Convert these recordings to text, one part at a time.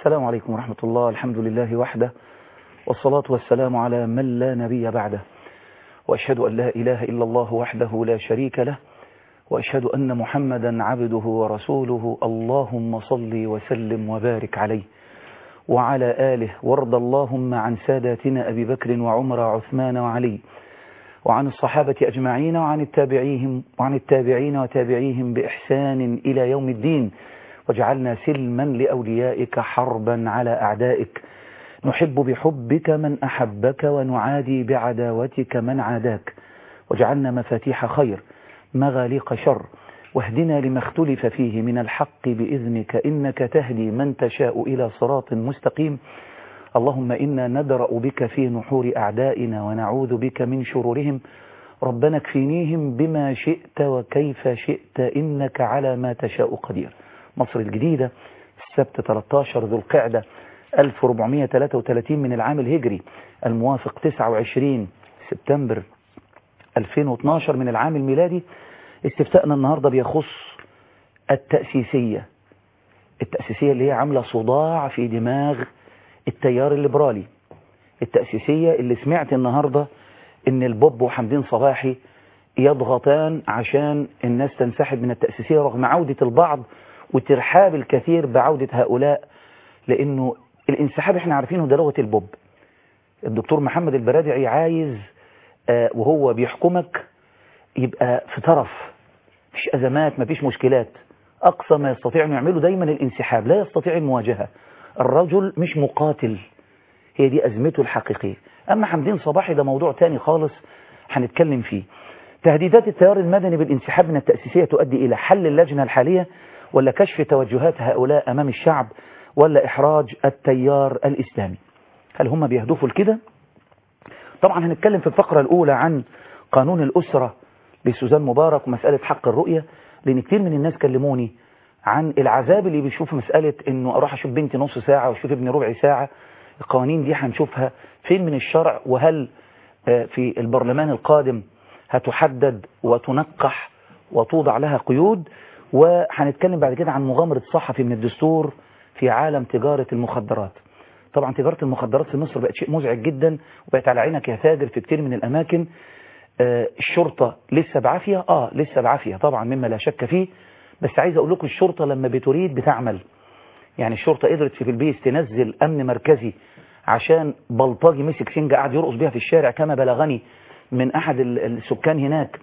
السلام عليكم ورحمة الله الحمد لله وحده والصلاة والسلام على من لا نبي بعده وأشهد أن لا إله إلا الله وحده لا شريك له وأشهد أن محمدا عبده ورسوله اللهم صل وسلم وبارك عليه وعلى آله وارض اللهم عن ساداتنا أبي بكر وعمر وعثمان وعلي وعن الصحابة أجمعين وعن التابعيهم وعن التابعين وتابعيهم بإحسان إلى يوم الدين واجعلنا سلما لأوليائك حربا على أعدائك نحب بحبك من أحبك ونعادي بعداوتك من عاداك واجعلنا مفاتيح خير مغاليق شر واهدنا لما اختلف فيه من الحق بإذنك إنك تهدي من تشاء إلى صراط مستقيم اللهم إنا ندرأ بك في نحور أعدائنا ونعوذ بك من شرورهم ربنا اكفينيهم بما شئت وكيف شئت إنك على ما تشاء قدير مصر الجديدة السبت 13 ذو القعدة 1433 من العام الهجري الموافق 29 سبتمبر 2012 من العام الميلادي استفتاءنا النهاردة بيخص التأسيسية التأسيسية اللي هي عاملة صداع في دماغ التيار الليبرالي التأسيسية اللي سمعت النهاردة ان البوب وحمدين صباحي يضغطان عشان الناس تنسحب من التأسيسية رغم عودة البعض وترحاب الكثير بعودة هؤلاء لانه الانسحاب احنا عارفينه ده لغة البوب الدكتور محمد البرادعي عايز آه وهو بيحكمك يبقى في طرف مفيش أزمات مفيش مشكلات أقصى ما يستطيع أن يعمله دايما الانسحاب لا يستطيع المواجهة الرجل مش مقاتل هي دي أزمته الحقيقية أما حمدين صباحي ده موضوع تاني خالص هنتكلم فيه تهديدات التيار المدني بالانسحاب من التأسيسية تؤدي إلى حل اللجنة الحالية ولا كشف توجهات هؤلاء أمام الشعب ولا إحراج التيار الإسلامي هل هم بيهدفوا لكده طبعا هنتكلم في الفقرة الأولى عن قانون الأسرة لسوزان مبارك ومسألة حق الرؤية لأن كتير من الناس كلموني عن العذاب اللي بيشوف مسألة انه اروح اشوف بنتي نص ساعة واشوف ابني ربع ساعة القوانين دي هنشوفها فين من الشرع وهل في البرلمان القادم هتحدد وتنقح وتوضع لها قيود وهنتكلم بعد كده عن مغامرة صحفي من الدستور في عالم تجارة المخدرات طبعا تجارة المخدرات في مصر بقت شيء مزعج جدا وبقت على عينك يا تاجر في كتير من الأماكن آه الشرطة لسه بعافية آه لسه بعافية طبعا مما لا شك فيه بس عايز أقول لكم الشرطة لما بتريد بتعمل يعني الشرطة قدرت في البيس تنزل أمن مركزي عشان بلطجي مسك سنجة قاعد يرقص بيها في الشارع كما بلغني من أحد السكان هناك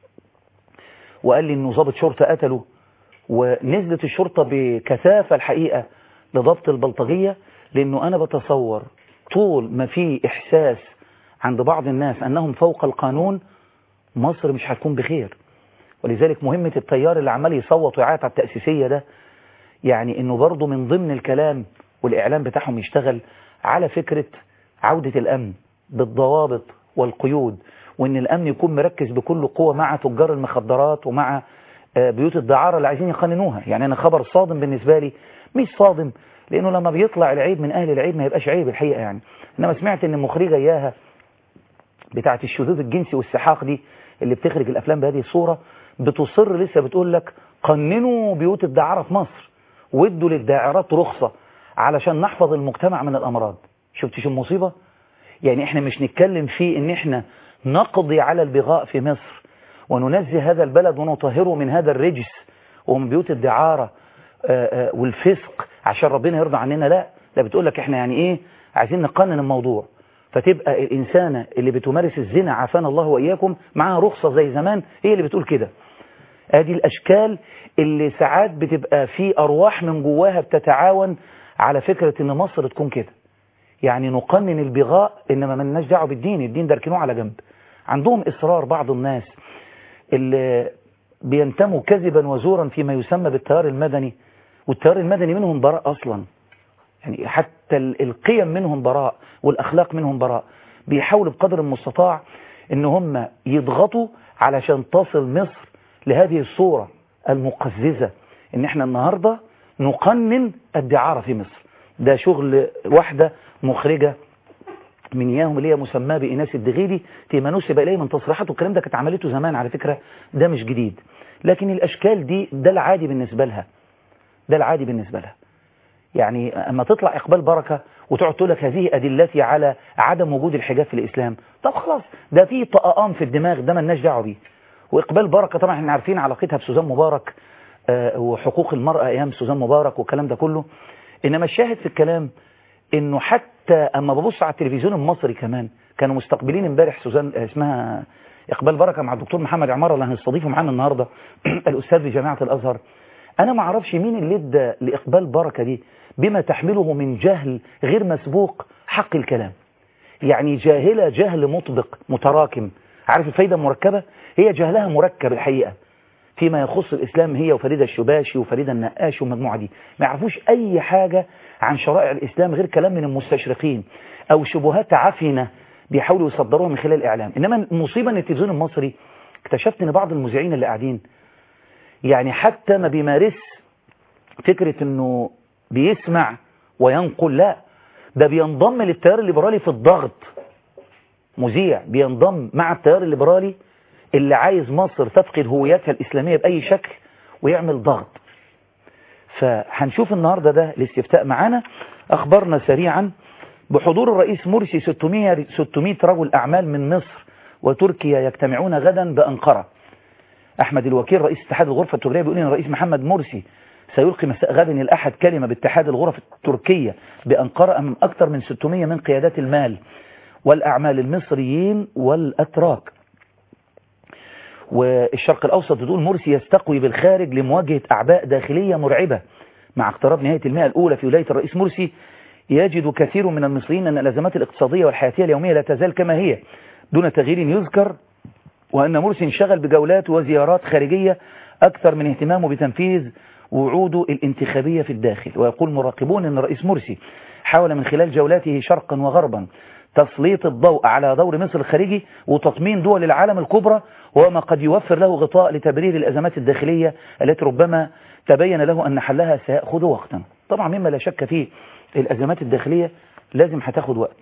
وقال لي إنه ضابط شرطة قتله ونزلت الشرطة بكثافة الحقيقة لضبط البلطجية لأنه أنا بتصور طول ما في إحساس عند بعض الناس أنهم فوق القانون مصر مش هتكون بخير ولذلك مهمة التيار اللي عمال يصوت ويعيط على التأسيسية ده يعني انه برضه من ضمن الكلام والإعلام بتاعهم يشتغل على فكرة عودة الأمن بالضوابط والقيود وان الأمن يكون مركز بكل قوة مع تجار المخدرات ومع بيوت الدعارة اللي عايزين يقننوها يعني أنا خبر صادم بالنسبة لي مش صادم لأنه لما بيطلع العيب من أهل العيب ما يبقاش عيب الحقيقة يعني إنما سمعت إن المخرجة إياها بتاعت الشذوذ الجنسي والسحاق دي اللي بتخرج الأفلام بهذه الصورة بتصر لسه بتقول لك قننوا بيوت الدعارة في مصر وادوا للداعرات رخصة علشان نحفظ المجتمع من الأمراض شفت شو المصيبة يعني احنا مش نتكلم فيه ان احنا نقضي على البغاء في مصر وننزه هذا البلد ونطهره من هذا الرجس ومن بيوت الدعارة والفسق عشان ربنا يرضى عننا لا لا بتقول لك احنا يعني ايه عايزين نقنن الموضوع فتبقى الإنسانة اللي بتمارس الزنا عافانا الله وإياكم معاها رخصة زي زمان هي اللي بتقول كده ادي الأشكال اللي ساعات بتبقى في أرواح من جواها بتتعاون على فكرة ان مصر تكون كده يعني نقنن البغاء انما ملناش دعوه بالدين الدين ده ركنوه على جنب عندهم إصرار بعض الناس اللي بينتموا كذبا وزورا فيما يسمى بالتيار المدني والتيار المدني منهم براء أصلا يعني حتى القيم منهم براء والأخلاق منهم براء بيحاولوا بقدر المستطاع ان هم يضغطوا علشان تصل مصر لهذه الصورة المقززة ان احنا النهاردة نقنن الدعارة في مصر ده شغل واحدة مخرجة من اياهم اللي هي مسماه بإناس الدغيدي فيما نسب إليه من تصريحات والكلام ده كانت عملته زمان على فكرة ده مش جديد لكن الأشكال دي ده العادي بالنسبة لها ده العادي بالنسبة لها يعني اما تطلع اقبال بركه وتقعد تقول لك هذه ادلتي على عدم وجود الحجاب في الاسلام طب خلاص ده في طقام في الدماغ ده مالناش دعوه بيه واقبال بركه طبعا احنا عارفين علاقتها بسوزان مبارك آه وحقوق المراه ايام سوزان مبارك والكلام ده كله انما الشاهد في الكلام انه حتى اما ببص على التلفزيون المصري كمان كانوا مستقبلين امبارح سوزان اسمها اقبال بركه مع الدكتور محمد عماره اللي هنستضيفه معانا النهارده الاستاذ في جامعه الازهر انا ما اعرفش مين اللي ادى لاقبال بركه دي بما تحمله من جهل غير مسبوق حق الكلام يعني جاهله جهل مطبق متراكم عارف الفايده المركبه هي جهلها مركب الحقيقه فيما يخص الاسلام هي وفريده الشباشي وفريده النقاش والمجموعه دي ما يعرفوش اي حاجه عن شرائع الاسلام غير كلام من المستشرقين او شبهات عفنه بيحاولوا يصدروها من خلال الاعلام انما المصيبه ان التلفزيون المصري اكتشفت ان بعض المذيعين اللي قاعدين يعني حتى ما بيمارس فكره انه بيسمع وينقل لا ده بينضم للتيار الليبرالي في الضغط مذيع بينضم مع التيار الليبرالي اللي عايز مصر تفقد هويتها الإسلامية بأي شكل ويعمل ضغط فهنشوف النهاردة ده الاستفتاء معانا أخبرنا سريعا بحضور الرئيس مرسي 600, 600 رجل أعمال من مصر وتركيا يجتمعون غدا بأنقرة أحمد الوكيل رئيس اتحاد الغرفة التجارية بيقول إن الرئيس محمد مرسي سيلقي مساء غد الأحد كلمة باتحاد الغرف التركية بأنقرة أمام أكثر من 600 من قيادات المال والأعمال المصريين والأتراك والشرق الأوسط تقول مرسي يستقوي بالخارج لمواجهة أعباء داخلية مرعبة مع اقتراب نهاية المئة الأولى في ولاية الرئيس مرسي يجد كثير من المصريين أن الأزمات الاقتصادية والحياتية اليومية لا تزال كما هي دون تغيير يذكر وأن مرسي انشغل بجولات وزيارات خارجية أكثر من اهتمامه بتنفيذ وعوده الانتخابية في الداخل ويقول مراقبون أن الرئيس مرسي حاول من خلال جولاته شرقا وغربا تسليط الضوء على دور مصر الخارجي وتطمين دول العالم الكبرى وهو ما قد يوفر له غطاء لتبرير الأزمات الداخلية التي ربما تبين له أن حلها سيأخذ وقتا طبعا مما لا شك فيه الأزمات الداخلية لازم هتاخد وقت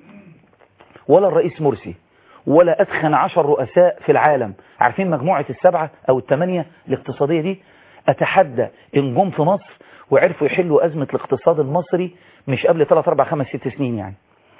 ولا الرئيس مرسي ولا أدخن عشر رؤساء في العالم عارفين مجموعة السبعة أو الثمانية الاقتصادية دي أتحدى إن جم في مصر وعرفوا يحلوا أزمة الاقتصاد المصري مش قبل 3 4 5 6 سنين يعني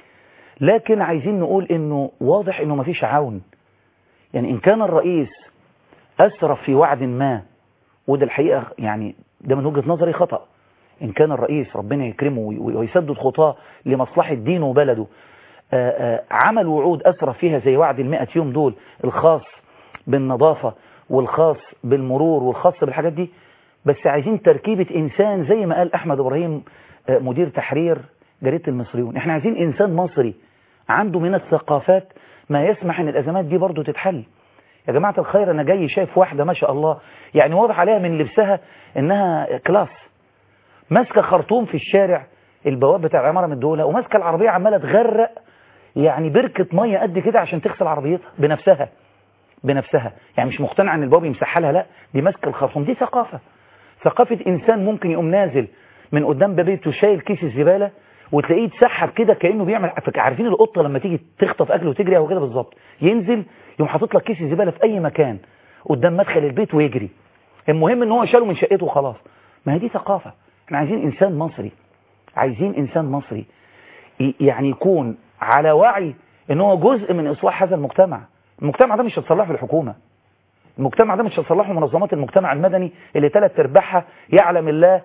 لكن عايزين نقول انه واضح انه مفيش عون يعني ان كان الرئيس اسرف في وعد ما وده الحقيقة يعني ده من وجهة نظري خطأ ان كان الرئيس ربنا يكرمه ويسدد خطاه لمصلحة دينه وبلده آآ آآ عمل وعود اسرف فيها زي وعد المئة يوم دول الخاص بالنظافة والخاص بالمرور والخاص بالحاجات دي بس عايزين تركيبة انسان زي ما قال احمد ابراهيم مدير تحرير جريدة المصريون احنا عايزين انسان مصري عنده من الثقافات ما يسمح ان الازمات دي برضو تتحل يا جماعة الخير انا جاي شايف واحدة ما شاء الله يعني واضح عليها من لبسها انها كلاس ماسكة خرطوم في الشارع البواب بتاع العمارة من الدولة وماسكة العربية عمالة تغرق يعني بركة مية قد كده عشان تغسل عربيتها بنفسها بنفسها يعني مش مقتنعة ان البواب يمسحها لها لا دي ماسكة الخرطوم دي ثقافة ثقافة انسان ممكن يقوم نازل من قدام بيته شايل كيس الزبالة وتلاقيه يتسحب كده كانه بيعمل عارفين القطه لما تيجي تخطف اكل وتجري او كده بالظبط ينزل يقوم حاطط لك كيس الزباله في اي مكان قدام مدخل البيت ويجري المهم ان هو شاله من شقته وخلاص ما هي دي ثقافه احنا عايزين انسان مصري عايزين انسان مصري يعني يكون على وعي ان هو جزء من اصلاح هذا المجتمع المجتمع ده مش هتصلحه الحكومه المجتمع ده مش هتصلحه منظمات المجتمع المدني اللي ثلاث ارباعها يعلم الله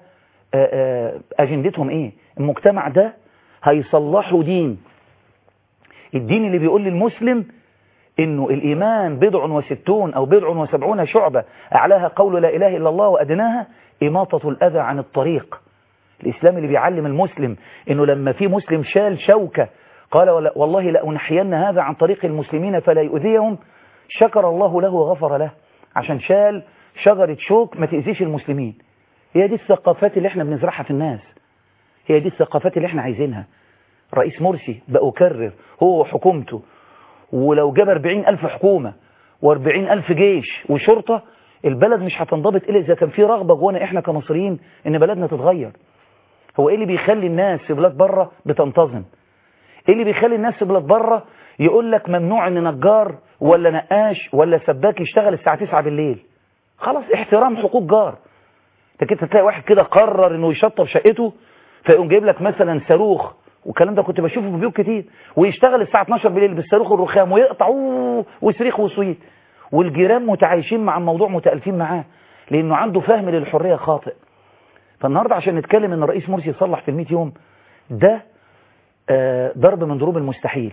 اجندتهم ايه المجتمع ده هيصلحوا دين الدين اللي بيقول للمسلم انه الايمان بضع وستون او بضع وسبعون شعبة اعلاها قول لا اله الا الله وادناها اماطة الاذى عن الطريق الاسلام اللي بيعلم المسلم انه لما في مسلم شال شوكة قال والله لأنحين هذا عن طريق المسلمين فلا يؤذيهم شكر الله له وغفر له عشان شال شجرة شوك ما تأذيش المسلمين هي دي الثقافات اللي احنا بنزرعها في الناس هي دي الثقافات اللي احنا عايزينها رئيس مرسي بأكرر هو وحكومته ولو جاب 40 ألف حكومة و40 ألف جيش وشرطة البلد مش هتنضبط إلا إذا كان في رغبة جوانا إحنا كمصريين إن بلدنا تتغير هو إيه اللي بيخلي الناس في بلاد بره بتنتظم إيه اللي بيخلي الناس في بلاد بره يقول لك ممنوع إن نجار ولا نقاش ولا سباك يشتغل الساعة 9 بالليل خلاص احترام حقوق جار لكن تلاقي واحد كده قرر إنه يشطب شقته فيقوم جايب لك مثلا صاروخ والكلام ده كنت بشوفه في بيوت كتير ويشتغل الساعة 12 بالليل بالصاروخ الرخام ويقطع أوه وصريخ وصويت والجيران متعايشين مع الموضوع متألفين معاه لأنه عنده فهم للحرية خاطئ فالنهاردة عشان نتكلم ان الرئيس مرسي يصلح في المئة يوم ده آه ضرب من ضروب المستحيل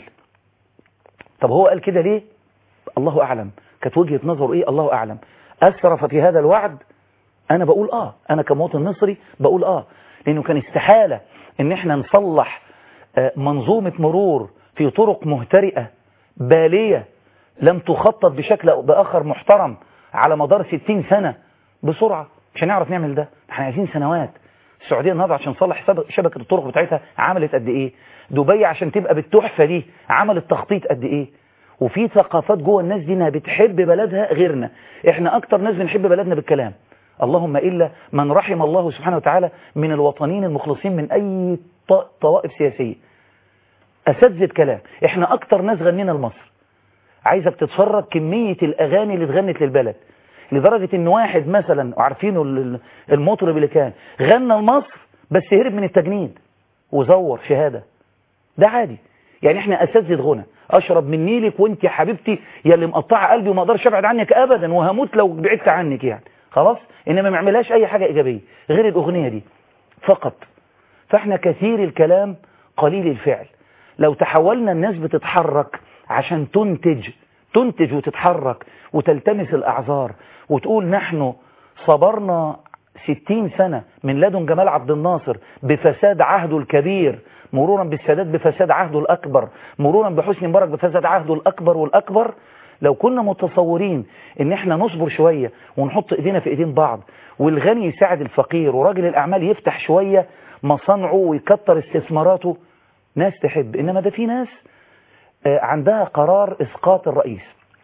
طب هو قال كده ليه الله أعلم كانت وجهة نظره إيه الله أعلم أسرف في هذا الوعد أنا بقول آه أنا كمواطن مصري بقول آه لأنه كان استحالة إن إحنا نصلح آه منظومة مرور في طرق مهترئة بالية لم تخطط بشكل أو بآخر محترم على مدار 60 سنة بسرعة مش هنعرف نعمل ده احنا عايزين سنوات السعودية النهارده عشان تصلح شبكة الطرق بتاعتها عملت قد ايه دبي عشان تبقى بالتحفة دي عملت تخطيط قد ايه وفي ثقافات جوه الناس دي انها بتحب بلدها غيرنا احنا اكتر ناس بنحب بلدنا بالكلام اللهم إلا من رحم الله سبحانه وتعالى من الوطنيين المخلصين من أي طوائف سياسية أساتذة كلام احنا أكتر ناس غنينا لمصر عايزك تتفرج كمية الأغاني اللي اتغنت للبلد لدرجة ان واحد مثلا عارفينه المطرب اللي كان غنى لمصر بس هرب من التجنيد وزور شهادة ده عادي يعني احنا اساتذه غنى اشرب من نيلك وانت يا حبيبتي يا اللي مقطعه قلبي وما اقدرش ابعد عنك ابدا وهموت لو بعدت عنك يعني خلاص انما ما يعملهاش اي حاجة ايجابية غير الاغنية دي فقط فاحنا كثير الكلام قليل الفعل لو تحولنا الناس بتتحرك عشان تنتج تنتج وتتحرك وتلتمس الأعذار وتقول نحن صبرنا ستين سنة من لدن جمال عبد الناصر بفساد عهده الكبير مرورا بالسادات بفساد عهده الأكبر مرورا بحسني مبارك بفساد عهده الأكبر والأكبر لو كنا متصورين ان احنا نصبر شوية ونحط ايدينا في ايدين بعض والغني يساعد الفقير وراجل الاعمال يفتح شوية مصانعه ويكتر استثماراته ناس تحب انما ده في ناس عندها قرار اسقاط الرئيس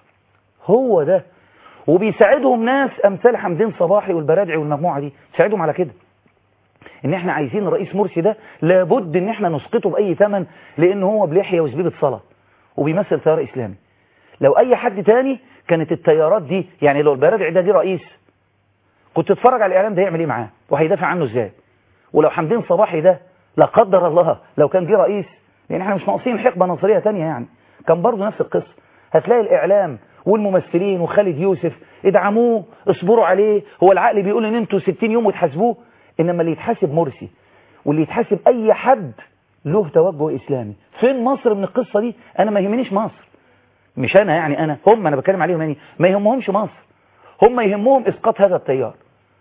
هو ده وبيساعدهم ناس امثال حمدين صباحي والبرادعي والمجموعة دي تساعدهم على كده ان احنا عايزين الرئيس مرسي ده لابد ان احنا نسقطه باي ثمن لان هو بلحية وزبيبة صلاة وبيمثل تيار اسلامي لو اي حد تاني كانت التيارات دي يعني لو البرادعي ده جه رئيس كنت تتفرج على الاعلام ده يعمل ايه معاه وهيدافع عنه ازاي ولو حمدين صباحي ده لا قدر الله لو كان جه رئيس لان احنا مش ناقصين حقبة نصرية تانية يعني كان برضه نفس القصة هتلاقي الاعلام والممثلين وخالد يوسف ادعموه اصبروا عليه هو العقل بيقول ان انتوا 60 يوم وتحاسبوه انما اللي يتحاسب مرسي واللي يتحاسب اي حد له توجه اسلامي فين مصر من القصة دي انا ما يهمنيش مصر مش انا يعني انا هم انا بتكلم عليهم يعني ما يهمهمش مصر هم يهمهم اسقاط هذا التيار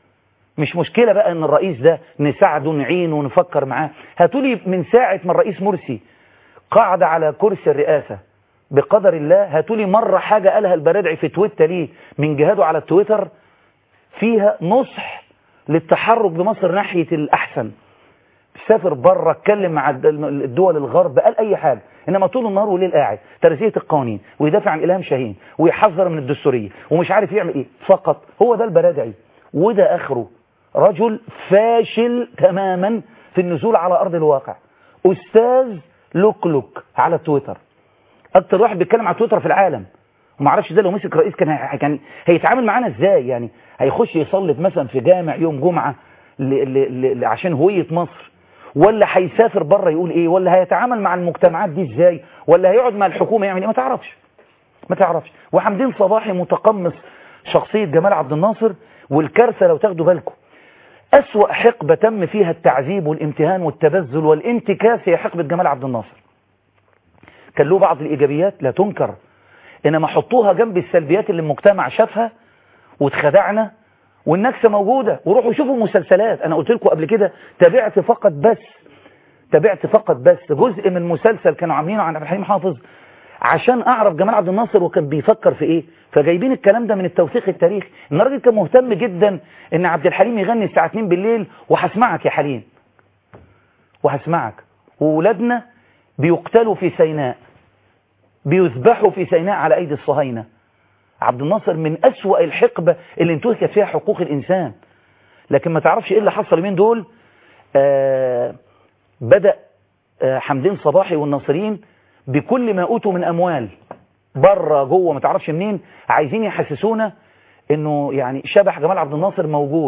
مش مشكلة بقى ان الرئيس ده نساعده نعينه ونفكر معاه هاتولي من ساعة ما الرئيس مرسي قعد على كرسي الرئاسة بقدر الله هاتولي مرة حاجة قالها البرادعي في تويتر ليه من جهاده على التويتر فيها نصح للتحرك بمصر ناحية الأحسن سافر بره اتكلم مع الدول الغرب قال أي حاجة إنما طول النهار والليل قاعد ترزية القوانين ويدافع عن إلهام شاهين ويحذر من الدستورية ومش عارف يعمل إيه فقط هو ده البرادعي وده آخره رجل فاشل تماما في النزول على أرض الواقع أستاذ لوك على تويتر اكتر واحد بيتكلم على تويتر في العالم وما اعرفش ده لو مسك رئيس كان كان هيتعامل معانا ازاي يعني هيخش يصلي مثلا في جامع يوم جمعة ل ل ل عشان هوية مصر ولا هيسافر بره يقول ايه ولا هيتعامل مع المجتمعات دي ازاي ولا هيقعد مع الحكومة يعمل ايه ما تعرفش ما تعرفش وحمدين صباحي متقمص شخصية جمال عبد الناصر والكارثة لو تاخدوا بالكم أسوأ حقبة تم فيها التعذيب والامتهان والتبذل والانتكاس هي حقبة جمال عبد الناصر كان له بعض الإيجابيات لا تنكر إنما حطوها جنب السلبيات اللي المجتمع شافها واتخدعنا والنكسة موجودة وروحوا شوفوا مسلسلات أنا قلت لكم قبل كده تابعت فقط بس تابعت فقط بس جزء من مسلسل كانوا عاملينه عن عبد الحليم حافظ عشان أعرف جمال عبد الناصر وكان بيفكر في إيه فجايبين الكلام ده من التوثيق التاريخي إن الراجل كان مهتم جدا إن عبد الحليم يغني الساعة 2 بالليل وهسمعك يا حليم وهسمعك وولادنا بيقتلوا في سيناء بيذبحوا في سيناء على أيدي الصهاينة عبد الناصر من أسوأ الحقبة اللي انتهكت فيها حقوق الإنسان لكن ما تعرفش إيه اللي حصل من دول آه بدأ آه حمدين صباحي والناصريين بكل ما أوتوا من أموال بره جوه ما تعرفش منين عايزين يحسسونا انه يعني شبح جمال عبد الناصر موجود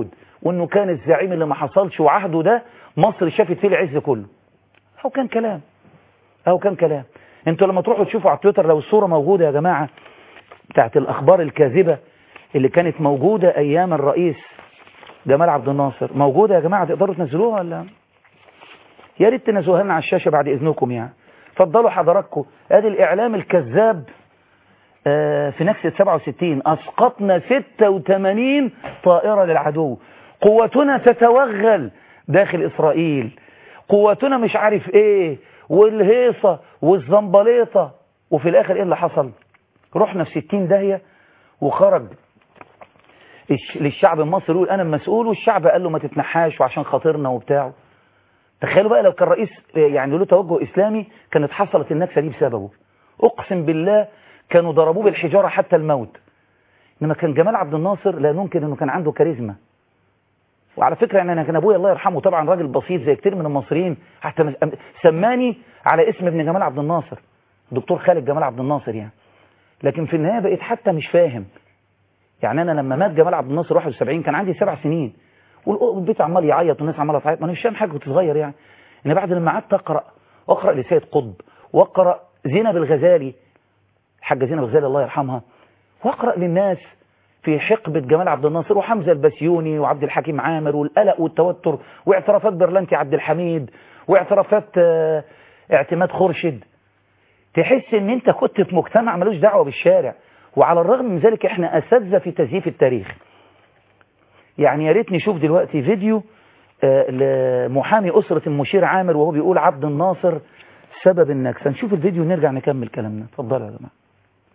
وانه كان الزعيم اللي ما حصلش وعهده ده مصر شافت فيه العز كله او كان كلام او كان كلام انتوا لما تروحوا تشوفوا على تويتر لو الصورة موجودة يا جماعة بتاعت الاخبار الكاذبة اللي كانت موجودة ايام الرئيس جمال عبد الناصر موجودة يا جماعة تقدروا تنزلوها ولا يا ريت تنزلوها لنا على الشاشة بعد اذنكم يعني اتفضلوا حضراتكم ادي الاعلام الكذاب آه في نكسة 67 اسقطنا 86 طائرة للعدو قوتنا تتوغل داخل اسرائيل قوتنا مش عارف ايه والهيصة والزنبليطة وفي الاخر ايه اللي حصل رحنا في 60 داهية وخرج للشعب المصري يقول انا المسؤول والشعب قال له ما تتنحاش وعشان خاطرنا وبتاعه تخيلوا بقى لو كان رئيس يعني له توجه اسلامي كانت حصلت النكسه دي بسببه اقسم بالله كانوا ضربوه بالحجاره حتى الموت انما كان جمال عبد الناصر لا ننكر انه كان عنده كاريزما وعلى فكره يعني انا كان ابويا الله يرحمه طبعا راجل بسيط زي كتير من المصريين حتى سماني على اسم ابن جمال عبد الناصر دكتور خالد جمال عبد الناصر يعني لكن في النهايه بقيت حتى مش فاهم يعني انا لما مات جمال عبد الناصر 71 كان عندي سبع سنين والبيت عمال يعيط والناس عماله تعيط ما انا مش فاهم حاجه كنت صغير يعني ان بعد لما قعدت اقرا واقرا لسيد قطب واقرا زينب الغزالي الحاجه زينب الغزالي الله يرحمها واقرا للناس في حقبة جمال عبد الناصر وحمزة البسيوني وعبد الحكيم عامر والقلق والتوتر واعترافات برلانتي عبد الحميد واعترافات اه اعتماد خورشيد تحس ان انت كنت في مجتمع ملوش دعوة بالشارع وعلى الرغم من ذلك احنا اساتذه في تزييف التاريخ يعني يا ريت نشوف دلوقتي فيديو اه لمحامي اسرة المشير عامر وهو بيقول عبد الناصر سبب النكسة نشوف الفيديو ونرجع نكمل كلامنا اتفضلوا يا جماعه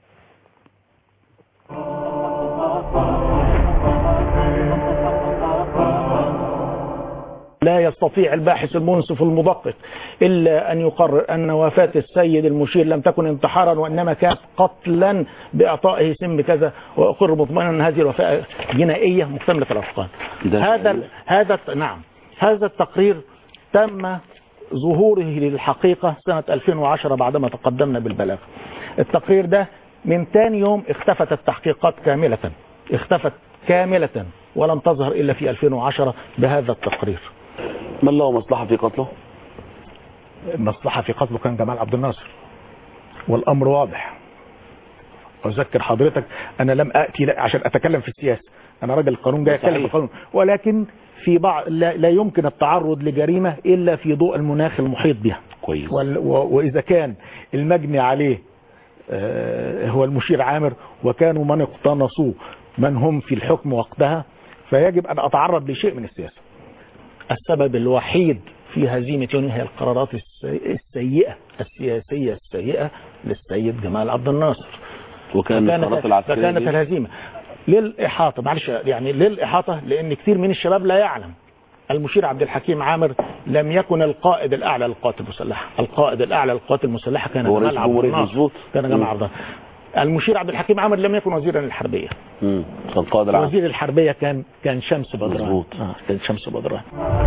لا يستطيع الباحث المنصف المدقق إلا أن يقرر أن وفاة السيد المشير لم تكن انتحارا وإنما كانت قتلا بإعطائه سم كذا وأقر مطمئنا أن هذه الوفاة جنائية مكتملة الأفقان هذا هذا نعم هذا التقرير تم ظهوره للحقيقة سنة 2010 بعدما تقدمنا بالبلاغ التقرير ده من ثاني يوم اختفت التحقيقات كاملة اختفت كاملة ولم تظهر إلا في 2010 بهذا التقرير من له مصلحة في قتله المصلحة في قتله كان جمال عبد الناصر والأمر واضح أذكر حضرتك أنا لم أتي عشان أتكلم في السياسة أنا راجل القانون جاي أتكلم في القانون ولكن في بعض لا, لا يمكن التعرض لجريمة إلا في ضوء المناخ المحيط بها كويس وال وإذا كان المجني عليه هو المشير عامر وكانوا من اقتنصوه من هم في الحكم وقتها فيجب أن أتعرض لشيء من السياسة السبب الوحيد في هزيمة يونيو هي القرارات السيئة السياسية السيئة للسيد جمال عبد الناصر وكان القرارات العسكرية فكانت الهزيمة للإحاطة معلش يعني للإحاطة لأن كثير من الشباب لا يعلم المشير عبد الحكيم عامر لم يكن القائد الأعلى للقوات المسلحة القائد الأعلى للقوات المسلحة كان جمال عبد الناصر كان جمال عبد الناصر المشير عبد الحكيم عامر لم يكن وزيرا للحربية امم كان قائد العام وزير الحربية كان كان شمس بدران مظبوط. آه كان شمس بدران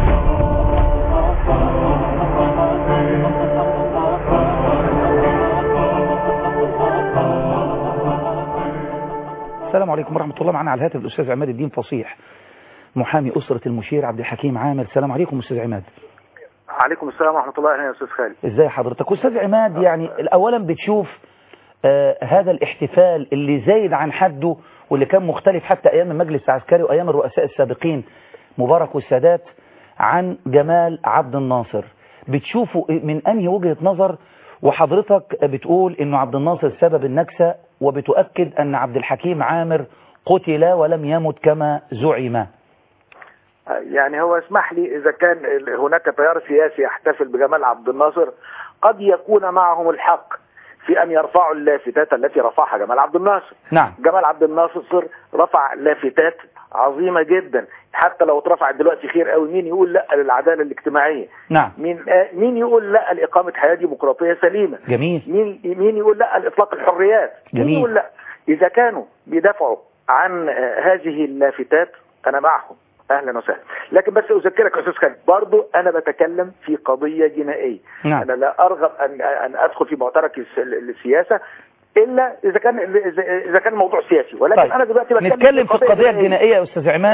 السلام عليكم ورحمة الله معنا على الهاتف الأستاذ عماد الدين فصيح محامي أسرة المشير عبد الحكيم عامر السلام عليكم أستاذ عماد عليكم السلام ورحمة الله أهلا يا أستاذ خالد ازاي حضرتك أستاذ عماد يعني أولا بتشوف آه هذا الاحتفال اللي زايد عن حده واللي كان مختلف حتى أيام المجلس العسكري وأيام الرؤساء السابقين مبارك والسادات عن جمال عبد الناصر بتشوفه من أنهي وجهة نظر وحضرتك بتقول انه عبد الناصر سبب النكسة وبتؤكد ان عبد الحكيم عامر قتل ولم يمت كما زعم يعني هو اسمح لي إذا كان هناك تيار سياسي يحتفل بجمال عبد الناصر قد يكون معهم الحق في أن يرفعوا اللافتات التي رفعها جمال عبد الناصر نعم جمال عبد الناصر رفع لافتات عظيمة جدا حتى لو اترفعت دلوقتي خير قوي مين يقول لا للعدالة الاجتماعية نعم مين آه مين يقول لا لإقامة حياة ديمقراطية سليمة جميل مين مين يقول لا لإطلاق الحريات جميل. مين يقول لا إذا كانوا بيدافعوا عن آه هذه اللافتات أنا معهم اهلا وسهلا لكن بس اذكرك يا استاذ خالد برضه انا بتكلم في قضيه جنائيه نعم. انا لا ارغب ان ان ادخل في معترك الس- السياسه الا اذا كان اذا كان الموضوع سياسي ولكن طيب انا دلوقتي بتكلم نتكلم في القضية الجنائية يا أستاذ عماد آه.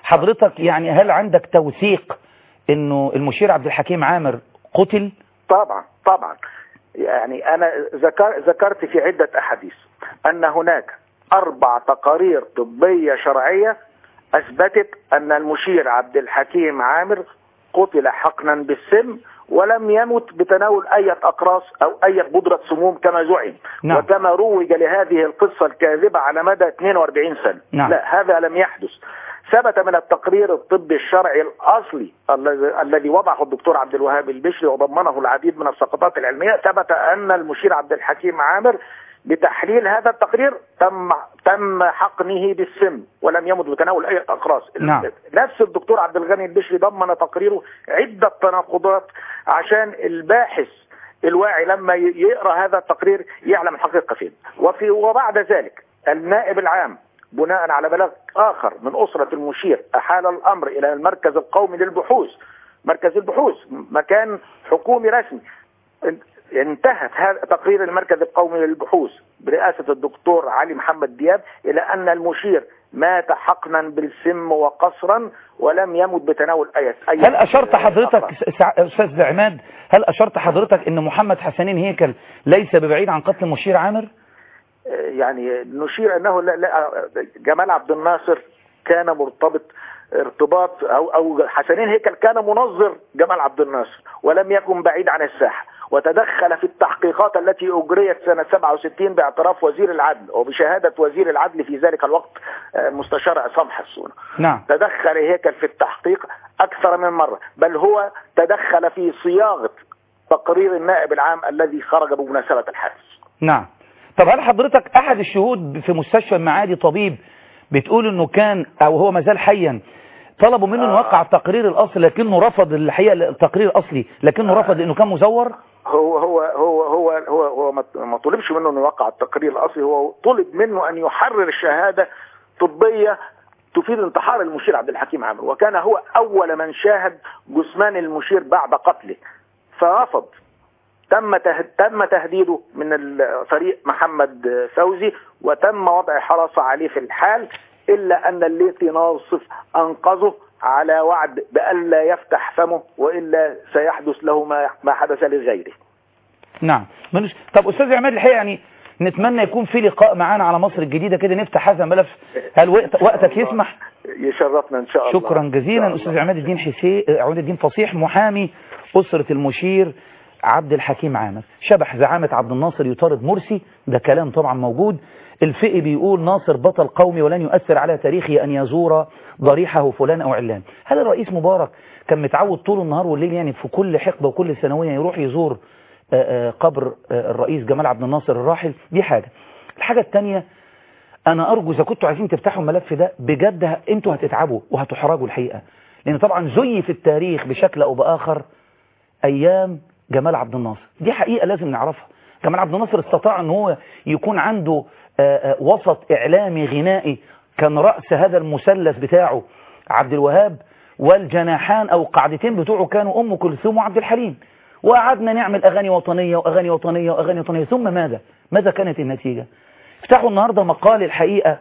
حضرتك يعني هل عندك توثيق انه المشير عبد الحكيم عامر قتل طبعا طبعا يعني انا ذكر ذكرت في عده احاديث ان هناك اربع تقارير طبيه شرعيه اثبتت ان المشير عبد الحكيم عامر قتل حقنا بالسم ولم يمت بتناول اي اقراص او اي بودره سموم كما زعم نعم. وكما روج لهذه القصه الكاذبه على مدى 42 سنه نعم. لا هذا لم يحدث ثبت من التقرير الطبي الشرعي الاصلي الذي الذي وضعه الدكتور عبد الوهاب البشري وضمنه العديد من السقطات العلميه ثبت ان المشير عبد الحكيم عامر بتحليل هذا التقرير تم تم حقنه بالسم ولم يمت بتناول اي اقراص نعم. نفس الدكتور عبد الغني البشري ضمن تقريره عده تناقضات عشان الباحث الواعي لما ي- يقرا هذا التقرير يعلم الحقيقه فين وفي وبعد ذلك النائب العام بناء على بلاغ اخر من اسره المشير احال الامر الى المركز القومي للبحوث مركز البحوث مكان حكومي رسمي انتهت هذا تقرير المركز القومي للبحوث برئاسة الدكتور علي محمد دياب إلى أن المشير مات حقنا بالسم وقصرا ولم يمت بتناول أي أي هل اشرت حضرتك أقراص. س- سع- استاذ عماد هل اشرت حضرتك ان محمد حسنين هيكل ليس ببعيد عن قتل المشير عامر يعني نشير انه لا لا جمال عبد الناصر كان مرتبط ارتباط او او حسنين هيكل كان منظر جمال عبد الناصر ولم يكن بعيد عن الساحه وتدخل في التحقيقات التي اجريت سنه 67 باعتراف وزير العدل وبشهاده وزير العدل في ذلك الوقت آه، مستشار عصام حسونه نعم تدخل هيكل في التحقيق اكثر من مره بل هو تدخل في صياغه تقرير النائب العام الذي خرج بمناسبه الحادث نعم طب هل حضرتك احد الشهود في مستشفى المعادي طبيب بتقول انه كان او هو مازال حيا طلبوا منه انه آه. يوقع التقرير الاصلي لكنه رفض الحقيقه التقرير الاصلي لكنه رفض لانه كان مزور هو هو هو هو هو هو ما- ما طلبش منه انه يوقع التقرير الاصلي هو طلب منه ان يحرر شهاده طبيه تفيد انتحار المشير عبد الحكيم عامر وكان هو اول من شاهد جثمان المشير بعد قتله فرفض تم ته- تم تهديده من الفريق محمد فوزي وتم وضع حراسه عليه في الحال الا ان الليثي ناصف انقذه على وعد بألا يفتح فمه والا سيحدث له ما ما حدث لغيره. نعم ملوش طب استاذ عماد الحقيقه يعني نتمنى يكون في لقاء معانا على مصر الجديده كده نفتح هذا الملف هل وقت وقتك يسمح يشرفنا ان شاء الله شكرا إن جزيلا شاء الله. استاذ عماد الدين حسين عماد الدين فصيح محامي اسره المشير عبد الحكيم عامر شبح زعامه عبد الناصر يطارد مرسي ده كلام طبعا موجود الفقي بيقول ناصر بطل قومي ولن يؤثر على تاريخه ان يزور ضريحه فلان او علان هل الرئيس مبارك كان متعود طول النهار والليل يعني في كل حقبه وكل سنويه يروح يزور آه، آه، قبر آه، الرئيس جمال عبد الناصر الراحل دي حاجه الحاجه الثانيه انا ارجو اذا كنتوا عايزين تفتحوا الملف ده بجد ه- انتوا هتتعبوا وهتحرجوا الحقيقه لان طبعا زي في التاريخ بشكل او باخر ايام جمال عبد الناصر دي حقيقه لازم نعرفها جمال عبد الناصر استطاع ان هو يكون عنده آه، آه، وسط اعلامي غنائي كان راس هذا المثلث بتاعه عبد الوهاب والجناحان او قاعدتين بتوعه كانوا ام كلثوم وعبد الحليم وقعدنا نعمل اغاني وطنيه واغاني وطنيه واغاني وطنيه ثم ماذا ماذا كانت النتيجه افتحوا النهارده مقال الحقيقه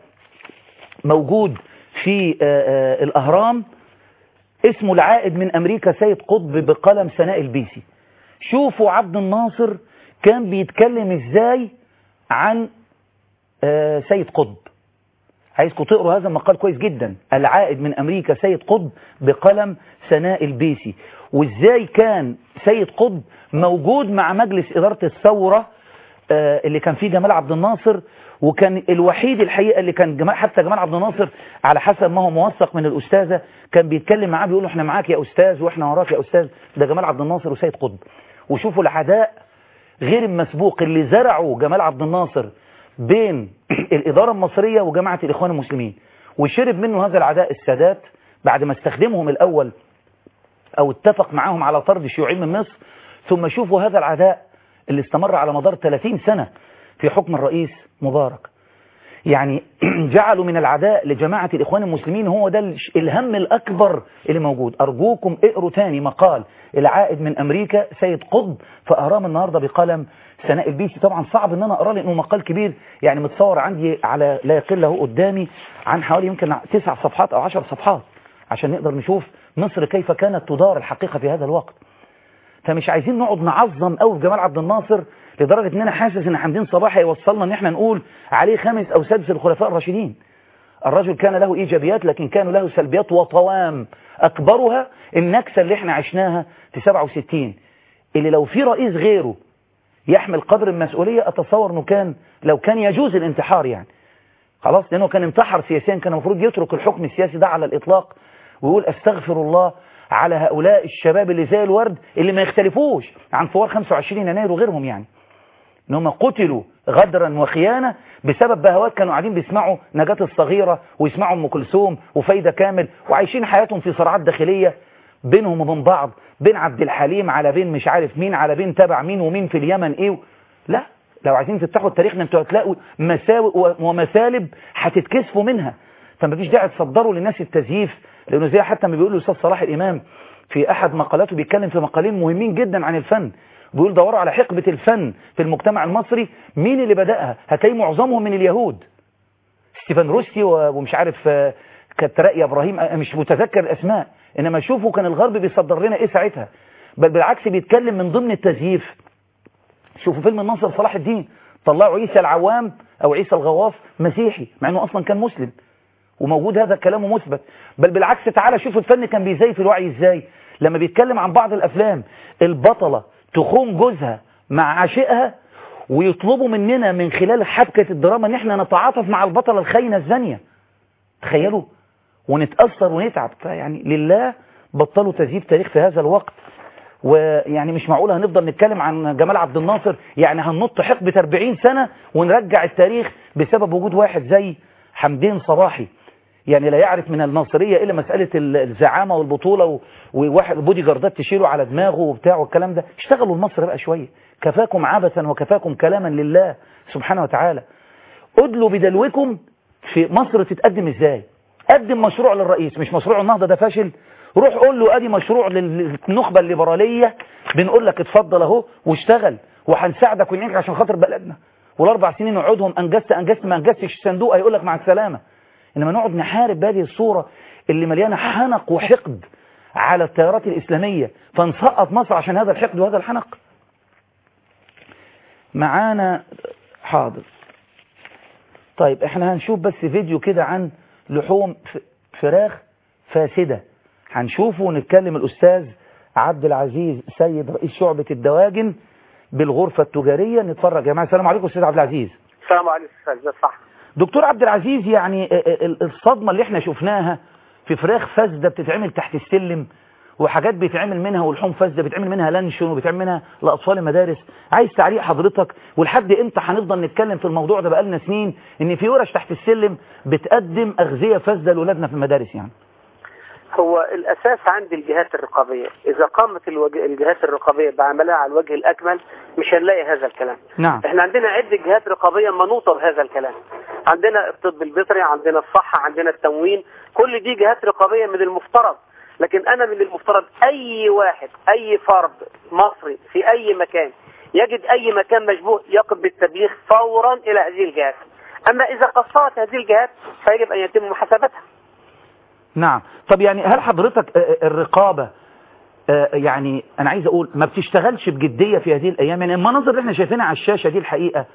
موجود في آه، آه، الأهرام اسمه العائد من أمريكا سيد قطب بقلم سناء البيسي شوفوا عبد الناصر كان بيتكلم ازاي عن آه، سيد قطب عايزكم تقروا هذا المقال كويس جدا العائد من أمريكا سيد قطب بقلم سناء البيسي وازاي كان سيد قطب موجود مع مجلس إدارة الثورة آه، اللي كان فيه جمال عبد الناصر وكان الوحيد الحقيقة اللي كان جمال حتى جمال عبد الناصر على حسب ما هو موثق من الأستاذة كان بيتكلم معاه بيقول له احنا معاك يا أستاذ واحنا وراك يا أستاذ ده جمال عبد الناصر وسيد قطب وشوفوا العداء غير المسبوق اللي زرعه جمال عبد الناصر بين الإدارة المصرية وجماعة الإخوان المسلمين وشرب منه هذا العداء السادات بعد ما استخدمهم الأول أو اتفق معاهم على طرد الشيوعيين من مصر ثم شوفوا هذا العداء اللي استمر على مدار 30 سنة في حكم الرئيس مبارك يعني جعلوا من العداء لجماعة الإخوان المسلمين هو ده الش- الهم الأكبر اللي موجود أرجوكم اقروا تاني مقال العائد من أمريكا سيد قطب في أهرام النهاردة بقلم سناء البيسي طبعا صعب ان انا اقراه لانه مقال كبير يعني متصور عندي على لا يقل له قدامي عن حوالي يمكن تسع صفحات او عشر صفحات عشان نقدر نشوف مصر كيف كانت تدار الحقيقة في هذا الوقت فمش عايزين نقعد نعظم قوي في جمال عبد الناصر لدرجة ان انا حاسس ان حمدين صباح هيوصلنا ان احنا نقول عليه خامس او سادس الخلفاء الراشدين الرجل كان له ايجابيات لكن كانوا له سلبيات وطوام اكبرها النكسة اللي احنا عشناها في 67 اللي لو في رئيس غيره يحمل قدر المسؤولية اتصور انه كان لو كان يجوز الانتحار يعني خلاص لانه كان انتحر سياسيا كان المفروض يترك الحكم السياسي ده على الاطلاق ويقول استغفر الله على هؤلاء الشباب اللي زي الورد اللي ما يختلفوش عن ثوار 25 يناير وغيرهم يعني ان هم قتلوا غدرا وخيانة بسبب بهوات كانوا قاعدين بيسمعوا نجاة الصغيرة ويسمعوا ام كلثوم وفايدة كامل وعايشين حياتهم في صراعات داخلية بينهم وبين بعض بين عبد الحليم على بين مش عارف مين على بين تبع مين ومين في اليمن ايه لا لو عايزين تفتحوا التاريخ انتوا هتلاقوا مساوئ ومثالب هتتكسفوا منها فما فيش داعي تصدروا للناس التزييف لانه زي حتى ما بيقول الاستاذ صلاح الامام في احد مقالاته بيتكلم في مقالين مهمين جدا عن الفن بيقول دوروا على حقبة الفن في المجتمع المصري مين اللي بدأها هتلاقي معظمهم من اليهود ستيفان روسي ومش عارف كانت رأي ابراهيم مش متذكر الاسماء انما شوفوا كان الغرب بيصدر لنا ايه ساعتها بل بالعكس بيتكلم من ضمن التزييف شوفوا فيلم الناصر صلاح الدين طلعوا عيسى العوام او عيسى الغواص مسيحي مع انه اصلا كان مسلم وموجود هذا الكلام مثبت بل بالعكس تعالى شوف الفن كان بيزيف الوعي ازاي لما بيتكلم عن بعض الافلام البطلة تخون جوزها مع عاشقها ويطلبوا مننا من خلال حبكة الدراما ان احنا نتعاطف مع البطلة الخاينة الزانية تخيلوا ونتأثر ونتعب فيعني لله بطلوا تزييف تاريخ في هذا الوقت ويعني مش معقول هنفضل نتكلم عن جمال عبد الناصر يعني هننط حقبة 40 سنة ونرجع التاريخ بسبب وجود واحد زي حمدين صباحي يعني لا يعرف من الناصرية إلا مسألة الزعامة والبطولة وواحد بودي جاردات تشيله على دماغه وبتاع والكلام ده اشتغلوا لمصر بقى شوية كفاكم عبثا وكفاكم كلاما لله سبحانه وتعالى ادلوا بدلوكم في مصر تتقدم ازاي قدم مشروع للرئيس مش مشروع النهضة ده فاشل روح قول له ادي مشروع للنخبة الليبرالية بنقول لك اتفضل اهو واشتغل وهنساعدك ونعينك عشان خاطر بلدنا والاربع سنين نقعدهم انجزت انجزت ما انجزتش الصندوق هيقول لك مع السلامه انما نقعد نحارب بهذه الصورة اللي مليانة حنق وحقد على التيارات الإسلامية فنسقط مصر عشان هذا الحقد وهذا الحنق معانا حاضر طيب احنا هنشوف بس فيديو كده عن لحوم فراخ فاسدة هنشوفه ونتكلم الأستاذ عبد العزيز سيد رئيس شعبة الدواجن بالغرفة التجارية نتفرج يا جماعة السلام عليكم أستاذ عبد العزيز السلام عليكم أستاذ صح دكتور عبد العزيز يعني الصدمة اللي احنا شفناها في فراخ فاسدة بتتعمل تحت السلم وحاجات بيتعمل منها ولحوم فاسدة بيتعمل منها لانشون وبيتعمل منها لأطفال المدارس عايز تعليق حضرتك ولحد امتى هنفضل نتكلم في الموضوع ده بقالنا سنين ان في ورش تحت السلم بتقدم أغذية فاسدة لأولادنا في المدارس يعني هو الأساس عند الجهات الرقابية إذا قامت الوجه... الجهات الرقابية بعملها على الوجه الأكمل مش هنلاقي هذا الكلام نعم. احنا عندنا عدة جهات رقابية منوطة بهذا الكلام عندنا الطب البيطري عندنا الصحة عندنا التموين كل دي جهات رقابية من المفترض لكن أنا من المفترض أي واحد أي فرد مصري في أي مكان يجد أي مكان مشبوه يقف بالتبليغ فورا إلى هذه الجهات أما إذا قصرت هذه الجهات فيجب أن يتم محاسبتها نعم طب يعني هل حضرتك الرقابة يعني أنا عايز أقول ما بتشتغلش بجدية في هذه الأيام يعني المناظر اللي احنا شايفينها على الشاشة دي الحقيقة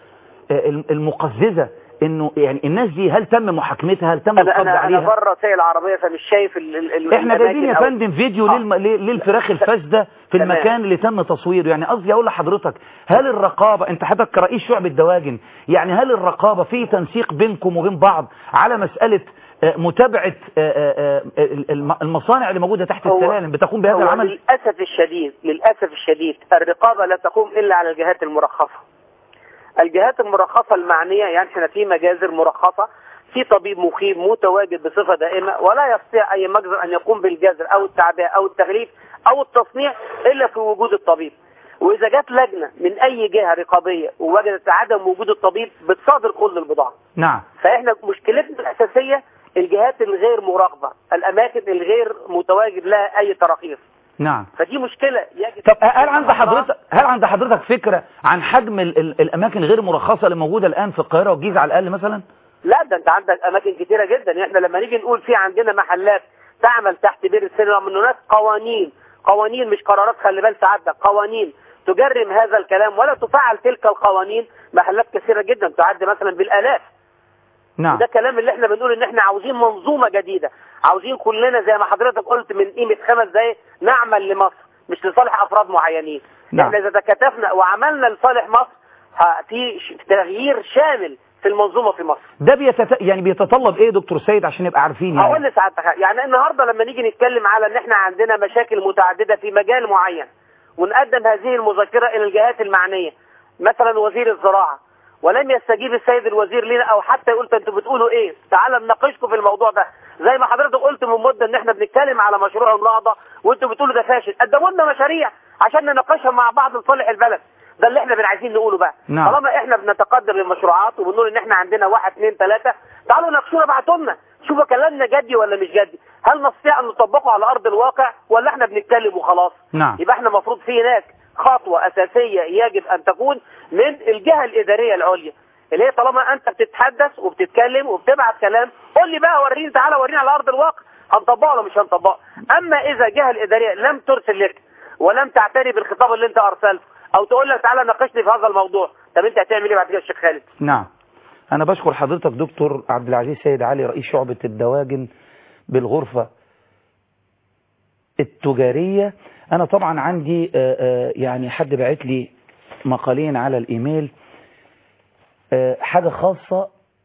المقززة انه يعني الناس دي هل تم محاكمتها هل تم القبض أنا عليها أنا بره سيل العربية فمش شايف ال ال ال احنا جايبين يا الأماكن أو- فندم فيديو آه. للم... لل- للفراخ الفاسدة في تمام. المكان اللي تم تصويره يعني قصدي اقول لحضرتك هل الرقابة انت حضرتك كرئيس شعب الدواجن يعني هل الرقابة في تنسيق بينكم وبين بعض على مسألة آه، متابعة آه، آه، آه، الم- المصانع اللي موجودة تحت هو- السلالم بتقوم بهذا هو العمل للأسف الشديد للأسف الشديد الرقابة لا تقوم إلا على الجهات المرخصة الجهات المرخصة المعنية يعني احنا في مجازر مرخصة في طبيب مقيم متواجد بصفة دائمة ولا يستطيع أي مجزر أن يقوم بالجزر أو التعبئة أو التغليف أو التصنيع إلا في وجود الطبيب وإذا جت لجنة من أي جهة رقابية ووجدت عدم وجود الطبيب بتصادر كل البضاعة نعم فإحنا مشكلتنا الأساسية الجهات الغير مراقبة الأماكن الغير متواجد لها أي تراخيص نعم فدي مشكلة يجب طب هل عند حضرتك هل عند حضرتك فكرة عن حجم ال... ال... الاماكن غير مرخصة اللي موجودة الان في القاهرة والجيزة على الاقل مثلا لا ده انت عندك اماكن كتيره جدا احنا لما نيجي نقول في عندنا محلات تعمل تحت بير السلم من هناك قوانين قوانين مش قرارات خلي بال سعادتك قوانين تجرم هذا الكلام ولا تفعل تلك القوانين محلات كثيره جدا تعد مثلا بالالاف نعم ده كلام اللي احنا بنقول ان احنا عاوزين منظومه جديده عاوزين كلنا زي ما حضرتك قلت من قيمه خمس دقايق نعمل لمصر مش لصالح افراد معينين نعم. احنا اذا تكاتفنا وعملنا لصالح مصر ه- في ش- تغيير شامل في المنظومه في مصر ده بيتت... يعني بيتطلب ايه يا دكتور سيد عشان نبقى عارفين هقول يعني لسعادتك حاجة. يعني النهارده لما نيجي نتكلم على ان احنا عندنا مشاكل متعدده في مجال معين ونقدم هذه المذكره الى الجهات المعنيه مثلا وزير الزراعه ولم يستجيب السيد الوزير لنا او حتى يقول انتوا بتقولوا ايه تعال نناقشكم في الموضوع ده زي ما حضرتك قلت من مده ان احنا بنتكلم على مشروع النهضه وانتوا بتقولوا ده فاشل قدموا لنا مشاريع عشان نناقشها مع بعض لصالح البلد ده اللي احنا عايزين نقوله بقى نعم. طالما احنا بنتقدم للمشروعات وبنقول ان احنا عندنا واحد اثنين ثلاثه تعالوا ناقشونا ابعتوا لنا شوفوا كلامنا جدي ولا مش جدي هل نستطيع ان نطبقه على ارض الواقع ولا احنا بنتكلم وخلاص نعم. يبقى احنا المفروض في هناك خطوه اساسيه يجب ان تكون من الجهه الاداريه العليا اللي هي طالما انت بتتحدث وبتتكلم وبتبعت كلام قول لي بقى وريني تعالى وريني على ارض الواقع هنطبقه ولا مش هنطبقه اما اذا الجهه الاداريه لم ترسل لك ولم تعتني بالخطاب اللي انت ارسلته او تقول لك تعالى ناقشني في هذا الموضوع طب انت هتعمل ايه بعد كده يا شيخ خالد نعم أنا بشكر حضرتك دكتور عبد العزيز سيد علي رئيس شعبة الدواجن بالغرفة التجارية أنا طبعا عندي آه، آه، يعني حد بعت لي مقالين على الإيميل آه، حاجة خاصة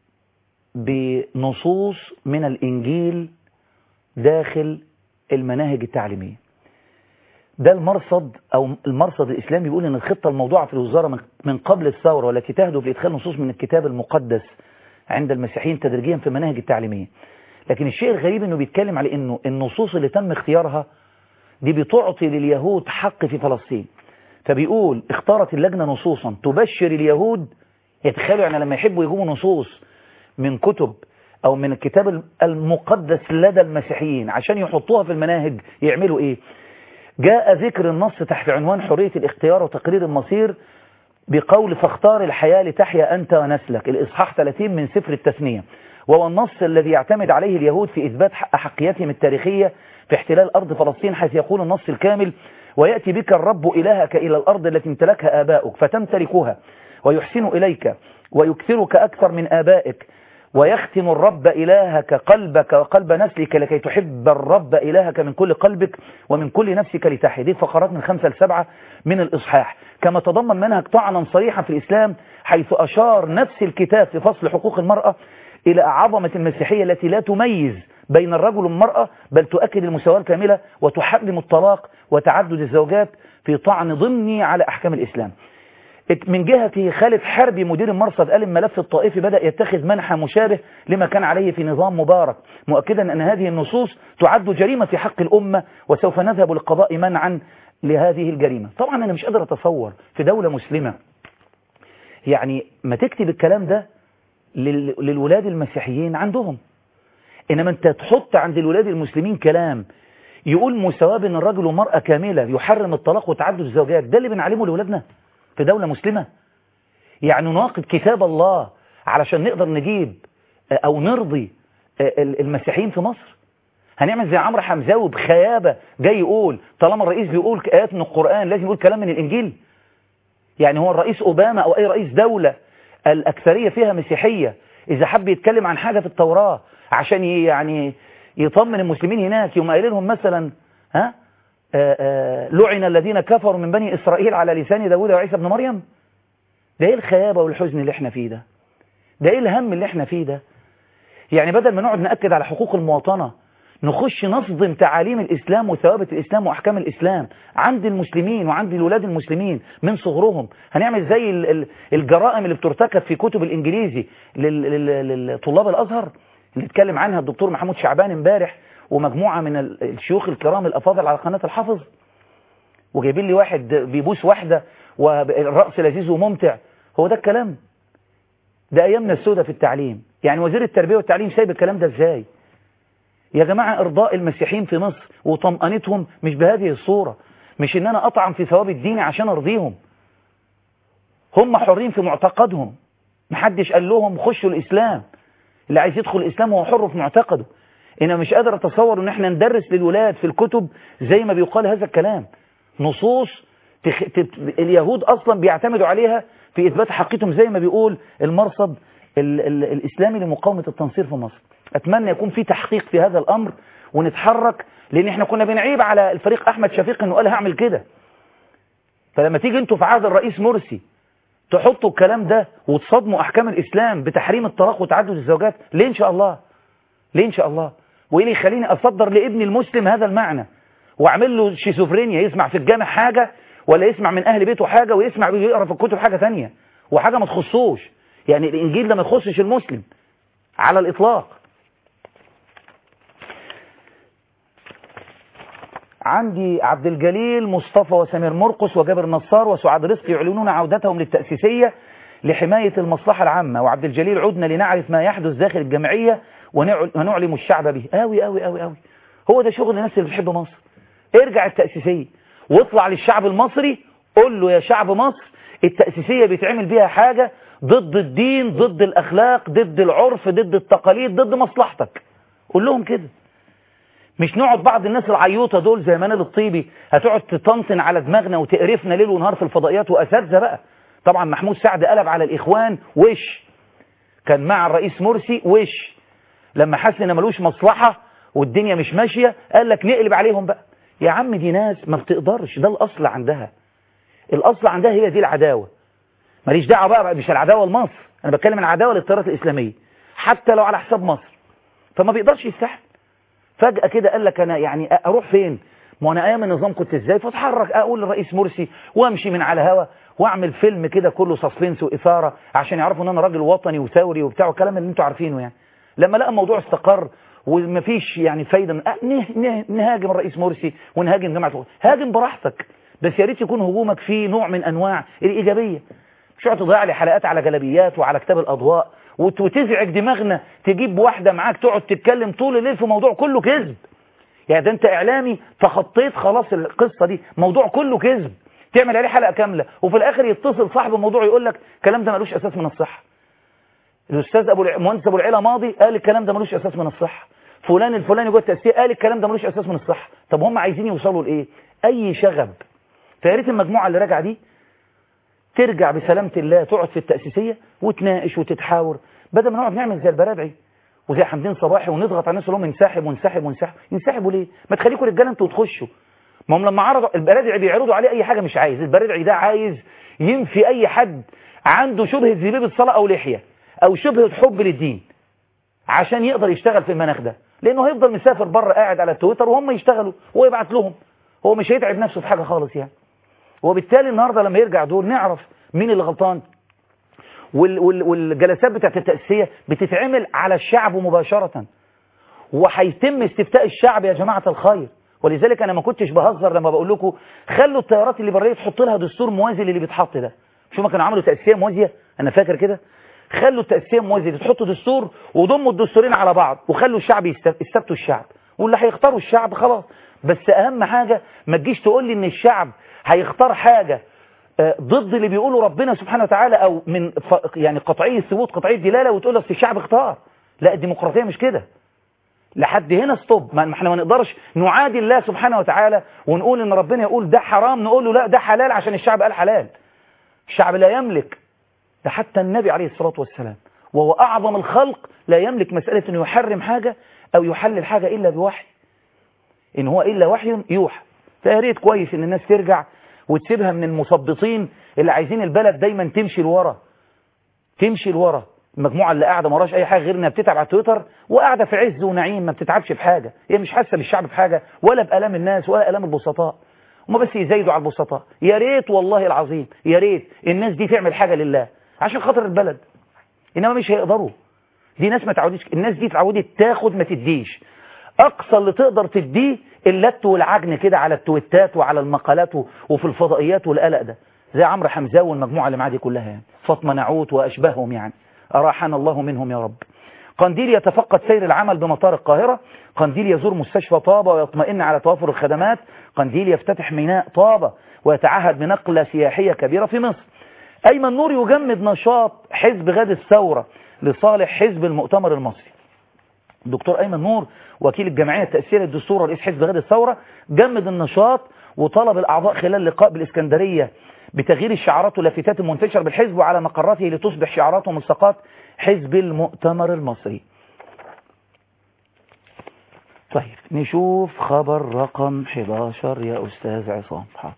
بنصوص من الإنجيل داخل المناهج التعليمية ده المرصد او المرصد الاسلامي بيقول ان الخطه الموضوعه في الوزاره من- من قبل الثوره والتي تهدف لادخال نصوص من الكتاب المقدس عند المسيحيين تدريجيا في المناهج التعليميه لكن الشيء الغريب انه بيتكلم على انه النصوص اللي تم اختيارها دي بتعطي لليهود حق في فلسطين فبيقول اختارت اللجنه نصوصا تبشر اليهود يتخيلوا يعني لما يحبوا يجيبوا نصوص من كتب او من الكتاب المقدس لدى المسيحيين عشان يحطوها في المناهج يعملوا ايه جاء ذكر النص تحت عنوان حرية الاختيار وتقرير المصير بقول فاختار الحياة لتحيا أنت ونسلك الإصحاح 30 من سفر التثنية وهو النص الذي يعتمد عليه اليهود في إثبات أحقيتهم التاريخية في احتلال أرض فلسطين حيث يقول النص الكامل ويأتي بك الرب إلهك إلى الأرض التي امتلكها آباؤك فتمتلكها ويحسن إليك ويكثرك أكثر من آبائك ويختم الرب إلهك قلبك وقلب نسلك لكي تحب الرب إلهك من كل قلبك ومن كل نفسك لتحيا دي فقرات من خمسة لسبعة من الإصحاح كما تضمن منهج طعنا صريحا في الإسلام حيث أشار نفس الكتاب في فصل حقوق المرأة إلى عظمة المسيحية التي لا تميز بين الرجل والمرأة بل تؤكد المساواة الكاملة وتحرم الطلاق وتعدد الزوجات في طعن ضمني على أحكام الإسلام من جهته خالد حربي مدير المرصد قال الملف الطائفي بدأ يتخذ منحى مشابه لما كان عليه في نظام مبارك مؤكدا أن هذه النصوص تعد جريمة في حق الأمة وسوف نذهب للقضاء منعا لهذه الجريمة طبعا أنا مش قادر أتصور في دولة مسلمة يعني ما تكتب الكلام ده لل- للولاد المسيحيين عندهم إنما أنت تحط عند الولاد المسلمين كلام يقول مساواة بين الرجل والمرأة كاملة يحرم الطلاق وتعدد الزوجات ده اللي بنعلمه لأولادنا في دولة مسلمة يعني نناقض كتاب الله علشان نقدر نجيب آه، أو نرضي آه، المسيحيين في مصر هنعمل زي عمرو حمزاوي بخيابة جاي يقول طالما الرئيس بيقول آيات من القرآن لازم يقول كلام من الإنجيل يعني هو الرئيس أوباما أو أي رئيس دولة الأكثرية فيها مسيحية إذا حب يتكلم عن حاجة في التوراة عشان ي- يعني يطمن المسلمين هناك يوم قايل لهم مثلا ها آه، آه، لعن الذين كفروا من بني إسرائيل على لسان داود وعيسى بن مريم ده ايه الخيابة والحزن اللي احنا فيه ده ده ايه الهم اللي احنا فيه ده يعني بدل ما نقعد نأكد على حقوق المواطنة نخش نصدم تعاليم الإسلام وثوابت الإسلام وأحكام الإسلام عند المسلمين وعند الولاد المسلمين من صغرهم هنعمل زي ال- ال- الجرائم اللي بترتكب في كتب الإنجليزي لل- لل- للطلاب الأزهر اللي اتكلم عنها الدكتور محمود شعبان امبارح ومجموعة من ال- الشيوخ الكرام الأفاضل على قناة الحافظ وجايبين لي واحد بيبوس واحدة والرأس لذيذ وممتع هو ده الكلام ده أيامنا السوداء في التعليم يعني وزير التربية والتعليم سايب الكلام ده ازاي يا جماعة إرضاء المسيحيين في مصر وطمأنتهم مش بهذه الصورة مش إن أنا أطعن في ثواب الدين عشان أرضيهم هم حرين في معتقدهم محدش قال لهم خشوا الإسلام اللي عايز يدخل الإسلام هو حر في معتقده انا مش قادر اتصور ان احنا ندرس للولاد في الكتب زي ما بيقال هذا الكلام نصوص تخ... تت... اليهود اصلا بيعتمدوا عليها في اثبات حقيقتهم زي ما بيقول المرصد ال... ال... الاسلامي لمقاومه التنصير في مصر اتمنى يكون في تحقيق في هذا الامر ونتحرك لان احنا كنا بنعيب على الفريق احمد شفيق انه قال هعمل كده فلما تيجي انتوا في عهد الرئيس مرسي تحطوا الكلام ده وتصدموا احكام الاسلام بتحريم الطلاق وتعدد الزوجات ليه ان شاء الله ليه ان شاء الله وايه اللي يخليني اصدر لابني المسلم هذا المعنى واعمل له شيزوفرينيا يسمع في الجامع حاجه ولا يسمع من اهل بيته حاجه ويسمع ويقرا في الكتب حاجه ثانيه وحاجه ما تخصوش يعني الانجيل ده ما يخصش المسلم على الاطلاق عندي عبد الجليل مصطفى وسمير مرقس وجابر نصار وسعاد رزقي يعلنون عودتهم للتأسيسية لحماية المصلحة العامة وعبد الجليل عدنا لنعرف ما يحدث داخل الجمعية ونعلم الشعب به قوي قوي قوي قوي هو ده شغل الناس اللي بتحب مصر ارجع التأسيسية واطلع للشعب المصري قول له يا شعب مصر التأسيسية بيتعمل بيها حاجة ضد الدين ضد الأخلاق ضد العرف ضد التقاليد ضد مصلحتك قول لهم كده مش نقعد بعض الناس العيوطة دول زي منال الطيبي هتقعد تطنطن على دماغنا وتقرفنا ليل ونهار في الفضائيات وأساتذة بقى طبعا محمود سعد قلب على الإخوان وش كان مع الرئيس مرسي وش لما حس ان ملوش مصلحة والدنيا مش ماشية قال لك نقلب عليهم بقى يا عم دي ناس ما بتقدرش ده الأصل عندها الأصل عندها هي دي العداوة ماليش دعوة بقى, بقى مش العداوة لمصر أنا بتكلم عن العداوة للتيارات الإسلامية حتى لو على حساب مصر فما بيقدرش يستحمل فجأة كده قال لك أنا يعني أروح فين ما أنا أيام النظام كنت إزاي فاتحرك أقول للرئيس مرسي وأمشي من على هوا وأعمل فيلم كده كله سسبنس وإثارة عشان يعرفوا إن أنا راجل وطني وثوري وبتاع والكلام اللي أنتوا عارفينه يعني لما لقى الموضوع استقر ومفيش يعني فايدة نهاجم الرئيس مرسي ونهاجم جماعة هاجم براحتك بس يا ريت يكون هجومك فيه نوع من أنواع الإيجابية مش تقعد تضيع لي حلقات على جلبيات وعلى كتاب الأضواء وتزعج دماغنا تجيب واحدة معاك تقعد تتكلم طول الليل في موضوع كله كذب يعني ده انت اعلامي فخطيت خلاص القصة دي موضوع كله كذب تعمل عليه حلقة كاملة وفي الاخر يتصل صاحب الموضوع يقول لك الكلام ده ملوش اساس من الصحة الاستاذ ابو المهندس ابو العلا ماضي قال الكلام ده ملوش اساس من الصحة فلان الفلاني جوه التأسيس قال الكلام ده ملوش اساس من الصحة طب هم عايزين يوصلوا لايه اي شغب فيا ريت المجموعة اللي راجعه دي ترجع بسلامة الله تقعد في التأسيسية وتناقش وتتحاور بدل ما نقعد نعمل زي البرادعي وزي حمدين صباحي ونضغط على الناس اللي هم ينسحب ونسحب ونسحب ينسحبوا ليه ما تخليكم رجاله انتوا تخشوا ما هم لما عرضوا البرادعي بيعرضوا عليه اي حاجه مش عايز البرادعي ده عايز ينفي اي حد عنده شبهه زبيب صلاه او لحيه او شبهه حب للدين عشان يقدر يشتغل في المناخ ده لانه هيفضل مسافر بره قاعد على التويتر وهم يشتغلوا هو يبعت لهم هو مش هيتعب نفسه في حاجه خالص يعني وبالتالي النهارده لما يرجع دول نعرف مين اللي غلطان وال وال والجلسات بتاعت التأسية بتتعمل على الشعب مباشرة وهيتم استفتاء الشعب يا جماعة الخير ولذلك أنا ما كنتش بهزر لما بقول لكم خلوا التيارات الليبرالية تحط لها دستور موازي للي بيتحط ده شو ما كانوا عملوا تأسية موازية أنا فاكر كده خلوا التأسية موازية تحطوا دستور وضموا الدستورين على بعض وخلوا الشعب يستفتوا الشعب واللي هيختاروا الشعب خلاص بس أهم حاجة ما تجيش تقول لي إن الشعب هيختار حاجة ضد اللي بيقوله ربنا سبحانه وتعالى او من يعني قطعي الثبوت قطعي الدلاله وتقول اصل الشعب اختار لا الديمقراطيه مش كده لحد هنا ستوب ما احنا ما نقدرش نعادي الله سبحانه وتعالى ونقول ان ربنا يقول ده حرام نقول له لا ده حلال عشان الشعب قال حلال الشعب لا يملك ده حتى النبي عليه الصلاه والسلام وهو اعظم الخلق لا يملك مساله انه يحرم حاجه او يحلل حاجه الا بوحي ان هو الا وحي يوحى فيا ريت كويس ان الناس ترجع وتسيبها من المثبطين اللي عايزين البلد دايما تمشي لورا تمشي لورا المجموعة اللي قاعدة ما وراش أي حاجة غير إنها بتتعب على تويتر وقاعدة في عز ونعيم ما بتتعبش بحاجة هي مش حاسة بالشعب بحاجة ولا بآلام الناس ولا آلام البسطاء هما بس يزايدوا على البسطاء يا ريت والله العظيم يا ريت الناس دي تعمل حاجة لله عشان خاطر البلد إنما مش هيقدروا دي ناس ما تعودش الناس دي اتعودت تاخد ما تديش أقصى اللي تقدر تديه اللت والعجن كده على التويتات وعلى المقالات وفي الفضائيات والقلق ده زي عمرو حمزاوي والمجموعة اللي معاه دي كلها يعني فاطمة نعوت وأشباههم يعني أراحنا الله منهم يا رب قنديل يتفقد سير العمل بمطار القاهرة قنديل يزور مستشفى طابة ويطمئن على توافر الخدمات قنديل يفتتح ميناء طابة ويتعهد بنقلة سياحية كبيرة في مصر أيمن نور يجمد نشاط حزب غد الثورة لصالح حزب المؤتمر المصري الدكتور أيمن نور وكيل الجمعية التأسيسية للدستور ورئيس حزب غد الثورة جمد النشاط وطلب الأعضاء خلال لقاء بالإسكندرية بتغيير الشعارات واللافتات المنتشرة بالحزب وعلى مقراته لتصبح شعارات وملصقات حزب المؤتمر المصري طيب نشوف خبر رقم 11 يا أستاذ عصام حاضر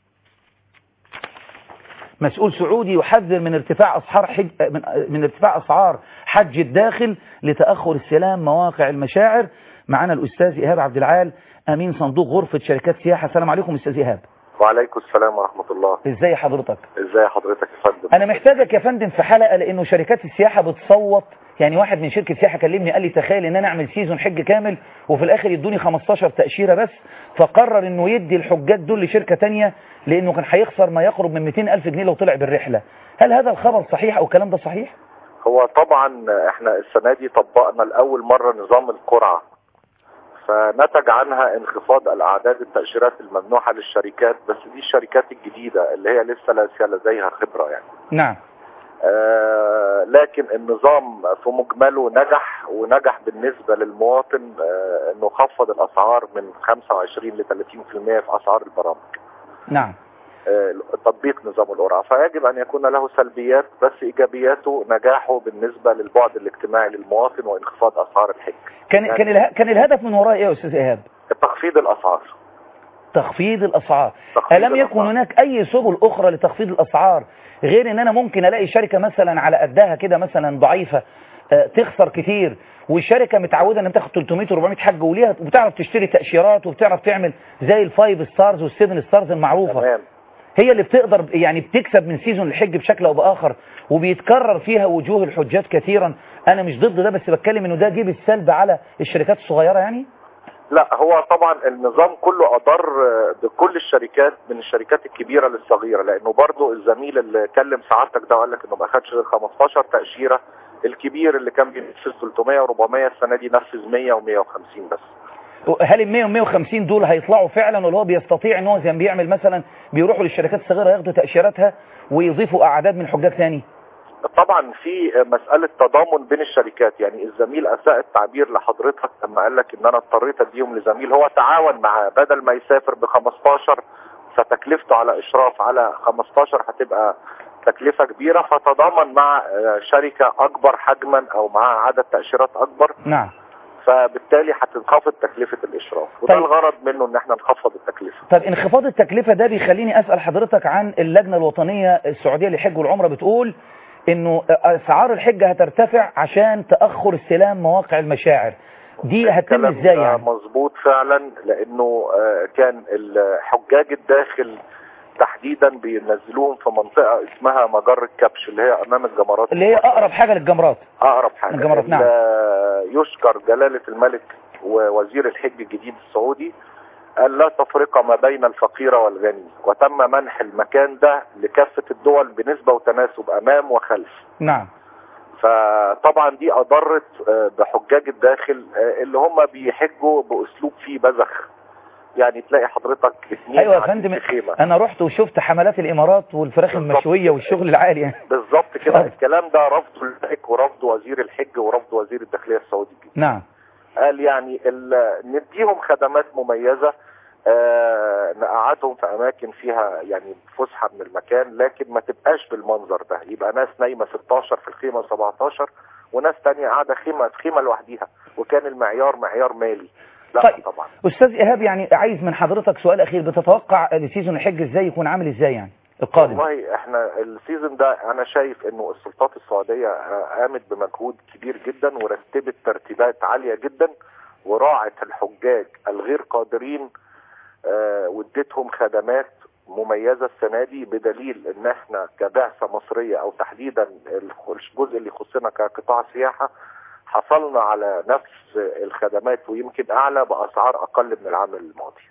مسؤول سعودي يحذر من ارتفاع أسعار حج من, من ارتفاع أسعار حج الداخل لتأخر استلام مواقع المشاعر معنا الأستاذ إيهاب عبد العال أمين صندوق غرفة شركات سياحة السلام عليكم أستاذ إيهاب وعليكم السلام ورحمة الله إزاي حضرتك ازاي حضرتك يا فندم أنا محتاجك يا فندم في حلقة لأنه شركات السياحة بتصوت يعني واحد من شركة سياحة كلمني قال لي تخيل ان انا اعمل سيزون حج كامل وفي الاخر يدوني 15 تأشيرة بس فقرر انه يدي الحجاج دول لشركة تانية لانه كان هيخسر ما يقرب من 200 الف جنيه لو طلع بالرحلة هل هذا الخبر صحيح او الكلام ده صحيح هو طبعا احنا السنة دي طبقنا لأول مرة نظام القرعة فنتج عنها انخفاض الأعداد التأشيرات الممنوحة للشركات بس دي الشركات الجديدة اللي هي لسه ليس لديها خبرة يعني نعم آه لكن النظام في مجمله نجح ونجح بالنسبة للمواطن آه انه خفض الاسعار من 25 ل 30% في اسعار البرامج نعم آه تطبيق نظام القرعة فيجب ان يكون له سلبيات بس ايجابياته نجاحه بالنسبة للبعد الاجتماعي للمواطن وانخفاض اسعار الحج كان يعني كان اله... كان الهدف من وراء ايه يا استاذ ايهاب تخفيض الاسعار تخفيض الاسعار تخفيض الم يكن الأسعار. هناك اي سبل اخرى لتخفيض الاسعار غير ان انا ممكن الاقي شركة مثلا على قدها كده مثلا ضعيفة آه، تخسر كتير والشركة متعودة انها تاخد 300 و400 حج وليها وبتعرف تشتري تأشيرات وبتعرف تعمل زي الفايف ستارز والسيفن ستارز المعروفة تمام هي اللي بتقدر يعني بتكسب من سيزون الحج بشكل او باخر وبيتكرر فيها وجوه الحجاج كثيرا انا مش ضد ده بس بتكلم انه ده جيب السلب على الشركات الصغيرة يعني لا هو طبعا النظام كله اضر بكل الشركات من الشركات الكبيره للصغيره لانه برضو الزميل اللي كلم سعادتك ده وقال لك انه ما اخدش غير 15 تاشيره الكبير اللي كان بينفذ 300 و400 السنه دي نفذ 100 و150 بس هل ال 100 و 150 دول هيطلعوا فعلا ولا هو بيستطيع ان هو زي ما بيعمل مثلا بيروحوا للشركات الصغيره ياخدوا تاشيراتها ويضيفوا اعداد من حجاج ثاني طبعا في مسألة تضامن بين الشركات يعني الزميل أساء التعبير لحضرتك لما قال لك إن أنا اضطريت أديهم لزميل هو تعاون معاه بدل ما يسافر ب 15 فتكلفته على إشراف على 15 هتبقى تكلفة كبيرة فتضامن مع آه، شركة أكبر حجما أو مع عدد تأشيرات أكبر نعم فبالتالي هتنخفض تكلفة الإشراف وده طيب. الغرض منه إن احنا نخفض التكلفة طب انخفاض التكلفة ده بيخليني أسأل حضرتك عن اللجنة الوطنية السعودية للحج والعمرة بتقول انه اسعار الحج هترتفع عشان تأخر استلام مواقع المشاعر دي هتتم الكلام ازاي ده يعني مظبوط فعلا لانه آه، كان الحجاج الداخل تحديدا بينزلوهم في منطقة اسمها مجر الكبش اللي هي امام الجمرات اللي هي اقرب حاجة للجمرات اقرب حاجة الجمرات، نعم. ال- يشكر جلالة الملك ووزير الحج الجديد السعودي قال لا تفرقة ما بين الفقير والغني وتم منح المكان ده لكافة الدول بنسبة وتناسب امام وخلف نعم فطبعا دي اضرت آه، بحجاج الداخل آه، اللي هم بيحجوا باسلوب فيه بذخ يعني تلاقي حضرتك اتنين ايوه يا قاعدين فندم في خيمه انا رحت وشفت حملات الامارات والفراخ بالظبط. المشوية والشغل العالي يعني بالظبط كده آه. الكلام ده رفضه الملك ورفضه وزير الحج ورفضه وزير الداخليه السعودي الجديد نعم قال يعني ال- نديهم خدمات مميزه آه نقعدهم في اماكن فيها يعني فسحه من المكان لكن ما تبقاش بالمنظر ده يبقى ناس نايمه 16 في الخيمه 17 وناس تانية قاعده خيمه في خيمه لوحديها وكان المعيار معيار مالي لا طيب. طبعا استاذ ايهاب يعني عايز من حضرتك سؤال اخير بتتوقع السيزون الحج ازاي يكون عامل ازاي يعني القادم والله احنا السيزون ده انا شايف انه السلطات السعوديه آه، قامت بمجهود كبير جدا ورتبت ترتيبات عاليه جدا وراعت الحجاج الغير قادرين آه، واديتهم خدمات مميزه السنه دي بدليل ان احنا كبعثه مصريه او تحديدا الجزء اللي يخصنا كقطاع سياحه حصلنا على نفس الخدمات ويمكن اعلى باسعار اقل من العام الماضي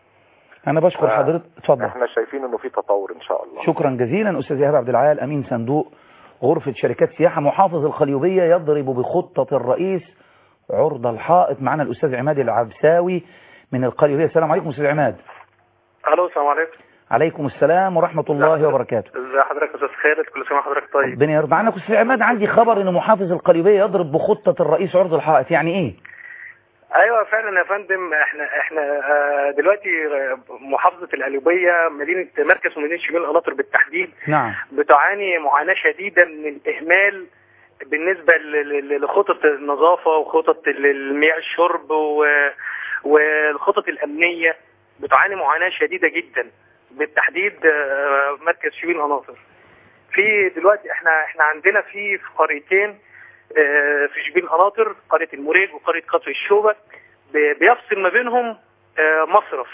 انا بشكر آه. حضرتك اتفضل احنا شايفين انه في تطور ان شاء الله شكرا جزيلا أستاذ إيهاب عبد العال أمين صندوق غرفة شركات سياحة محافظ الخليوبية يضرب بخطة الرئيس عرض الحائط معنا الأستاذ عماد العبساوي من القليوبية السلام عليكم أستاذ عماد الو السلام عليكم عليكم السلام ورحمة الله وبركاته ازي حضرتك يا استاذ خالد كل سنه وحضرتك طيب ربنا يرضى عنك استاذ عماد عندي خبر ان محافظ القليوبية يضرب بخطة الرئيس عرض الحائط يعني ايه ايوه فعلا يا فندم احنا احنا آه، دلوقتي آه، محافظه القليوبيه مدينه مركز ومدينه شمال القناطر بالتحديد نعم بتعاني معاناه شديده من الاهمال بالنسبه ل- ل- لخطط النظافه وخطط ال- المياه الشرب و- والخطط الامنيه بتعاني معاناه شديده جدا بالتحديد آه، مركز شبين القناطر في دلوقتي احنا احنا عندنا في في قريتين آه، في شبين القناطر قريه المريج وقريه قصر الشوبه ب- بيفصل ما بينهم آه، مصرف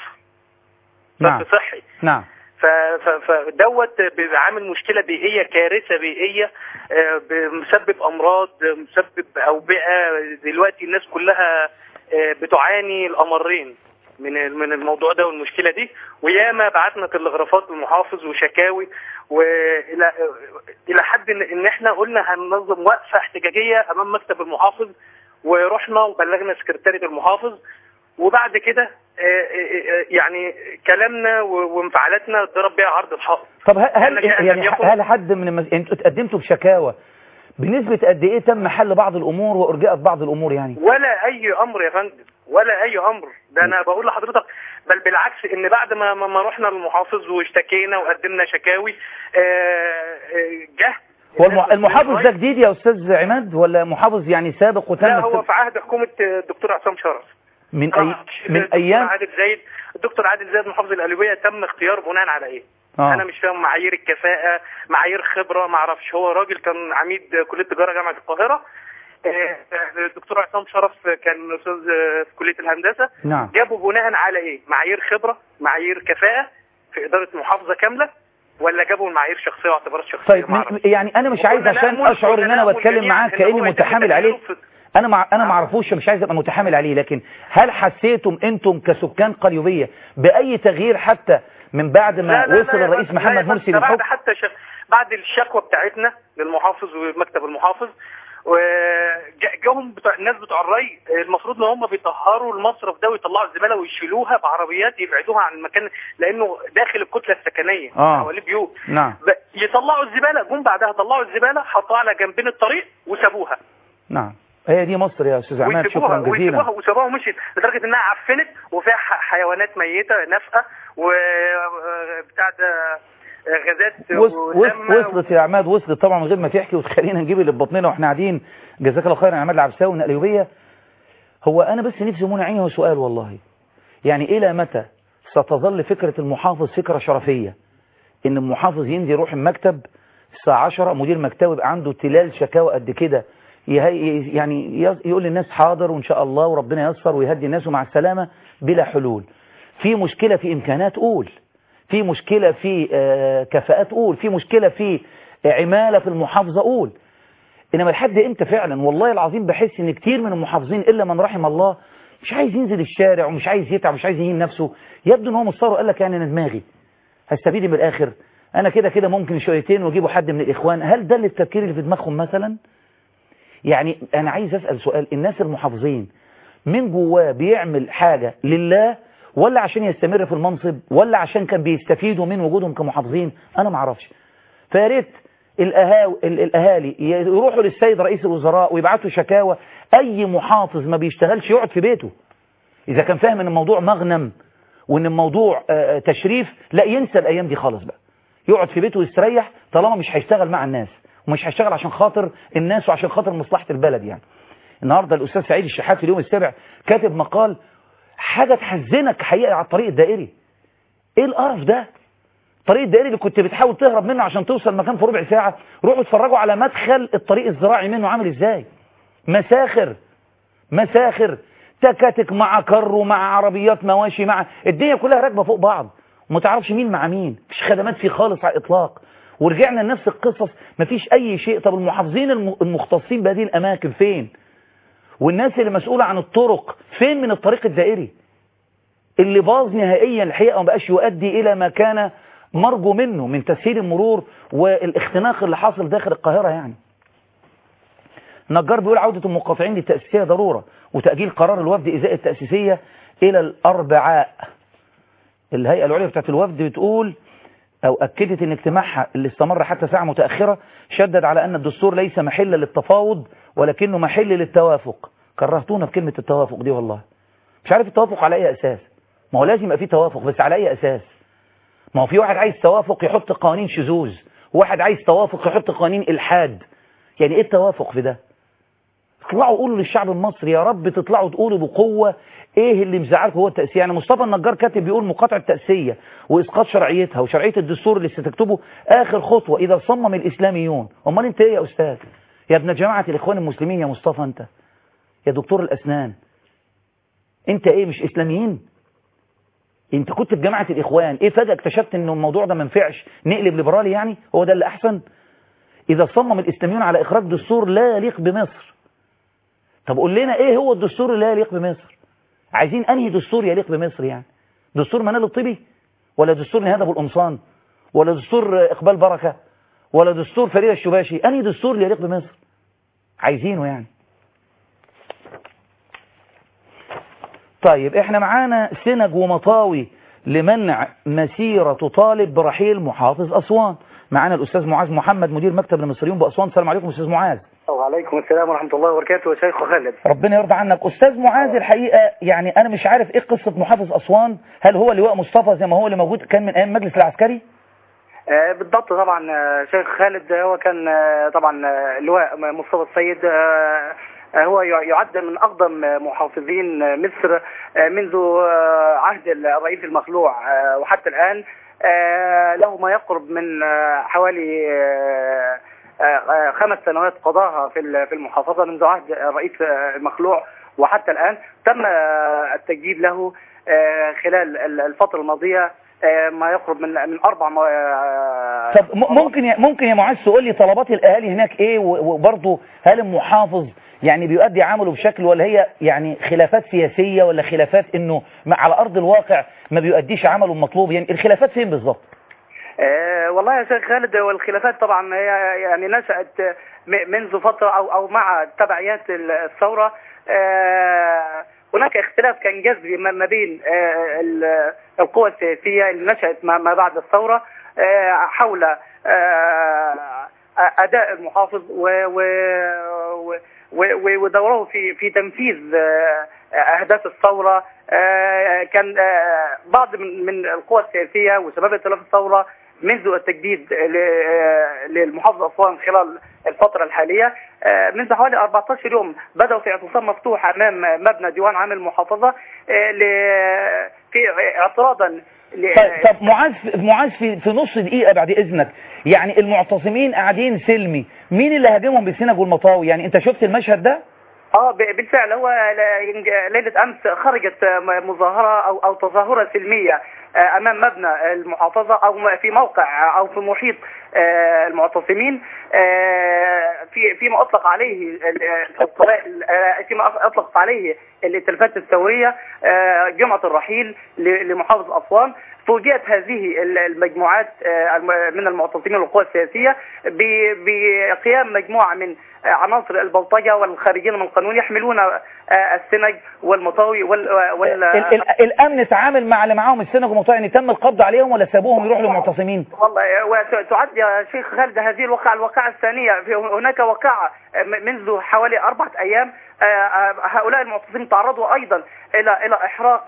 نعم صرف صحي نعم ف- ف- فدوت بيبقى عامل مشكله بيئيه كارثه بيئيه آه، ب- مسبب امراض مسبب اوبئه دلوقتي الناس كلها آه، بتعاني الامرين من ال- من الموضوع ده والمشكله دي وياما بعتنا تلغرافات للمحافظ وشكاوي والى الى حد ان إن احنا قلنا هننظم وقفه احتجاجيه امام مكتب المحافظ ورحنا وبلغنا سكرتاريه المحافظ وبعد كده آه، آه، آه، يعني كلامنا و- وانفعالاتنا ضرب بيها عرض الحائط طب هل هل, لم يكن- يعني لم يكن- هل حد من المز... انتوا اتقدمتوا بشكاوى بنسبة قد ايه تم حل بعض الامور وارجاء بعض الامور يعني ولا اي امر يا فندم ولا اي امر ده انا بقول لحضرتك بل بالعكس ان بعد ما ما ما رحنا للمحافظ واشتكينا وقدمنا شكاوي آه، آه، جه هو الم... المحافظ ده جديد يا استاذ عماد ولا محافظ يعني سابق وتم لا هو الس- في عهد حكومه الدكتور عصام شرف من اي من الدكتور ايام عادل زايد الدكتور عادل زايد محافظ القليوبيه تم اختيار بناء على ايه؟ آه. انا مش فاهم معايير الكفاءه معايير خبره ما اعرفش هو راجل كان عميد كليه تجاره جامعه القاهره آه، الدكتور عصام شرف كان استاذ آه، في كليه الهندسه نعم جابوا بناء على ايه؟ معايير خبره معايير كفاءه في اداره محافظه كامله ولا جابوا معايير شخصيه واعتبارات شخصيه طيب ما من... أعرفش. يعني انا مش عايز وكنا عشان نأمل- اشعر ان كنا انا نأمل بتكلم جميعاً معاك إن كاني هو يتم متحامل تغييره عليه في- انا مع... انا ما اعرفوش مش عايز ابقى متحامل عليه لكن هل حسيتم انتم كسكان قليوبيه باي تغيير حتى من بعد ما لا لا وصل لا يا الرئيس فندم، لا محمد يا فندم، مرسي ده بعد للحكم حتى شك... بعد الشكوى بتاعتنا للمحافظ ومكتب المحافظ وجاهم بتوع الناس بتوع الري المفروض ان هم بيطهروا المصرف ده ويطلعوا الزباله ويشيلوها بعربيات يبعدوها عن المكان لانه داخل الكتله السكنيه آه. حواليه بيوت نعم ب- يطلعوا الزباله جم بعدها طلعوا الزباله حطوها على جنبين الطريق وسابوها نعم هي دي مصر يا استاذ عماد ويسيبوها شكرا ويسيبوها جزيلا وسابوها ومشيت لدرجه انها عفنت وفيها ح- حيوانات ميته نافقه وبتاع ده غازات وص- وص- ودم وصلت يا عماد وصلت طبعا من غير ما تحكي وتخلينا نجيب اللي في بطننا واحنا قاعدين جزاك الله خيرا يا عماد العبساوي من القليوبيه هو انا بس نفسي منى عيني هو سؤال والله يعني الى متى ستظل فكره المحافظ فكره شرفيه ان المحافظ ينزل يروح المكتب الساعه 10 مدير مكتبه يبقى عنده تلال شكاوى قد كده يهي- يعني يز- يقول للناس حاضر وان شاء الله وربنا ييسر ويهدي الناس ومع السلامه بلا حلول في مشكله في امكانات قول في مشكلة في آه، كفاءات قول في مشكلة في عمالة في المحافظة قول إنما لحد إمتى فعلا والله العظيم بحس إن كتير من المحافظين إلا من رحم الله مش عايز ينزل الشارع ومش عايز يتعب مش عايز يهين نفسه يبدو إن هو مصر قال لك يعني أنا دماغي هستفيد من الآخر أنا كده كده ممكن شويتين وأجيبوا حد من الإخوان هل ده اللي التفكير اللي في دماغهم مثلا يعني أنا عايز أسأل سؤال الناس المحافظين من جواه بيعمل حاجة لله ولا عشان يستمر في المنصب ولا عشان كان بيستفيدوا من وجودهم كمحافظين انا ما اعرفش فيا ريت الأهاو- ال- الاهالي يروحوا للسيد رئيس الوزراء ويبعتوا شكاوى اي محافظ ما بيشتغلش يقعد في بيته اذا كان فاهم ان الموضوع مغنم وان الموضوع آه، تشريف لا ينسى الايام دي خالص بقى يقعد في بيته ويستريح طالما مش هيشتغل مع الناس ومش هيشتغل عشان خاطر الناس وعشان خاطر مصلحة البلد يعني النهاردة الأستاذ سعيد الشحات في اليوم السابع كاتب مقال حاجة تحزنك حقيقة على الطريق الدائري ايه القرف ده الطريق الدائري اللي كنت بتحاول تهرب منه عشان توصل مكان في ربع ساعة روحوا اتفرجوا على مدخل الطريق الزراعي منه عامل ازاي مساخر مساخر تكاتك مع كر ومع عربيات مواشي مع الدنيا كلها راكبه فوق بعض وما تعرفش مين مع مين مفيش خدمات فيه خالص على الاطلاق ورجعنا لنفس القصص مفيش اي شيء طب المحافظين الم- المختصين بهذه الاماكن فين والناس اللي مسؤولة عن الطرق فين من الطريق الدائري اللي باظ نهائيا الحقيقة وما بقاش يؤدي إلى ما كان مرجو منه من تسهيل المرور والاختناق اللي حاصل داخل القاهرة يعني نجار بيقول عودة المقاطعين للتأسيسية ضرورة وتأجيل قرار الوفد إزاء التأسيسية إلى الأربعاء الهيئة العليا بتاعت الوفد بتقول أو أكدت أن اجتماعها اللي استمر حتى ساعة متأخرة شدد على أن الدستور ليس محل للتفاوض ولكنه محل للتوافق كرهتونا بكلمة التوافق دي والله مش عارف التوافق على أي أساس ما هو لازم يبقى فيه توافق بس على أي أساس ما هو في واحد عايز توافق يحط قوانين شذوذ وواحد عايز توافق يحط قوانين إلحاد يعني إيه التوافق في ده اطلعوا قولوا للشعب المصري يا رب تطلعوا تقولوا بقوة ايه اللي مزعلكم هو التأسية يعني مصطفى النجار كاتب بيقول مقاطعة التأسية وإسقاط شرعيتها وشرعية الدستور اللي ستكتبه آخر خطوة إذا صمم الإسلاميون أمال أنت إيه يا أستاذ يا ابن جماعة الإخوان المسلمين يا مصطفى أنت يا دكتور الأسنان أنت إيه مش إسلاميين أنت كنت في جماعة الإخوان إيه فجأة اكتشفت إنه الموضوع ده ما ينفعش نقلب ليبرالي يعني هو ده اللي أحسن إذا صمم الإسلاميون على إخراج دستور لا يليق بمصر طب قول لنا إيه هو الدستور اللي لا يليق بمصر عايزين أنهي دستور يليق بمصر يعني دستور منال الطبي ولا دستور نهاد أبو القمصان ولا دستور إقبال بركة ولا دستور فريدة الشباشي أنهي دستور اللي يليق بمصر عايزينه يعني طيب احنا معانا سنج ومطاوي لمنع مسيرة تطالب برحيل محافظ أسوان معانا الأستاذ معاذ محمد مدير مكتب المصريين بأسوان السلام عليكم أستاذ معاذ وعليكم السلام ورحمة الله وبركاته يا شيخ خالد ربنا يرضى عنك أستاذ معاذ الحقيقة يعني أنا مش عارف إيه قصة محافظ أسوان هل هو لواء مصطفى زي ما هو اللي موجود كان من أيام المجلس العسكري آه بالضبط طبعا آه شيخ خالد هو كان آه طبعا آه اللواء مصطفى السيد آه هو يعد من أقدم محافظين مصر منذ عهد الرئيس المخلوع وحتى الآن له ما يقرب من حوالي خمس سنوات قضاها في في المحافظة منذ عهد الرئيس المخلوع وحتى الآن تم التجديد له خلال الفترة الماضية ما يقرب من من اربع ما طب ممكن يا ممكن يا معاذ تقول لي طلبات الاهالي هناك ايه وبرضه هل المحافظ يعني بيؤدي عمله بشكل ولا هي يعني خلافات سياسية ولا خلافات انه على ارض الواقع ما بيؤديش عمله المطلوب يعني الخلافات فين بالظبط أه والله يا شيخ خالد والخلافات طبعا هي يعني نشأت منذ فترة او او مع تبعيات الثورة أه هناك اختلاف كان جذري ما بين أه القوى السياسية اللي نشأت ما بعد الثورة حول أداء المحافظ و, و ودوره في في تنفيذ اهداف الثوره كان بعض من من القوى السياسيه وسبب ائتلاف الثوره منذ التجديد للمحافظ اسوان خلال الفتره الحاليه منذ حوالي 14 يوم بداوا في اعتصام مفتوح امام مبنى ديوان عام المحافظه في اعتراضا طيب, طب معاذ معاذ في, في نص دقيقه بعد اذنك يعني المعتصمين قاعدين سلمي مين اللي هاجمهم بالسنج والمطاوي يعني انت شفت المشهد ده اه بالفعل هو ليله امس خرجت مظاهره او او تظاهره سلميه امام مبنى المحافظه او في موقع او في محيط المعتصمين في فيما اطلق عليه القبائل فيما اطلقت عليه الائتلافات الثوريه جمعه الرحيل لمحافظ اسوان فوجئت هذه المجموعات من المعتصمين والقوى السياسيه بقيام مجموعه من عناصر البلطجه والخارجين من القانون يحملون السنج والمطاوي وال, وال... ال ال الامن تعامل مع اللي معاهم السنج والمطاوي يعني تم القبض عليهم ولا سابوهم يروحوا للمعتصمين؟ والله وتعد يا شيخ خالد هذه الواقعه الواقعه الثانيه هناك واقعه منذ حوالي اربعه ايام هؤلاء المعتصمين تعرضوا ايضا الى الى احراق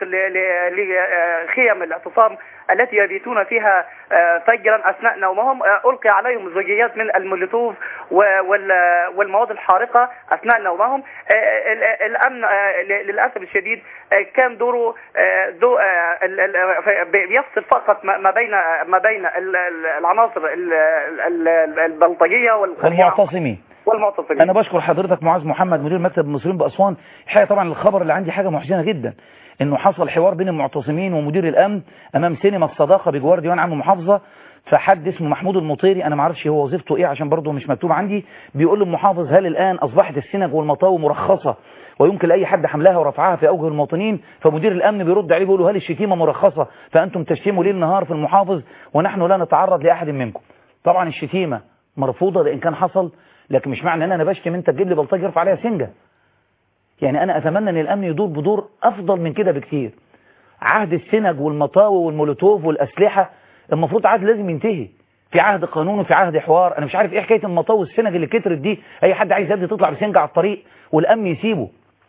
لخيم الاعتصام التي يبيتون فيها فجرا اثناء نومهم القي عليهم زجاجات من المولوتوف والمواد الحارقه اثناء نومهم الامن للاسف الشديد كان دوره دو بيفصل فقط ما بين ما بين العناصر البلطجيه والمعتصمين والمعتصمين انا بشكر حضرتك معاذ محمد مدير مكتب المصريين باسوان الحقيقه طبعا الخبر اللي عندي حاجه محزنه جدا انه حصل حوار بين المعتصمين ومدير الامن امام سينما الصداقه بجوار ديوان عام المحافظه فحد اسمه محمود المطيري انا ما اعرفش هو وظيفته ايه عشان برضه مش مكتوب عندي بيقول للمحافظ هل الان اصبحت السنج والمطاوي مرخصه ويمكن لاي حد حملها ورفعها في اوجه المواطنين فمدير الامن بيرد عليه بيقول له هل الشتيمه مرخصه فانتم تشتموا ليل نهار في المحافظ ونحن لا نتعرض لاحد منكم طبعا الشتيمه مرفوضه ده ان كان حصل لكن مش معنى ان انا بشتم انت تجيب لي بلطجي يرفع عليها سنجه يعني انا اتمنى ان الامن يدور بدور افضل من كده بكتير عهد السنج والمطاوي والمولوتوف والاسلحه المفروض عهد لازم ينتهي في عهد قانون وفي عهد حوار انا مش عارف ايه حكايه المطاوي السنج اللي كترت دي اي حد عايز يدي تطلع بسنج على الطريق والامن يسيبه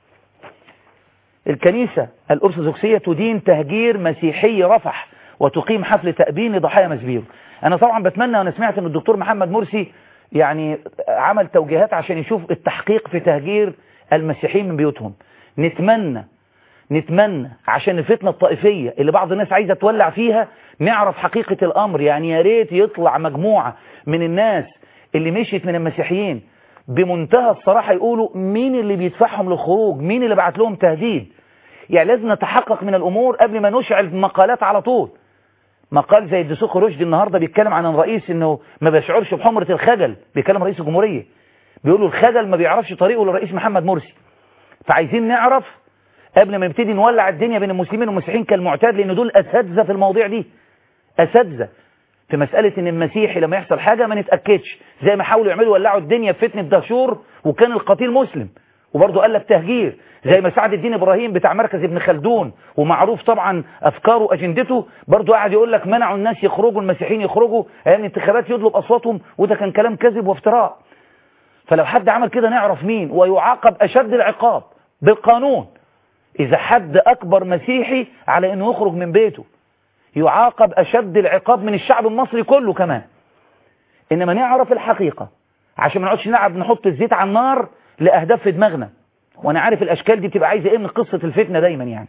الكنيسة الأرثوذكسية تدين تهجير مسيحي رفح وتقيم حفل تأبين لضحايا مسبيرو أنا طبعا بتمنى وأنا سمعت أن الدكتور محمد مرسي يعني عمل توجيهات عشان يشوف التحقيق في تهجير المسيحيين من بيوتهم نتمنى نتمنى عشان الفتنة الطائفية اللي بعض الناس عايزة تولع فيها نعرف حقيقة الأمر يعني يا ريت يطلع مجموعة من الناس اللي مشيت من المسيحيين بمنتهى الصراحة يقولوا مين اللي بيدفعهم للخروج مين اللي بعت لهم تهديد يعني لازم نتحقق من الأمور قبل ما نشعل مقالات على طول مقال زي الدسوق رشدي النهاردة بيتكلم عن الرئيس انه ما بيشعرش بحمرة الخجل بيتكلم رئيس الجمهورية بيقولوا الخجل ما بيعرفش طريقه للرئيس محمد مرسي فعايزين نعرف قبل ما نبتدي نولع الدنيا بين المسلمين والمسيحيين كالمعتاد لان دول اساتذه في المواضيع دي اساتذه في مسألة ان المسيحي لما يحصل حاجة ما نتأكدش زي ما حاولوا يعملوا ولعوا الدنيا في فتنة دهشور وكان القتيل مسلم وبرضه قال لك تهجير زي ما سعد الدين ابراهيم بتاع مركز ابن خلدون ومعروف طبعا افكاره واجندته برضه قاعد يقول لك منعوا الناس يخرجوا المسيحيين يخرجوا ايام الانتخابات يطلب اصواتهم وده كان كلام كذب وافتراء فلو حد عمل كده نعرف مين ويعاقب اشد العقاب بالقانون اذا حد اكبر مسيحي على انه يخرج من بيته يعاقب أشد العقاب من الشعب المصري كله كمان إنما نعرف الحقيقة عشان ما نقعدش نلعب نحط الزيت على النار لأهداف في دماغنا وأنا عارف الأشكال دي بتبقى عايزة إيه من قصة الفتنة دايما يعني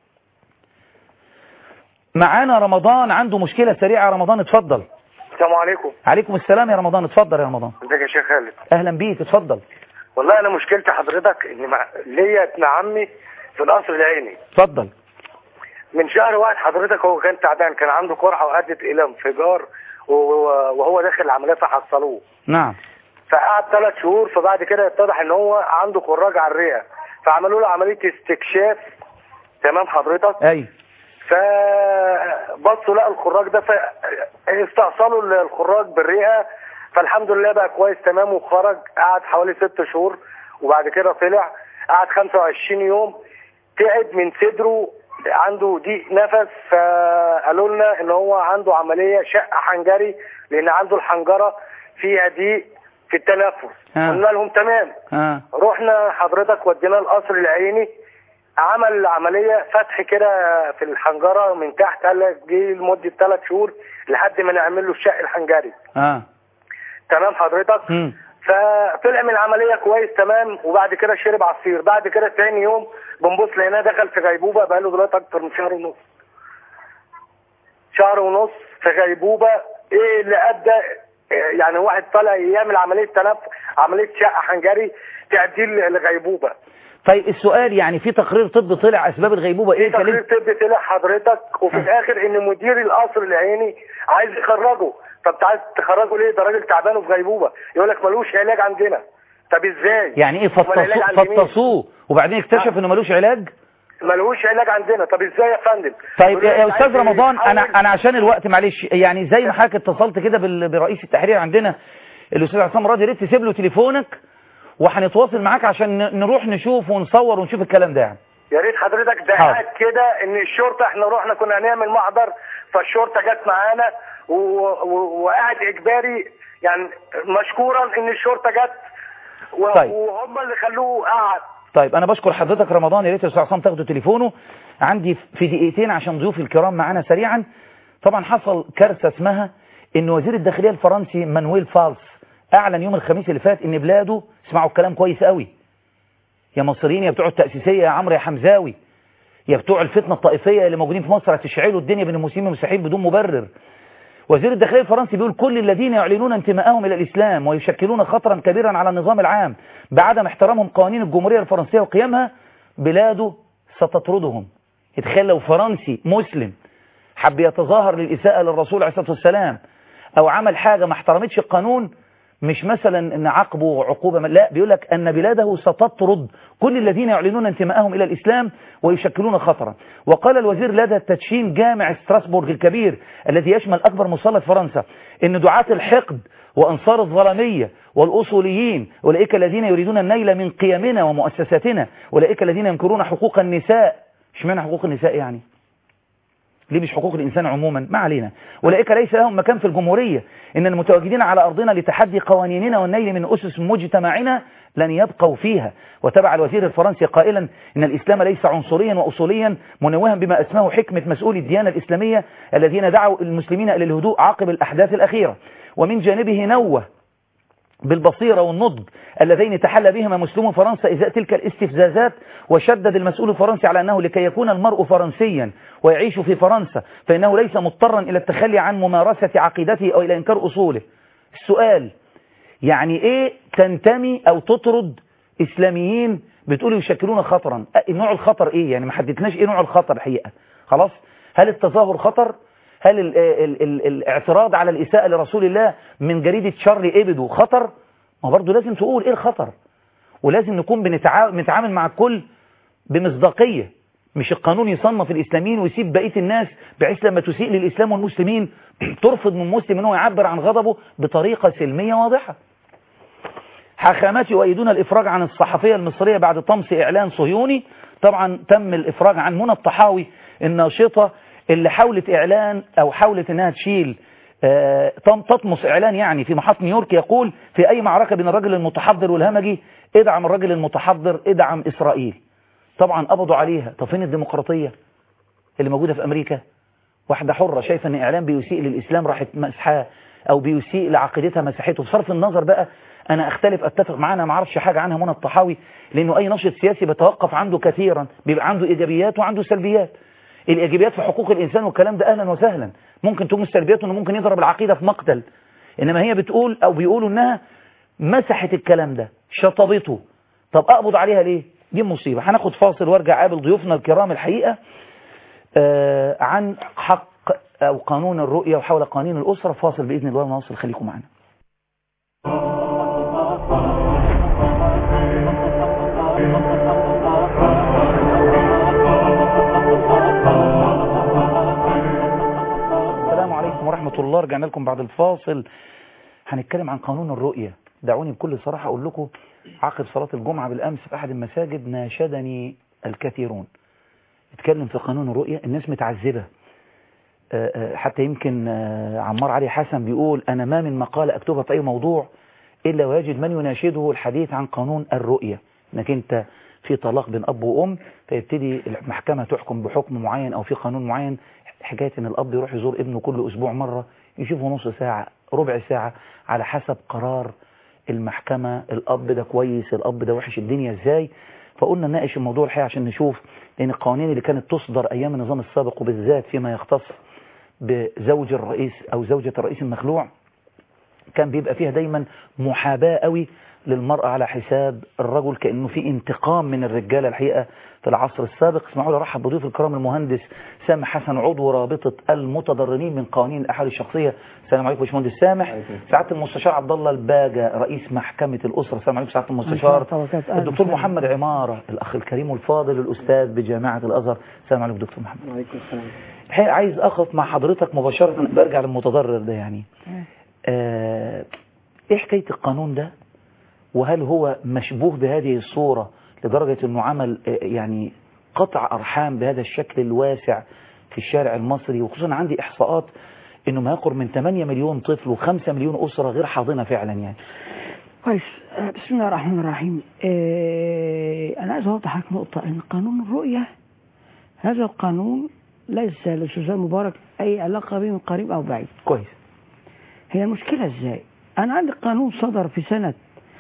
معانا رمضان عنده مشكلة سريعة رمضان اتفضل السلام عليكم عليكم السلام يا رمضان اتفضل يا رمضان ازيك يا شيخ خالد أهلا بيك اتفضل والله انا مشكلتي حضرتك ان مع... ليا ابن عمي في القصر العيني اتفضل من شهر واحد حضرتك هو كان تعبان كان عنده قرحه وادت الى انفجار وهو داخل العمليه فحصلوه نعم فقعد ثلاث شهور فبعد كده اتضح ان هو عنده خراج على الرئه فعملوا له عمليه استكشاف تمام حضرتك ايوه فبصوا لقوا الخراج ده فاستأصلوا الخراج بالرئه فالحمد لله بقى كويس تمام وخرج قعد حوالي ست شهور وبعد كده طلع قعد 25 يوم تعب من صدره عنده ضيق نفس فقالوا لنا ان هو عنده عمليه شق حنجري لان عنده الحنجره فيها ضيق في التنفس قلنا لهم تمام ها. رحنا حضرتك ودينا القصر العيني عمل عمليه فتح كده في الحنجره من تحت قال لك جه لمده ثلاث شهور لحد ما نعمل له الشق الحنجري اه تمام حضرتك مم. فطلع من العمليه كويس تمام وبعد كده شرب عصير بعد كده تاني يوم بنبص لقيناه دخل في غيبوبه بقاله دلوقتي اكتر من شهر ونص شهر ونص في غيبوبه ايه اللي ادى يعني واحد طالع يعمل عمليه تنف عمليه شق حنجري تعديل لغيبوبه طيب السؤال يعني في تقرير طبي طلع اسباب الغيبوبه ايه في تقرير طبي طلع حضرتك وفي الاخر ان مدير القصر العيني عايز يخرجه طب عايز تخرجه ليه ده راجل تعبان وفي غيبوبه يقول لك ملوش علاج عندنا طب ازاي يعني ايه فطسوه فطسوه وبعدين اكتشف انه ملوش علاج ملوش علاج عندنا طب ازاي يا فندم طيب يا استاذ رمضان انا انا عشان الوقت معلش يعني زي ما حضرتك اتصلت كده برئيس التحرير عندنا الاستاذ عصام راضي يا ريت تسيب له تليفونك وهنتواصل معاك عشان نروح نشوف ونصور ونشوف الكلام ده يعني يا ريت حضرتك ده قاعد كده ان الشرطه احنا رحنا كنا هنعمل محضر فالشرطه جت معانا وقاعد اجباري يعني مشكورا ان الشرطه جت طيب. وهم اللي خلوه قاعد طيب انا بشكر حضرتك رمضان يا ريت الاستاذ عصام تاخدوا تليفونه عندي في دقيقتين عشان ضيوفي الكرام معانا سريعا طبعا حصل كارثه اسمها ان وزير الداخليه الفرنسي مانويل فالس اعلن يوم الخميس اللي فات ان بلاده اسمعوا الكلام كويس قوي يا مصريين يا بتوع التاسيسيه يا عمرو يا حمزاوي يا بتوع الفتنه الطائفيه اللي موجودين في مصر هتشعلوا الدنيا بين المسلمين والمسيحيين بدون مبرر وزير الداخلية الفرنسي بيقول كل الذين يعلنون انتمائهم إلى الإسلام ويشكلون خطرا كبيرا على النظام العام بعدم احترامهم قوانين الجمهورية الفرنسية وقيمها بلاده ستطردهم يتخيل لو فرنسي مسلم حب يتظاهر للإساءة للرسول عليه الصلاة والسلام أو عمل حاجة ما احترمتش القانون مش مثلا ان عقبه عقوبة لا بيقول لك ان بلاده ستطرد كل الذين يعلنون انتمائهم الى الاسلام ويشكلون خطرا وقال الوزير لدى تدشين جامع ستراسبورغ الكبير الذي يشمل اكبر مصلى فرنسا ان دعاة الحقد وانصار الظلمية والاصوليين اولئك الذين يريدون النيل من قيمنا ومؤسساتنا اولئك الذين ينكرون حقوق النساء اشمعنى حقوق النساء يعني ليه مش حقوق الإنسان عموما ما علينا أولئك ليس لهم مكان في الجمهورية إن المتواجدين على أرضنا لتحدي قوانيننا والنيل من أسس مجتمعنا لن يبقوا فيها وتبع الوزير الفرنسي قائلا إن الإسلام ليس عنصريا وأصوليا منوها بما أسماه حكمة مسؤولي الديانة الإسلامية الذين دعوا المسلمين إلى الهدوء عقب الأحداث الأخيرة ومن جانبه نوه بالبصيرة والنضج اللذين تحلى بهما مسلمو فرنسا إزاء تلك الاستفزازات وشدد المسؤول الفرنسي على أنه لكي يكون المرء فرنسيا ويعيش في فرنسا فإنه ليس مضطرا إلى التخلي عن ممارسة عقيدته أو إلى إنكار أصوله السؤال يعني إيه تنتمي أو تطرد إسلاميين بتقولوا يشكلون خطرا نوع الخطر إيه يعني ما حددناش إيه نوع الخطر الحقيقة خلاص هل التظاهر خطر هل ال ال ال الاعتراض على الإساءة لرسول الله من جريدة شارلي إيبدو خطر ما برضه لازم تقول إيه الخطر ولازم نكون بنتعامل مع الكل بمصداقية مش القانون يصنف الإسلاميين ويسيب بقية الناس بحيث لما تسيء للإسلام والمسلمين ترفض من مسلم أنه يعبر عن غضبه بطريقة سلمية واضحة حاخامات يؤيدون الإفراج عن الصحفية المصرية بعد طمس إعلان صهيوني طبعا تم الإفراج عن منى الطحاوي الناشطة اللي حاولت إعلان أو حاولت أنها تشيل آه تطمس إعلان يعني في محطة نيويورك يقول في أي معركة بين الرجل المتحضر والهمجي ادعم الرجل المتحضر ادعم إسرائيل طبعا قبضوا عليها طب فين الديمقراطية اللي موجودة في أمريكا واحدة حرة شايفة أن إعلان بيسيء للإسلام راحت مسحاه أو بيسيء لعقيدتها مسحته بصرف النظر بقى أنا أختلف أتفق معانا ما أعرفش حاجة عنها منى الطحاوي لأنه أي نشط سياسي بيتوقف عنده كثيرا بيبقى عنده إيجابيات وعنده سلبيات الإيجابيات في حقوق الإنسان والكلام ده أهلا وسهلا ممكن تكون السلبيات أنه ممكن يضرب العقيدة في مقتل إنما هي بتقول أو بيقولوا أنها مسحت الكلام ده شطبته طب أقبض عليها ليه دي مصيبة هناخد فاصل وارجع قابل ضيوفنا الكرام الحقيقة آه عن حق أو قانون الرؤية وحول قوانين الأسرة فاصل بإذن الله ونواصل خليكم معنا السلام عليكم ورحمة الله رجعنا لكم بعد الفاصل هنتكلم عن قانون الرؤية دعوني بكل صراحة أقول لكم عقب صلاة الجمعة بالأمس في أحد المساجد ناشدني الكثيرون اتكلم في قانون الرؤية الناس متعذبة حتى يمكن عمار علي حسن بيقول أنا ما من مقالة أكتبها في أي موضوع إلا ويجد من يناشده الحديث عن قانون الرؤية انك انت في طلاق بين أب وأم فيبتدي المحكمة تحكم بحكم معين أو في قانون معين حكاية ان الأب يروح يزور ابنه كل أسبوع مرة يشوفه نص ساعة ربع ساعة على حسب قرار المحكمة الأب ده كويس الأب ده وحش الدنيا ازاي فقلنا نناقش الموضوع الحقيقة عشان نشوف لأن القوانين اللي كانت تصدر أيام النظام السابق وبالذات فيما يختص بزوج الرئيس أو زوجة الرئيس المخلوع كان بيبقى فيها دايما محاباة قوي للمرأة على حساب الرجل كأنه في انتقام من الرجالة الحقيقة في العصر السابق اسمعوا لي رحب بضيوف الكرام المهندس سامح حسن عضو رابطة المتضررين من قوانين الأحوال الشخصية السلام عليكم باشمهندس سامح سعادة المستشار عبد الله الباجة رئيس محكمة الأسرة السلام عليكم سعادة المستشار الدكتور محمد عمارة الأخ الكريم والفاضل الأستاذ بجامعة الأزهر السلام عليكم دكتور محمد وعليكم السلام الحقيقة عايز أخذ مع حضرتك مباشرة برجع للمتضرر ده يعني آه ايه حكاية القانون ده وهل هو مشبوه بهذه الصورة لدرجة انه عمل يعني قطع ارحام بهذا الشكل الواسع في الشارع المصري وخصوصا عندي احصاءات انه ما يقرب من 8 مليون طفل و5 مليون اسرة غير حاضنة فعلا يعني كويس بسم الله الرحمن الرحيم اه انا عايز اوضح لك نقطة ان قانون الرؤية هذا القانون ليس للاستاذ مبارك اي علاقة به من قريب او بعيد كويس هي المشكلة ازاي انا عندي قانون صدر في سنة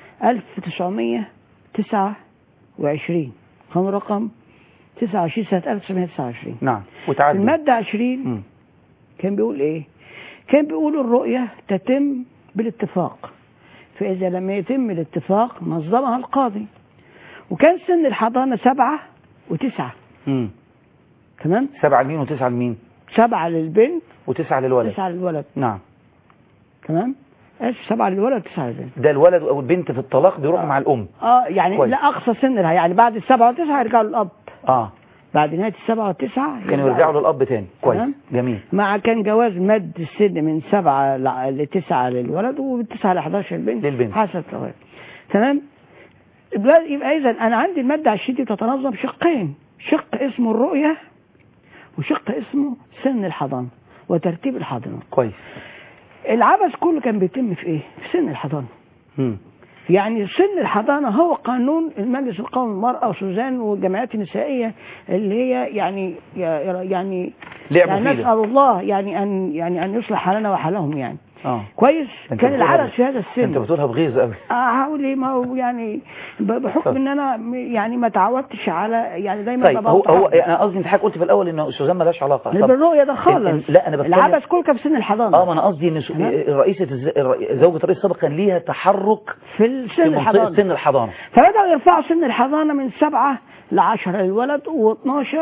1929 قانون رقم 29 سنة 1929 نعم وتعدي المادة 20 م. كان بيقول ايه كان بيقول الرؤية تتم بالاتفاق فإذا لم يتم الاتفاق نظمها القاضي وكان سن الحضانة سبعة وتسعة امم تمام سبعة لمين وتسعة لمين سبعة للبنت وتسعة للولد تسعة للولد نعم تمام اسف سبعة للولد تسعة للبنت ده الولد او البنت في الطلاق بيروح مع الام اه يعني كويس. لا اقصى سن لها يعني بعد السبعة والتسعة يرجعوا للاب اه بعد نهاية السبعة والتسعة كانوا يرجعوا للاب تاني كويس تمام. جميل مع كان جواز مد السن من سبعة ل- لتسعة للولد ومن تسعة ل 11 للبنت للبنت. حسب جواز تمام يبقى يبقى اذا انا عندي المادة 20 دي بتتنظم شقين شق اسمه الرؤية وشق اسمه سن الحضانة وترتيب الحاضنة كويس العبث كله كان بيتم في ايه في سن الحضانة مم. يعني سن الحضانة هو قانون المجلس القومي للمرأة وسوزان والجمعيات النسائية اللي هي يعني يعني لعبوا يعني فيه نسأل ده. الله يعني أن يعني أن يصلح حالنا وحالهم يعني اه كويس أنت كان بتقولها العبث ب- في هذا انت السن بتقولها بغيظ قوي اه هقول ايه ما هو يعني ب- بحكم طب. ان انا م- يعني ما تعودتش على يعني دايما طيب ببقى هو هو متعود. انا قصدي انت حضرتك قلت في الاول ان سوزان مالهاش علاقه اللي بالرؤية ده خالص ال- ال- لا انا بتكلم العبث كله كان في سن الحضانة اه ما انا قصدي ان سو- رئيسه الز- الر- زوجة الرئيس السابق كان ليها تحرك في في سن منطقه الحضانة سن الحضانه فبدأوا يرفعوا سن الحضانة من سبعة لعشرة للولد و12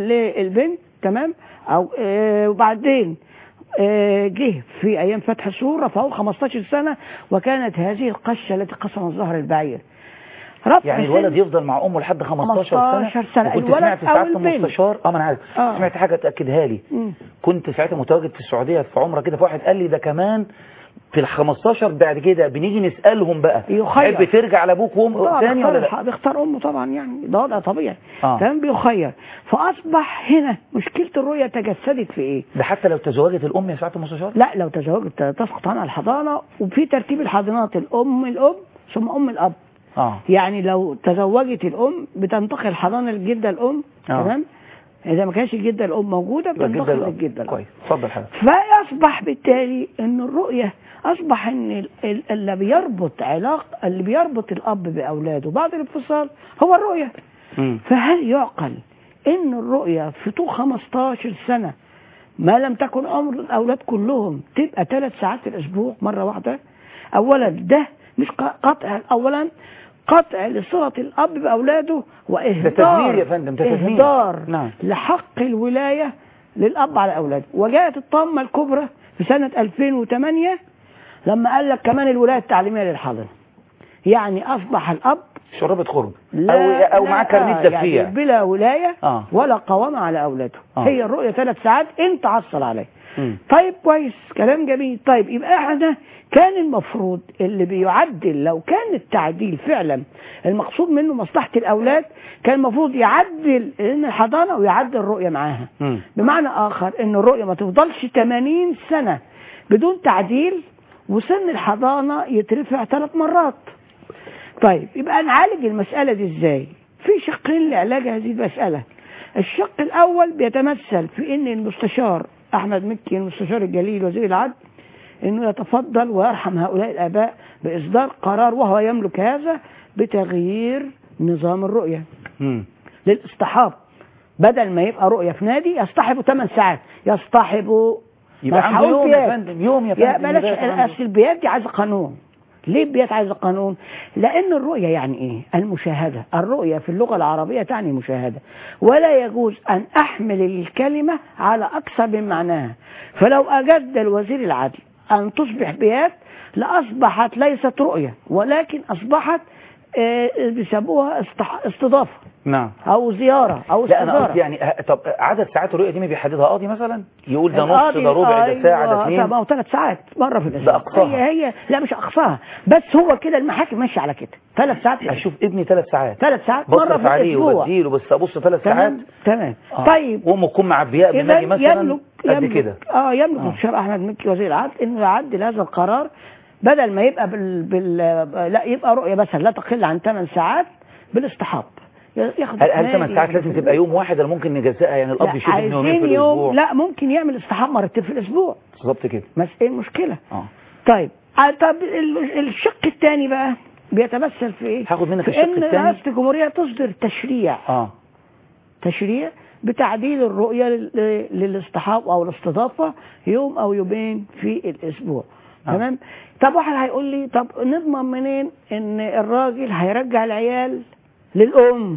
للبنت تمام أو آه وبعدين آه جه في أيام فتح السور رفعوه 15 سنة وكانت هذه القشة التي قسمت ظهر البعير رفع يعني سن- الولد يفضل مع امه لحد 15 سنه 15 سنة. وكنت الولد سمعت أو ساعات البنت. المستشار اه ما انا عارف آه. سمعت حاجه تاكدها لي مم. كنت ساعتها متواجد في السعوديه في عمره كده فواحد قال لي ده كمان في ال 15 بعد كده بنيجي نسالهم بقى يخير. تحب ترجع لابوك وامك لا، تاني بيختار ولا لا الح- بيختار امه طبعا يعني ده وضع طبيعي آه. تمام بيخير فاصبح هنا مشكله الرؤيه تجسدت في ايه؟ ده حتى لو تزوجت الام يا سعاده المستشار لا لو تزوجت تسقط عنها الحضانه وفي ترتيب الحاضنات الام الاب ثم ام الاب اه يعني لو تزوجت الام بتنتقل الحضانه للجده الام آه. تمام اذا ما كانش الجده الام موجوده يبقى بتنتقل الجدة الأب. للجده الام كويس اتفضل حضرتك فاصبح بالتالي ان الرؤيه اصبح ان ال- ال- اللي بيربط علاقه اللي بيربط الاب باولاده بعد الانفصال هو الرؤيه مم. فهل يعقل ان الرؤيه في طول 15 سنه ما لم تكن امر الاولاد كلهم تبقى ثلاث ساعات في الاسبوع مره واحده اولا ده مش ق- قطع اولا قطع لصله الاب باولاده واهدار تدمير يا فندم، ده تدمير. اهدار نعم. لحق الولايه للاب على اولاده وجاءت الطامه الكبرى في سنه 2008 لما قال لك كمان الولايه التعليميه للحاضنه يعني اصبح الاب شربة خرب لا او او لا، معاه كارنيه آه، دفيع يعني بلا ولايه آه. ولا قوامه على اولاده آه. هي الرؤيه ثلاث ساعات انت عصل عليه مم. طيب كويس كلام جميل طيب يبقى احنا كان المفروض اللي بيعدل لو كان التعديل فعلا المقصود منه مصلحه الاولاد كان المفروض يعدل ان الحضانه ويعدل الرؤيه معاها مم. بمعنى اخر ان الرؤيه ما تفضلش 80 سنه بدون تعديل وسن الحضانه يترفع ثلاث مرات طيب يبقى نعالج المسألة دي ازاي في شقين لعلاج هذه المسألة الشق الأول بيتمثل في أن المستشار أحمد مكي المستشار الجليل وزير العدل أنه يتفضل ويرحم هؤلاء الآباء بإصدار قرار وهو يملك هذا بتغيير نظام الرؤية مم. للاصطحاب بدل ما يبقى رؤية في نادي يصطحبوا 8 ساعات يصطحبوا يبقى مش عنده هقول يوم يا بيات. فندم يوم يا يا فندم بلاش يبقى عنده. اصل البيات دي عايزه قانون ليه البيات عايزه قانون لان الرؤيه يعني ايه المشاهده الرؤيه في اللغه العربيه تعني مشاهده ولا يجوز ان احمل الكلمه على اكثر من معناها فلو اجد الوزير العدل ان تصبح بيات لاصبحت ليست رؤيه ولكن اصبحت آه، بيسموها استح- استضافه نعم او زياره او لا انا قصدي استداره يعني ه- طب عدد ساعات الرؤيه دي ما بيحددها قاضي مثلا يقول ده نص القاضي- ده ربع ده ساعه ده أيوة، اثنين طب ما هو ثلاث ساعات مره في الاسبوع ده أقصاها. هي هي لا مش اقصاها بس هو كده المحاكم ماشيه على كده ثلاث ساعات اشوف ابني ثلاث ساعات ثلاث ساعات مره بصرف في عليه الاسبوع وبديله بس ابص ثلاث ساعات تمام تمام آه. طيب وامه تكون معبياه اذا بالنبي مثلا يملك قد يملك كده اه يملك آه. الشيخ احمد مكي وزير العدل انه يعدل هذا القرار بدل ما يبقى بال, بال لا يبقى رؤيه مثلا لا تقل عن 8 ساعات بالاصطحاب ياخد هل هل نادي، 8 ساعات ياخد- لازم تبقى يوم واحد ولا ممكن نجزئها يعني الاب لا، يشوف ابنه يومين في عايزين يوم الاسبوع لا ممكن يعمل اصطحاب مرتين في الاسبوع بالظبط كده بس ايه المشكله اه طيب آه، طب ال- الشق الثاني بقى بيتمثل في ايه؟ هاخد منك في الشق ان الثاني. رئاسه الجمهوريه تصدر تشريع اه تشريع بتعديل الرؤيه لل- للاصطحاب او الاستضافه يوم او يومين في الاسبوع آه. تمام طب واحد هيقول لي طب نضمن منين ان الراجل هيرجع العيال للام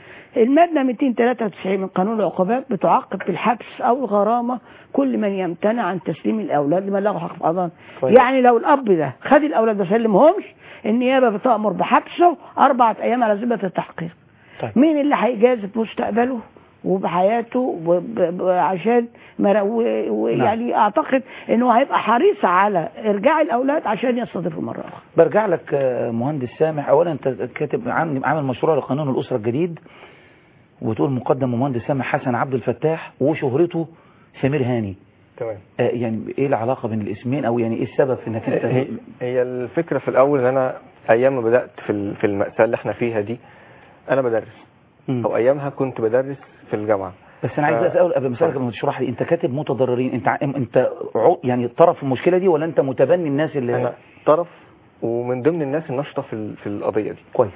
المادة 293 من قانون العقوبات بتعاقب بالحبس أو الغرامة كل من يمتنع عن تسليم الأولاد لمن له حق في حضانة كويس. يعني لو الأب ده خد الأولاد ما سلمهمش النيابة بتأمر بحبسه أربعة أيام على ذمة التحقيق طيب. مين اللي هيجازف مستقبله وبحياته وب- ب- عشان ما و- ويعني اعتقد انه هيبقى حريص على ارجاع الاولاد عشان يستضيفوا مره اخرى برجع لك آه، مهندس سامح اولا انت كاتب عامل عامل مشروع لقانون الاسره الجديد وبتقول مقدم ومهندس سامح حسن عبد الفتاح وشهرته سمير هاني تمام آه يعني ايه العلاقه بين الاسمين او يعني ايه السبب في انك انت هي هي الفكره في الاول ان انا ايام ما بدات في ال- في المأساة اللي احنا فيها دي انا بدرس مم. او ايامها كنت بدرس في الجامعه بس انا عايز ف- اسال قبل ما اسالك قبل ما تشرح لي انت كاتب متضررين انت ع- انت عو- يعني طرف في المشكله دي ولا انت متبني الناس اللي انا طرف ومن ضمن الناس النشطه في ال- في القضيه دي كويس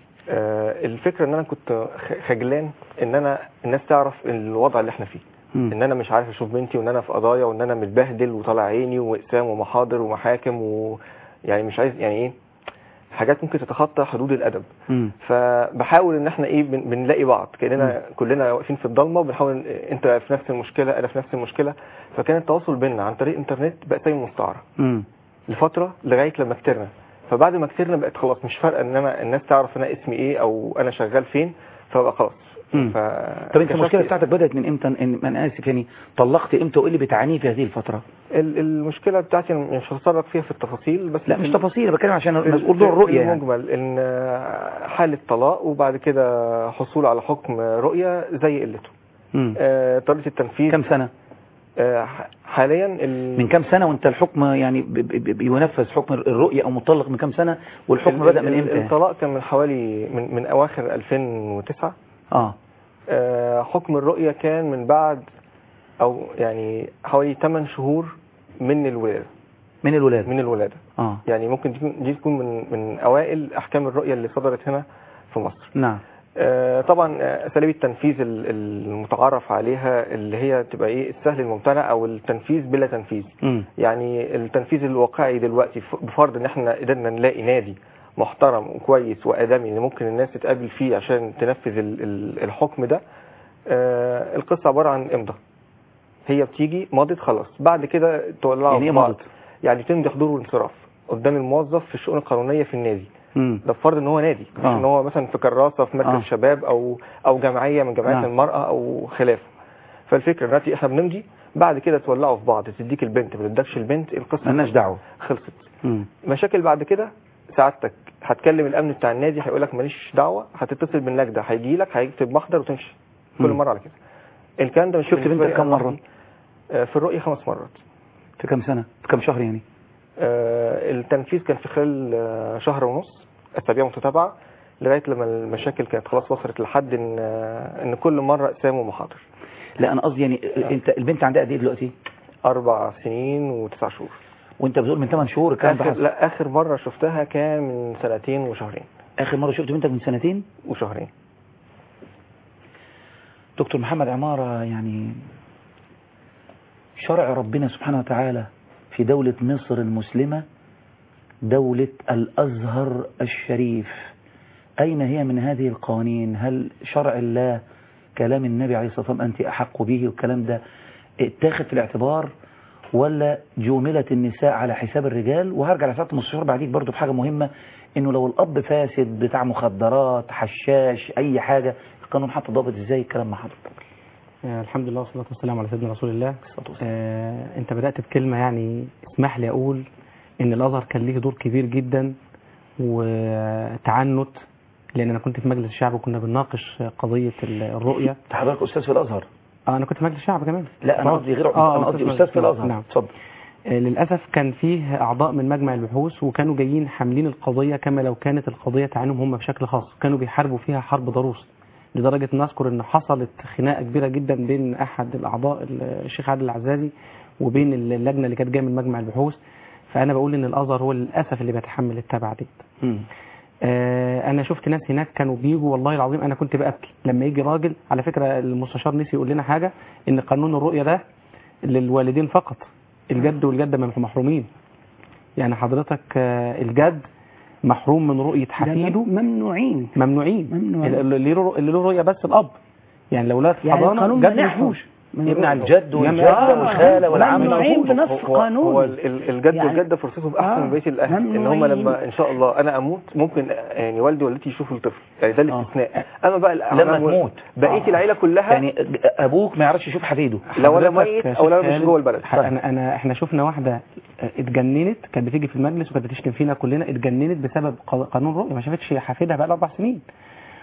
آه، الفكره ان انا كنت خ- خجلان ان انا الناس تعرف الوضع اللي احنا فيه مم. ان انا مش عارف اشوف بنتي وان انا في قضايا وان انا متبهدل وطالع عيني واقسام ومحاضر ومحاكم ويعني مش عايز يعني ايه حاجات ممكن تتخطى حدود الادب مم. فبحاول ان احنا ايه بن- بنلاقي بعض كاننا كلنا واقفين في الضلمه وبنحاول انت في نفس المشكله انا في نفس المشكله فكان التواصل بيننا عن طريق الانترنت بقى زي مستعاره مم. لفتره لغايه لما كترنا فبعد ما كترنا بقت خلاص مش فارقه ان انا الناس تعرف انا اسمي ايه او انا شغال فين فبقى خلاص مم. ف... طب انت المشكله اكتشفت- بتاعتك بدات من امتى ان انا اسف يعني طلقت امتى وايه اللي بتعانيه في هذه الفتره ال- المشكله بتاعتي أنا مش هتطرق فيها في التفاصيل بس لا في مش ال- تفاصيل أنا بتكلم عشان في- مسؤول دور في الرؤيه يعني المجمل ان حاله طلاق وبعد كده حصول على حكم رؤيه زي قلته مم. آه، طريقه التنفيذ كم سنه آه، ح- حاليا ال- من كم سنه وانت الحكم يعني ب- ب- ب- بينفذ حكم الرؤيه او مطلق من كم سنه والحكم ال- بدا من ال- امتى الطلاق كان من حوالي من, من اواخر 2009 اه آه، حكم الرؤيه كان من بعد او يعني حوالي 8 شهور من الولاده من الولاده من الولاده اه يعني ممكن تكون دي تكون من من اوائل احكام الرؤيه اللي صدرت هنا في مصر نعم آه، طبعا آه، اساليب التنفيذ ال- المتعارف عليها اللي هي تبقى ايه السهل الممتنع او التنفيذ بلا تنفيذ مم. يعني التنفيذ الواقعي دلوقتي ف- بفرض ان احنا قدرنا نلاقي نادي محترم وكويس وادمي اللي ممكن الناس تتقابل فيه عشان تنفذ ال- ال- الحكم ده آه، القصه عباره عن امضاء هي بتيجي مضت خلاص بعد كده تولعوا يعني ايه في بعض. مضت؟ يعني تمضي حضور وانصراف قدام الموظف في الشؤون القانونيه في النادي مم. ده بفرض ان هو نادي مش آه. ان هو مثلا في كراسه في مركز آه. شباب او او جمعيه من جمعيات نعم. المراه او خلافه فالفكره دلوقتي احنا بنمضي بعد كده تولعوا في بعض تديك البنت ما تدكش البنت القصه مالناش دعوه خلصت مم. مشاكل بعد كده سعادتك هتكلم الامن بتاع النادي هيقول لك ماليش دعوه هتتصل بالنجده هيجي لك هيكتب محضر وتمشي كل مم. مرة على كده الكلام ده مش شفت بالنسبة بنتك لي كم أنا مرة؟ لوحدي. آه، في الرؤية خمس مرات في كم سنه في كم شهر يعني آه، التنفيذ كان في خلال آه، شهر ونص اسابيع متتابعه لغايه لما المشاكل كانت خلاص وصلت لحد ان آه، ان كل مره اقسام ومحاضر لا انا قصدي يعني انت البنت عندها قد ايه دلوقتي اربع سنين وتسع شهور وانت بتقول من 8 شهور الكلام ده آخر حصل لا اخر مره شفتها كان من سنتين وشهرين اخر مره شفت بنتك من سنتين وشهرين دكتور محمد عمارة يعني شرع ربنا سبحانه وتعالى في دولة مصر المسلمة دولة الأزهر الشريف أين هي من هذه القوانين هل شرع الله كلام النبي عليه الصلاة والسلام أنت أحق به والكلام ده اتاخد في الاعتبار ولا جملت النساء على حساب الرجال وهرجع لساعة المستشار بعديك برضو بحاجة مهمة انه لو الاب فاسد بتاع مخدرات حشاش اي حاجة القانون حط ضابط ازاي الكلام مع حضرتك آه، الحمد لله والصلاة والسلام على سيدنا رسول الله آه، انت بدأت بكلمة يعني اسمح لي اقول ان الازهر كان ليه دور كبير جدا وتعنت لان انا كنت في مجلس الشعب وكنا بنناقش قضية ال- الرؤية حضرتك استاذ في الازهر اه انا كنت في مجلس الشعب كمان لا انا آه. قصدي غير آه، انا آه، قصدي استاذ في الازهر نعم اتفضل آه، للأسف كان فيه أعضاء من مجمع البحوث وكانوا جايين حاملين القضية كما لو كانت القضية تعنيهم هم بشكل خاص كانوا بيحاربوا فيها حرب ضروس لدرجة نذكر أن حصلت خناقة كبيرة جدا بين أحد الأعضاء الشيخ عادل العزازي وبين اللجنة اللي كانت جاية من مجمع البحوث فأنا بقول أن الأزهر هو للأسف اللي بيتحمل التبع دي آه، انا شفت ناس هناك كانوا بيجوا والله العظيم انا كنت بابكي لما يجي راجل على فكره المستشار نسي يقول لنا حاجه ان قانون الرؤيه ده للوالدين فقط الجد والجده مح- محرومين يعني حضرتك آه، الجد محروم من رؤيه حفيده ممنوعين ممنوعين ممنوعين. اللي اللي له اللي له رؤيه بس الاب يعني لو ولاد في يعني حضانه القانون جد منعهم مفهوش من يمنع الرؤية. الجد والجده والخاله والعم ممنوعين مفهوش. بنص هو, هو قانوني ال- ال- الجد يعني- والجده فرصتهم احسن آه، من بقيه الاهل ان هم ممنوعين. لما ان شاء الله انا اموت ممكن يعني والدي ووالدتي يشوفوا الطفل يعني ده الاستثناء اما بقى لما الأعمام وال- تموت بقيه العيله كلها يعني ابوك ما يعرفش يشوف حفيده لو انا حضرتك ميت يا او لو شيخ انا مش خالد، جوه البلد ح- انا انا احنا شفنا واحده آه، اتجننت كانت بتيجي في المجلس وكانت بتشتم فينا كلنا اتجننت بسبب ق- قانون رؤيه ما شافتش حفيدها بقى لها اربع سنين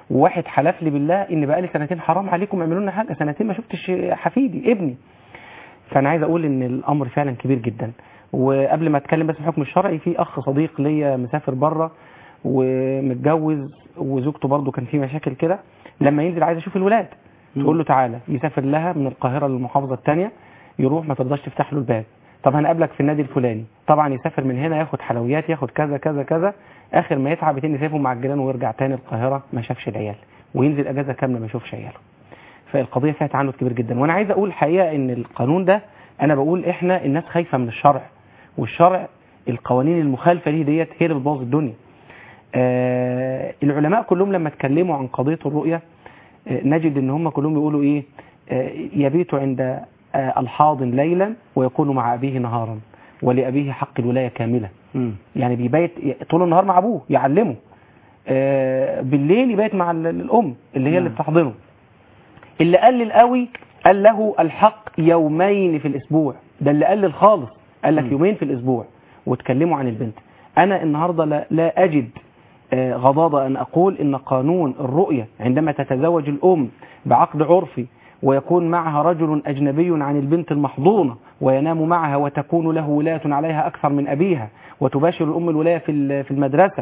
وواحد حلف لي بالله ان بقالي سنتين حرام عليكم اعملوا لنا حاجه سنتين ما شفتش حفيدي ابني فانا عايز اقول ان الامر فعلا كبير جدا وقبل ما اتكلم بس في الحكم الشرعي في اخ صديق ليا مسافر بره ومتجوز وزوجته برضه كان في مشاكل كده لما ينزل عايز اشوف الولاد تقول له تعالى يسافر لها من القاهره للمحافظه الثانيه يروح ما ترضاش تفتح له الباب طب هنقابلك في النادي الفلاني طبعا يسافر من هنا ياخد حلويات ياخد كذا كذا كذا اخر ما يتعب يتم يسيبهم مع الجيران ويرجع تاني القاهره ما شافش العيال وينزل اجازه كامله ما يشوفش عياله فالقضيه فيها تعنت كبير جدا وانا عايز اقول الحقيقه ان القانون ده انا بقول احنا الناس خايفه من الشرع والشرع القوانين المخالفه ليه ديت هي اللي بتبوظ الدنيا آه العلماء كلهم لما اتكلموا عن قضيه الرؤيه آه نجد ان هم كلهم يقولوا ايه آه يبيت عند آه الحاضن ليلا ويكون مع ابيه نهارا ولابيه حق الولايه كامله مم. يعني بيبيت طول النهار مع ابوه يعلمه آه بالليل يبيت مع ال- الام اللي هي اللي نعم. بتحضنه اللي قلل قوي قال له الحق يومين في الاسبوع ده اللي قلل خالص قال لك مم. يومين في الاسبوع واتكلموا عن البنت انا النهارده لا, لا اجد آه، غضاضة أن أقول إن قانون الرؤية عندما تتزوج الأم بعقد عرفي ويكون معها رجل أجنبي عن البنت المحضونة وينام معها وتكون له ولاية عليها أكثر من أبيها وتباشر الأم الولاية في ال- في المدرسة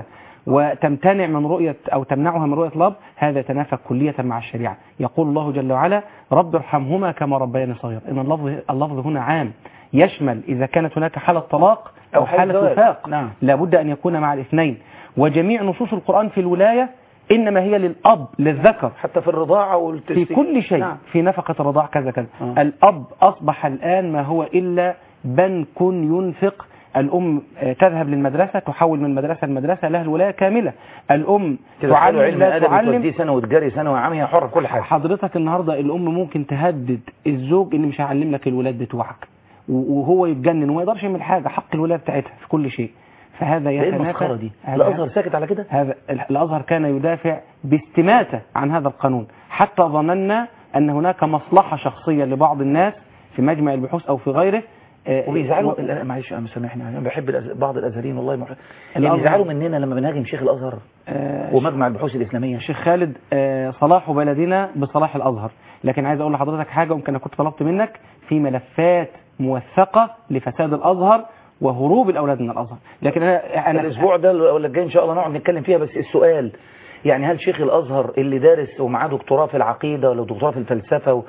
وتمتنع من رؤية أو تمنعها من رؤية الأب هذا يتنافى كلية مع الشريعة يقول الله جل وعلا رب ارحمهما كما ربياني صغير إن اللفظ اللفظ هنا عام يشمل إذا كانت هناك حالة طلاق أو أو حالة حالة زواج. وفاق نعم. لابد أن يكون مع الاثنين وجميع نصوص القرآن في الولاية إنما هي للأب للذكر حتى في الرضاعة في والتسليم كل شيء نعم. في نفقة الرضاع كذا كذا آه. الأب أصبح الآن ما هو إلا بنك ينفق الأم آه، تذهب للمدرسة تحول من مدرسة لمدرسة لها الولاية كاملة الأم تدخلوا تعلم علم لا أدب تعلم وتوديه ثانوي وتجاري ثانوي عام هي حرة في كل حاجة حضرتك النهاردة الأم ممكن تهدد الزوج إن مش هعلم لك الولاد بتوعك و- وهو يتجنن وما يقدرش يعمل حاجة حق الولاية بتاعتها في كل شيء فهذا ده ايه يتنافى المسخرة دي هذا- الأزهر ساكت على كده هذا الأزهر كان يدافع باستماتة عن هذا القانون حتى ظننا أن هناك مصلحة شخصية لبعض الناس في مجمع البحوث أو في غيره آه، وبيزعلوا و- لا، معلش انا مسامحني انا بحب الأز- بعض الازهريين والله مح... يعني الأزهر- بيزعلوا مننا لما بنهاجم شيخ الازهر آه، ومجمع البحوث الاسلاميه الشيخ خالد آه، صلاح بلدنا بصلاح الأزهر لكن عايز أقول لحضرتك حاجة يمكن أنا كنت طلبت منك في ملفات موثقة لفساد الأزهر وهروب الأولاد من الأزهر لكن أنا, أنا الاسبوع ده ولا الجاي ان شاء الله نقعد نتكلم فيها بس السؤال يعني هل شيخ الازهر اللي دارس ومعاه دكتوراه في العقيده ولا دكتوراه في الفلسفه و...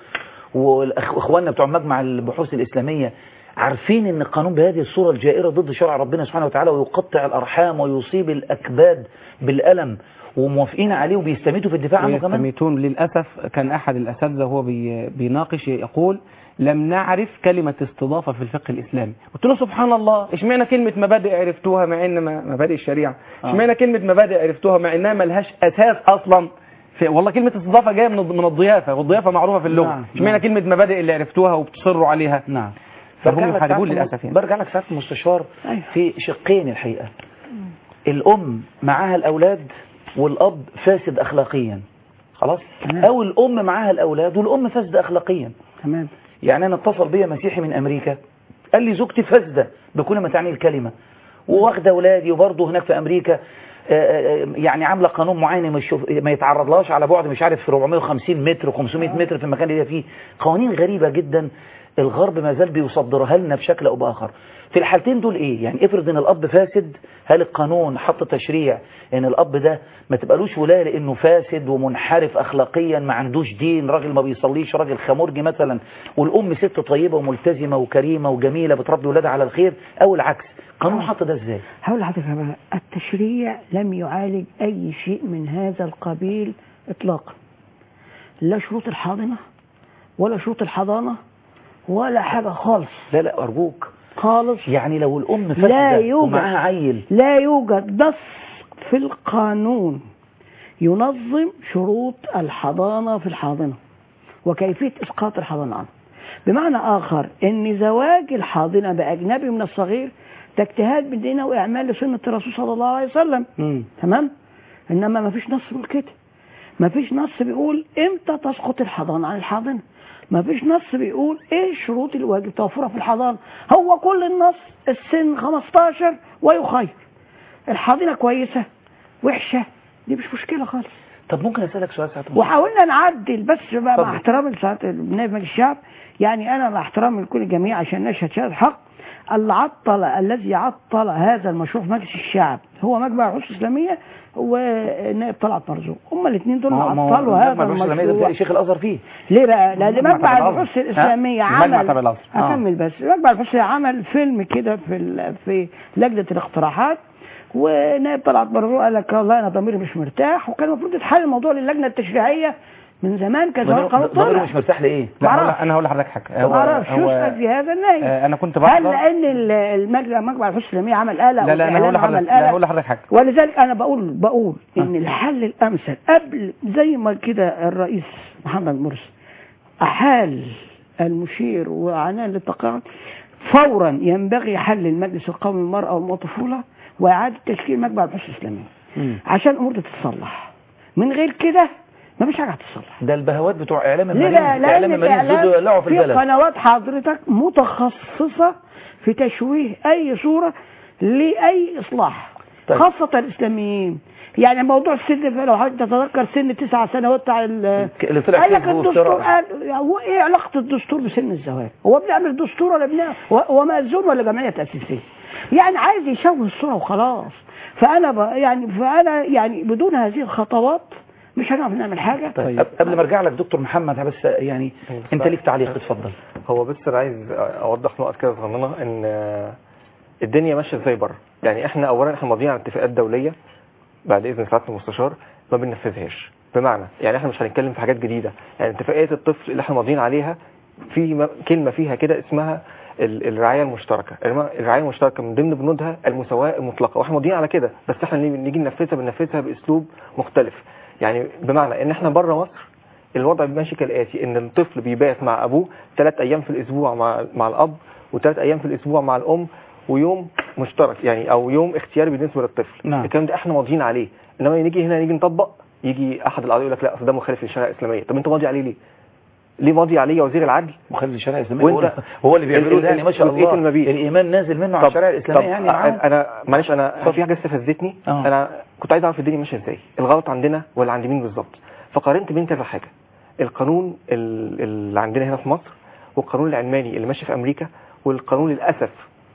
واخواننا بتوع مجمع البحوث الاسلاميه عارفين ان القانون بهذه الصوره الجائره ضد شرع ربنا سبحانه وتعالى ويقطع الارحام ويصيب الاكباد بالالم وموافقين عليه وبيستميتوا في الدفاع عنه كمان ويستميتون للأسف كان أحد الأساتذة وهو بي- بيناقش يقول لم نعرف كلمة استضافة في الفقه الإسلامي قلت له سبحان الله اشمعنى كلمة مبادئ عرفتوها مع إن ما- مبادئ الشريعة آه. اشمعنى كلمة مبادئ عرفتوها مع إنها ملهاش أساس أصلا في والله كلمة استضافة جاية من من الضيافة والضيافة معروفة في اللغة نعم، اشمعنى نعم. كلمة مبادئ اللي عرفتوها وبتصروا عليها نعم فهم برجع لك يحاربون ساعات للأسف يعني برجع لك ساعات المستشار في شقين الحقيقة الأم معاها الأولاد والأب فاسد أخلاقيا خلاص أو الأم معاها الأولاد والأم فاسدة أخلاقيا تمام يعني أنا اتصل بيا مسيحي من أمريكا قال لي زوجتي فاسدة بكل ما تعني الكلمة وواخدة أولادي وبرضه هناك في أمريكا آه، آه، يعني عاملة قانون معين مش ما يتعرضلهاش على بعد مش عارف 450 متر و500 متر في المكان اللي هي فيه قوانين غريبة جدا الغرب ما زال بيصدرها لنا بشكل أو بآخر في الحالتين دول إيه يعني افرض إن الأب فاسد هل القانون حط تشريع إن الأب ده ما تبقالوش ولاية لأنه فاسد ومنحرف أخلاقيا ما عندوش دين راجل ما بيصليش راجل خمرجي مثلا والأم ست طيبة وملتزمة وكريمة وجميلة بتربي ولادها على الخير أو العكس قانون حط ده إزاي هقول لحضرتك بقى التشريع لم يعالج أي شيء من هذا القبيل إطلاقا لا شروط الحاضنة ولا شروط الحضانة ولا حاجة خالص لا لا أرجوك خالص يعني لو الأم لا فاسدة يوجد ومعاها عيل لا يوجد نص في القانون ينظم شروط الحضانة في الحاضنة وكيفية إسقاط الحضانة عنه بمعنى آخر أن زواج الحاضنة بأجنبي من الصغير ده اجتهاد من ديننا وإعمال لسنة الرسول صلى الله عليه وسلم تمام إنما ما فيش نص بيقول كده ما فيش نص بيقول إمتى تسقط الحضانة عن الحاضنة ما فيش نص بيقول ايه الشروط اللي واجب توفرها في الحضانه هو كل النص السن 15 ويخير الحاضنه كويسه وحشه دي مش مشكله خالص طب ممكن اسالك سؤال ساعه وحاولنا نعدل بس بقى اتفضل. مع احترامي لساعات نائب مجلس الشعب يعني انا مع احترامي لكل الجميع عشان نشهد شهاده حق اللي عطل الذي عطل هذا المشروع في مجلس الشعب هو مجمع الرؤوس الاسلاميه والنائب طلعت مرزوق هم الاثنين دول ما- اللي ما- عطلوا هذا مجمع الرؤوس الإسلامية ده المشروع بتلاقي شيخ الازهر فيه ليه بقى؟ لان مجمع مجمع تبع البحوث الأزهر. الاسلاميه ها؟ مجمع عمل تبع الأزهر. آه. اكمل بس مجمع البحوث عمل فيلم كده في ال... في لجنه الاقتراحات ونائب طلعت مرزوق قال لك والله انا ضميري مش مرتاح وكان المفروض يتحل الموضوع للجنه التشريعيه من زمان كان زمان قانون ضميره طلع مش مرتاح لايه؟ لا هقول معرفش. انا هقول لحضرتك حاجه ما اعرفش يسال في هذا النهي آه، انا كنت هل بحضر لان ال- المجمع مجمع البحوث الاسلاميه عمل قلق لا لا انا هقول والإعلام لحضرتك عمل لا قلق هقول لحضرتك حاجه ولذلك انا بقول بقول ان الحل الامثل قبل زي ما كده الرئيس محمد مرسي احال المشير وعنان للتقاعد فورا ينبغي حل المجلس القومي للمراه والطفوله واعاده تشكيل مجمع البحوث الاسلاميه عشان الامور دي تتصلح من غير كده مفيش حاجه هتتصلح ده البهوات بتوع اعلام ليه المريض بقى؟ لان اعلام المريض الإعلام زودوا يولعوا في في البلد قنوات حضرتك متخصصه في تشويه اي صوره لاي اصلاح طيب. خاصه الاسلاميين يعني موضوع السن لو حضرتك تتذكر سن تسع سنوات بتاع ال- اللي طلع قال لك كذب الدستور وافتراء. قال هو ايه علاقه الدستور بسن الزواج؟ هو بنعمل دستور ولا بنعمل هو مأذون ولا جمعيه تاسيسيه؟ يعني عايز يشوه الصوره وخلاص فانا ب... يعني فانا يعني بدون هذه الخطوات مش هنعرف نعمل حاجه طيب قبل- قبل ما ارجع لك دكتور محمد بس يعني انت ليك تعليق اتفضل هو بس انا عايز اوضح نقط كده صغننه ان آه، الدنيا ماشيه ازاي بره يعني احنا اولا احنا ماضيين على اتفاقات دوليه بعد اذن سعاده المستشار ما بننفذهاش بمعنى يعني احنا مش هنتكلم في حاجات جديده يعني اتفاقيه الطفل اللي احنا ماضيين عليها في م- كلمه فيها كده اسمها ال- الرعايه المشتركه الم- الرعايه المشتركه من ضمن بنودها المساواه المطلقه واحنا ماضيين على كده بس احنا نيجي نيجي ننفذها بننفذها باسلوب مختلف يعني بمعنى ان احنا بره مصر الوضع ماشي كالاتي ان الطفل بيبات مع ابوه ثلاث ايام في الاسبوع مع مع الاب وثلاث ايام في الاسبوع مع الام ويوم مشترك يعني او يوم اختياري بالنسبه للطفل نعم. الكلام ده احنا ماضيين عليه انما نيجي هنا نيجي نطبق يجي احد الاعضاء يقول لك لا أصل ده مخالف للشريعه الاسلاميه طب انت ماضي عليه ليه ليه ماضي عليه يا وزير العدل مخالف للشريعه الاسلاميه وانت هو- هو اللي بيعملوه ده يعني ما شاء جزئية الله المبيت. الايمان نازل منه على طب- الشريعه الاسلاميه طب يعني معاه انا معلش انا في حاجه استفزتني آه. انا كنت عايز اعرف الدنيا ماشيه ازاي الغلط عندنا ولا عند مين بالظبط فقارنت بين كذا حاجه القانون ال- اللي عندنا هنا في مصر والقانون العلماني اللي ماشي في امريكا والقانون للاسف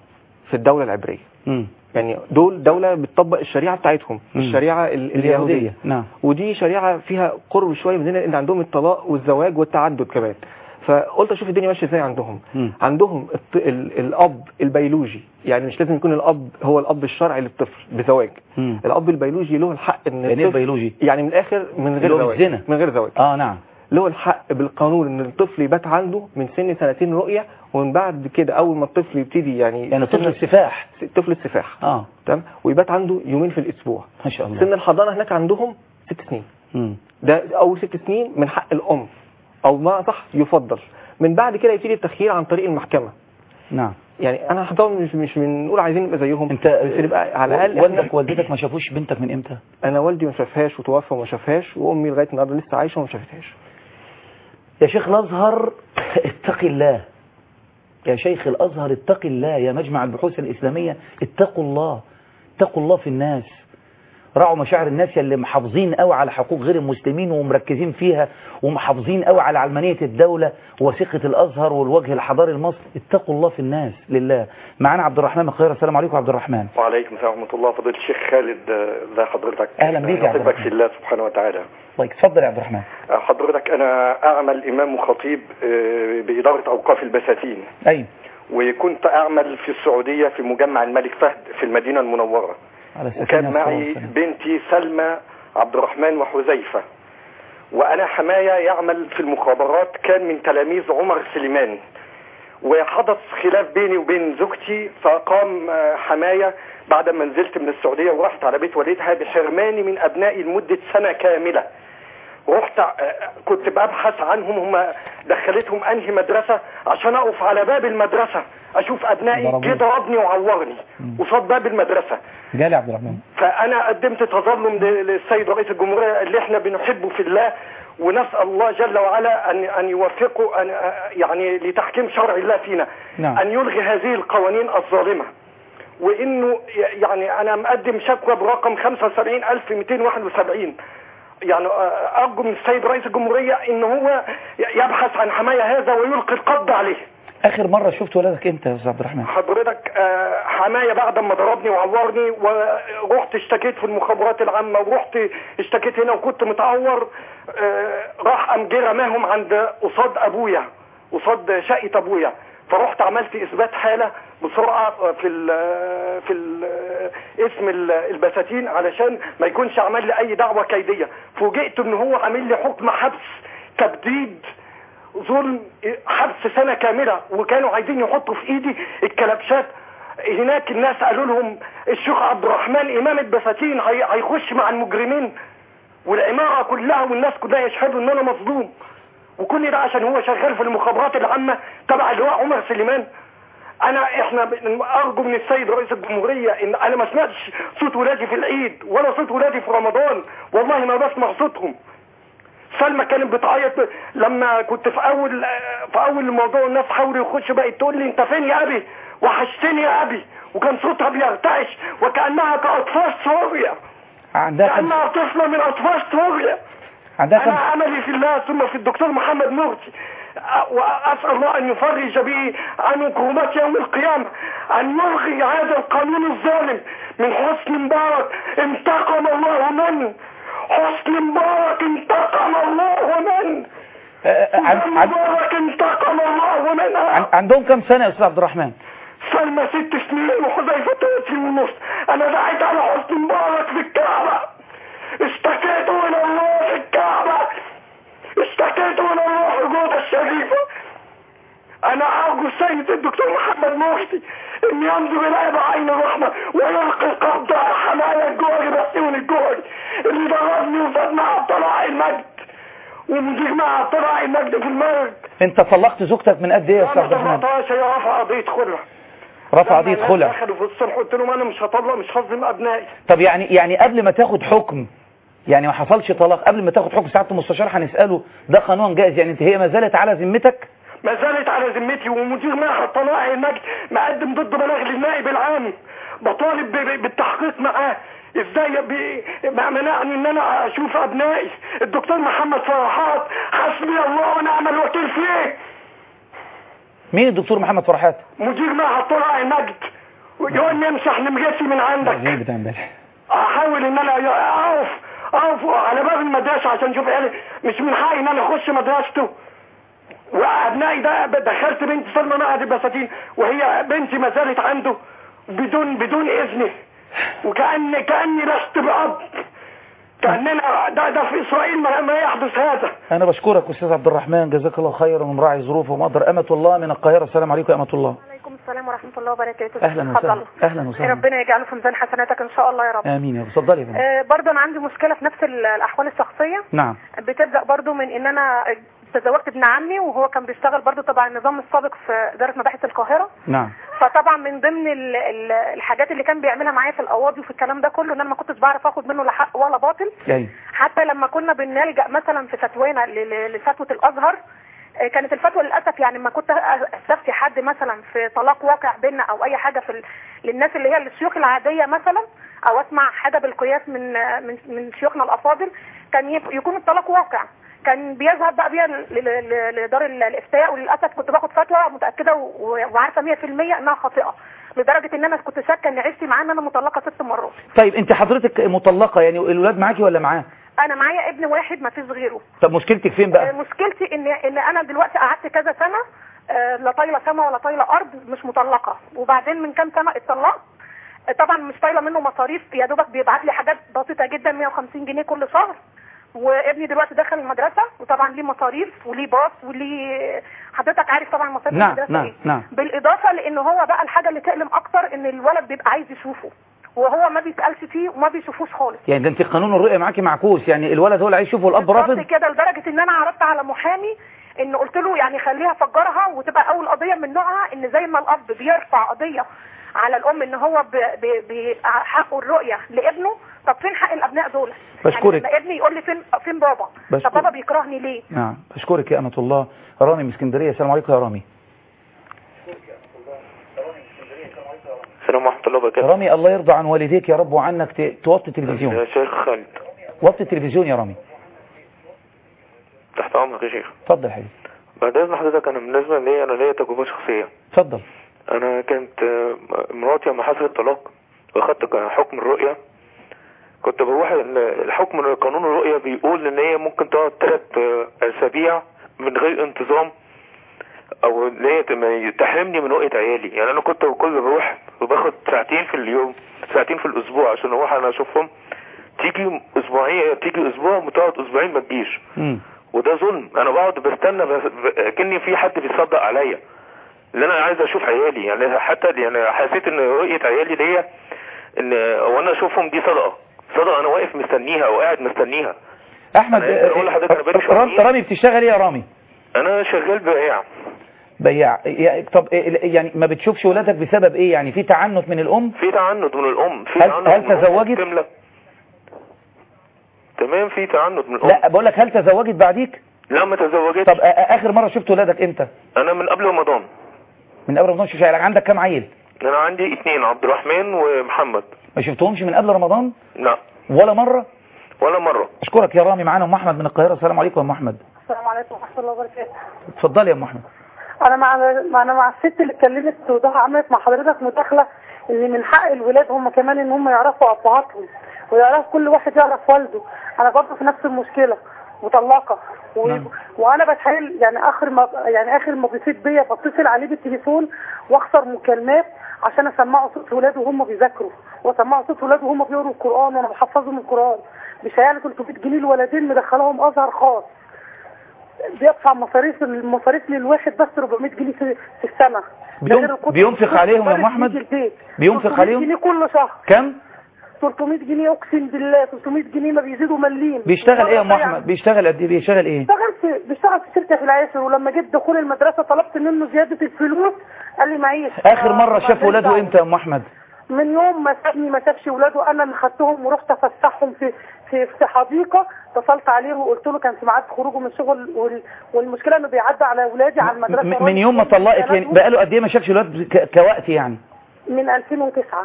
في الدوله العبريه مم. يعني دول دوله بتطبق الشريعه بتاعتهم مم. الشريعه ال- اليهوديه نعم ودي شريعه فيها قرب شويه مننا لان عندهم الطلاق والزواج والتعدد كمان فقلت اشوف الدنيا ماشيه ازاي عندهم مم. عندهم الط... ال... الاب البيولوجي يعني مش لازم يكون الاب هو الاب الشرعي للطفل بزواج مم. الاب البيولوجي له الحق ان يعني ايه الطفل بيولوجي يعني من الاخر من غير اللي هو زواج الزنا. من غير زواج اه نعم له الحق بالقانون ان الطفل يبات عنده من سن سنتين رؤيه ومن بعد كده اول ما الطفل يبتدي يعني يعني طفل سن- السفاح طفل السفاح اه تمام ويبات عنده يومين في الاسبوع ما شاء الله سن الحضانه هناك عندهم ست سنين مم. ده اول ست سنين من حق الام او ما صح يفضل من بعد كده يبتدي التخيير عن طريق المحكمه نعم يعني انا طبعا مش مش بنقول عايزين نبقى زيهم انت بس نبقى على الاقل والدك احنا والدتك ما شافوش بنتك من امتى انا والدي ما شافهاش وتوفى وما شافهاش وامي لغايه النهارده لسه عايشه وما شافتهاش يا شيخ الازهر اتق الله يا شيخ الازهر اتق الله يا مجمع البحوث الاسلاميه اتقوا الله اتقوا الله في الناس راعوا مشاعر الناس اللي محافظين قوي على حقوق غير المسلمين ومركزين فيها ومحافظين قوي على علمانيه الدوله وثقه الازهر والوجه الحضاري لمصر اتقوا الله في الناس لله معانا عبد الرحمن من القاهره السلام عليكم عبد الرحمن وعليكم السلام ورحمة الله فضيلة الشيخ خالد آه، ازي حضرتك أهلا بيك يا عبد أحبك الرحمن. في الله سبحانه وتعالى طيب اتفضل يا عبد الرحمن آه، حضرتك أنا أعمل إمام وخطيب آه، بإدارة أوقاف البساتين ايوه وكنت أعمل في السعودية في مجمع الملك فهد في المدينة المنورة على سكينة وكان الصلاة معي والسلام. بنتي سلمى عبد الرحمن وحذيفة وأنا حماية يعمل في المخابرات كان من تلاميذ عمر سليمان وحدث خلاف بيني وبين زوجتي فقام آه، حماية بعد ما نزلت من السعودية ورحت على بيت والدها بحرماني من أبنائي لمدة سنة كاملة رحت آه، كنت ببحث عنهم هم دخلتهم انهي مدرسة عشان اقف على باب المدرسة اشوف ابنائي ضربوه. جه ضربني وعورني قصاد باب المدرسة جالي عبد الرحمن فانا قدمت تظلم ل- للسيد رئيس الجمهورية اللي احنا بنحبه في الله ونسأل الله جل وعلا ان ان يوفقه ان يعني لتحكيم شرع الله فينا نعم. ان يلغي هذه القوانين الظالمة وانه ي- يعني انا مقدم شكوى برقم 75271 يعني آه، ارجو من السيد رئيس الجمهوريه ان هو يبحث عن حمايه هذا ويلقي القبض عليه اخر مرة شفت ولدك امتى يا استاذ عبد الرحمن حضرتك آه، حمايه بعد ما ضربني وعورني ورحت اشتكيت في المخابرات العامه ورحت اشتكيت هنا وكنت متعور آه، راح قام جه رماهم عند قصاد ابويا قصاد شقه ابويا فرحت عملت اثبات حاله بسرعه في ال في ال اسم ال- البساتين علشان ما يكونش عمل لي اي دعوه كيديه فوجئت ان هو عامل لي حكم حبس تبديد ظلم حبس سنة كاملة وكانوا عايزين يحطوا في ايدي الكلبشات هناك الناس قالوا لهم الشيخ عبد الرحمن امام البساتين هي- هيخش مع المجرمين والعمارة كلها والناس كلها يشهدوا ان انا مظلوم وكل ده عشان هو شغال في المخابرات العامة تبع اللواء عمر سليمان انا احنا ب- ارجو من السيد رئيس الجمهورية ان انا ما سمعتش صوت ولادي في العيد ولا صوت ولادي في رمضان والله ما بسمع صوتهم سلمى كانت بتعيط لما كنت في اول في اول الموضوع الناس حاولوا يخشوا بقت تقول لي انت فين يا ابي وحشتني يا ابي وكان صوتها بيرتعش وكانها كاطفال سوريا عندها كم كانها طفله من اطفال سوريا عندها كم انا املي في الله ثم في الدكتور محمد مرسي أ- واسال الله ان يفرج به عن كربات يوم القيامه ان يلغي هذا القانون الظالم من حسن مبارك انتقم الله منه حسن مبارك انتقم الله منه عن- حسن عن- مبارك انتقم الله عن- منها عندهم كم سنة يا استاذ عبد الرحمن سلمى ست سنين وحذيفه ثلاث سنين ونص انا دعيت على حسن مبارك في الكعبه اشتكيت الى الله في الكعبه اشتكيت الى الله حدود الشريفه انا ارجو السيد الدكتور محمد مرسي ان ينظر الي بعين الرحمه ويلقي القبض على حماية الجوهري بسيون الجوهري اللي ضربني وفات مع طلع المجد ومدير مع طلع المجد في المرج انت طلقت زوجتك من قد ايه يا استاذ انا عبد الرحمن 17 يا رفع قضيه خلع رفع لما قضية الناس خلع دخلوا في الصلح قلت لهم انا مش هطلق مش هظلم ابنائي طب يعني يعني قبل ما تاخد حكم يعني ما حصلش طلاق قبل ما تاخد حكم ساعة المستشار هنسأله ده قانون جائز يعني انت هي ما زالت على ذمتك ما زالت على ذمتي ومدير معهد طلائع المجد مقدم ضد بلاغ للنائب العام بطالب ب- ب- بالتحقيق معاه ازاي بي- ما منعني ان انا اشوف ابنائي الدكتور محمد فرحات حسبي الله ونعم الوكيل فيه مين الدكتور محمد فرحات مدير معهد طلائع المجد يقول لي امسح نمرتي من عندك مين بتاع امبارح احاول ان انا اقف اقف على باب المدرسه عشان اشوف عيالي مش من حقي ان انا اخش مدرسته وابنائي ده دخلت بنت سلمى معهد البساتين وهي بنتي ما زالت عنده بدون بدون اذنه وكأن كأني لست بأب كأننا ده, ده في إسرائيل ما, ما يحدث هذا انا بشكرك استاذ عبد الرحمن جزاك الله خيرا ومراعي ظروفه ومقدر امة الله من القاهرة السلام عليكم يا امة الله عليكم السلام ورحمة الله وبركاته اهلا وسهلا اهلا وسهلا ربنا يجعله في ميزان حسناتك ان شاء الله يا رب امين يا رب اتفضلي يا فندم آه برضه انا عندي مشكلة في نفس ال- الاحوال الشخصية نعم بتبدأ برضه من ان انا تزوجت ابن عمي وهو كان بيشتغل برضه تبع النظام السابق في ادارة مباحث القاهرة نعم فطبعا من ضمن ال- ال- الحاجات اللي كان بيعملها معايا في القواضي وفي الكلام ده كله ان انا ما كنتش بعرف اخد منه لا حق ولا باطل ايوه حتى لما كنا بنلجأ مثلا في فتوانا ل- ل- لفتوى الازهر آه، كانت الفتوى للاسف يعني ما كنت استفتي حد مثلا في طلاق واقع بينا او اي حاجه في ال... للناس اللي هي الشيوخ العاديه مثلا او اسمع حاجه بالقياس من آه، من من شيوخنا الافاضل كان يب- يكون الطلاق واقع كان بيذهب بقى بيها ل- ل- ل- لدار ال- الافتاء وللاسف كنت باخد فتوى متاكده و- وعارفه 100% انها خاطئه لدرجه ان انا كنت شاكه ان عشتي معاه ان انا مطلقه ست مرات طيب انت حضرتك مطلقة يعني الولاد معاكي ولا معاه انا معايا ابن واحد ما فيش غيره طب مشكلتك فين آه، بقى مشكلتي ان ان انا دلوقتي قعدت كذا سنه آه، لا طايله سما ولا طايله ارض مش مطلقه وبعدين من كام سنه اتطلقت آه، طبعا مش طايله منه مصاريف يا دوبك بيبعت لي حاجات بسيطه جدا 150 جنيه كل شهر وابني دلوقتي داخل المدرسه وطبعا ليه مصاريف وليه باص وليه حضرتك عارف طبعا مصاريف نعم المدرسه نعم ايه نعم بالاضافه لان هو بقى الحاجه اللي تألم اكتر ان الولد بيبقى عايز يشوفه وهو ما بيسالش فيه وما بيشوفوش خالص يعني ده انت قانون الرؤية معاكي معكوس يعني الولد هو اللي عايز يشوفه والاب بالظبط رافض كده لدرجه ان انا عرضت على محامي ان قلت له يعني خليها فجرها وتبقى اول قضيه من نوعها ان زي ما الاب بيرفع قضيه على الام ان هو ب- ب- ب- حقه الرؤيه لابنه طب فين حق الابناء دول بشكرك. يعني لما ابني يقول لي فين فين بابا بشكرك. طب بابا بيكرهني ليه نعم بشكرك يا أمة الله رامي من اسكندرية السلام عليكم يا رامي السلام ورحمة الله وبركاته رامي الله يرضى عن والديك يا رب وعنك ت- توطي التلفزيون يا شيخ خالد وطي التلفزيون يا رامي تحت امرك يا شيخ اتفضل يا حبيبي بعد اذن حضرتك انا بالنسبه لي انا ليا تجربه شخصيه اتفضل انا كانت آه، مراتي لما حصل الطلاق واخدت حكم الرؤيه كنت بروح ال- الحكم قانون الرؤيه بيقول ان هي ممكن تقعد ثلاث اسابيع من غير انتظام او ان هي تم- تحرمني من رؤيه عيالي يعني انا كنت كل بروح وباخد ساعتين في اليوم ساعتين في الاسبوع عشان اروح انا اشوفهم تيجي اسبوعين تيجي اسبوع وتقعد اسبوعين ما تجيش مم. وده ظلم انا بقعد بستنى بس ب- كأني في حد بيصدق عليا اللي انا عايز اشوف عيالي يعني حتى يعني حسيت ان رؤية عيالي دي ان وانا اشوفهم دي صدقة صدقة انا واقف مستنيها او قاعد مستنيها احمد أنا بقول لحضرتك أنا بقالي رامي شهرين. رامي بتشتغل ايه يا رامي انا شغال بائع بياع يا- طب إيه- يعني ما بتشوفش ولادك بسبب ايه يعني في تعنت من الام في تعنت من الام في هل- تعنت هل من الأم تزوجت؟ كاملة. تمام في تعنت من الام لا بقول لك هل تزوجت بعديك لا ما تزوجتش طب آ- آ- اخر مره شفت ولادك امتى انا من قبل رمضان من قبل رمضان شوف عيالك عندك كام عيل انا عندي اتنين عبد الرحمن ومحمد ما شفتهمش من قبل رمضان لا ولا مره ولا مرة اشكرك يا رامي معانا ام احمد من القاهره السلام عليكم يا ام احمد السلام عليكم ورحمه الله وبركاته اتفضلي يا ام احمد انا مع مع- انا مع الست اللي اتكلمت وده عملت مع حضرتك مداخله ان من حق الولاد هم كمان ان هم يعرفوا ابهاتهم ويعرف كل واحد يعرف والده انا برضه في نفس المشكله مطلقه و... نعم. وانا بتحايل يعني اخر ما يعني اخر ما بيصيب بيا بتصل عليه بالتليفون واخسر مكالمات عشان اسمعه صوت ولاده وهم بيذاكروا واسمعه صوت ولاده وهم بيقروا القران وانا بحفظهم القران بشيالي 300 جنيه الولدين مدخلهم ازهر خاص بيدفع مصاريف المصاريف للواحد بس 400 جنيه في, في السنه ده غير بيوم الكتب. بينفق عليهم يا ام مصاريف احمد بيجي البيت. بينفق 300 عليهم جنيه كل شهر كم 300 جنيه اقسم بالله 300 جنيه ما بيزيدوا مليم بيشتغل ايه يا ام احمد بيشتغل قد ايه بيشتغل ايه بيشتغل في بيشتغل في شركه في العاشر ولما جيت دخول المدرسه طلبت منه زياده الفلوس قال لي معيش اخر مره آه، شاف بعدين ولاده بقى. امتى يا ام احمد من يوم ما سابني ما سابش ولاده انا اللي خدتهم ورحت افسحهم في في في حديقه اتصلت عليه وقلت له كان في ميعاد خروجه من الشغل وال- والمشكله انه بيعدي على اولادي على المدرسه م- من يوم ما طلقت يعني بقاله قد ايه ما شافش ولاد ك- كوقت يعني من 2009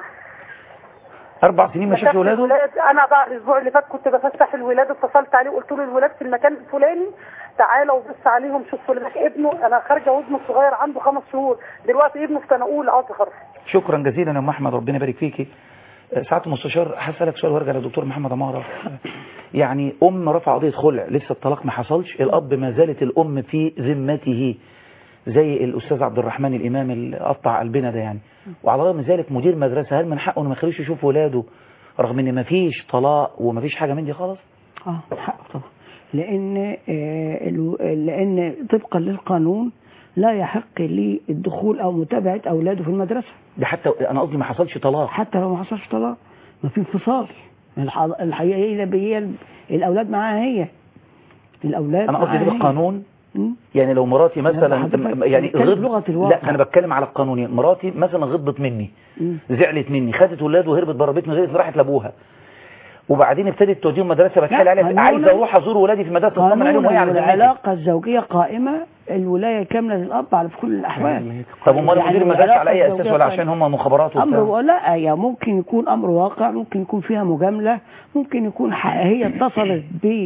اربع سنين ما شافش شافش ولاده الولاد انا بقى الاسبوع اللي فات كنت بفسح الولاد اتصلت عليه وقلت له الولاد في المكان الفلاني تعالى وبص عليهم شوف ولادك ابنه انا خارجه وابنه الصغير عنده خمس شهور دلوقتي ابنه في سنه اولى اصغر شكرا جزيلا يا ام احمد ربنا يبارك فيكي آه، سعاده المستشار هسالك سؤال وارجع للدكتور محمد عماره يعني ام رفع قضيه خلع لسه الطلاق ما حصلش الاب ما زالت الام في ذمته زي الاستاذ عبد الرحمن الامام اللي قطع قلبنا ده يعني وعلى الرغم من ذلك مدير مدرسه هل من حقه انه ما يخليش يشوف ولاده رغم ان ما فيش طلاق وما فيش حاجه من دي خالص اه حقه طبعا لان آه، الو- لان طبقا للقانون لا يحق لي الدخول او متابعه اولاده في المدرسه ده حتى انا قصدي ما حصلش طلاق حتى لو ما حصلش طلاق ما في انفصال الح- الحقيقه هي هي الاولاد معاها هي الاولاد انا قصدي معاها ده هي. بالقانون مم. يعني لو مراتي مثلا حضرتك يعني بتتكلم غض لغة الواقع. لا انا بتكلم على القانون يعني مراتي مثلا غضبت مني مم. زعلت مني خدت ولاد وهربت بره بيتنا غيرت راحت لابوها وبعدين ابتدت توديهم مدرسه بتحايل لا، عليها قانونا- عايز اروح ازور ولادي في المدرسه اطمن عليهم وهي قانونا على ذمتي العلاقه الزوجيه قائمه الولايه كامله للاب على في كل الاحوال طب امال يعني مدير المدرسه على اي العلاقة اساس ولا الزوجية عشان هم مخابرات امر وبتاع ولا يا ممكن يكون امر واقع ممكن يكون فيها مجامله ممكن يكون ح- هي اتصلت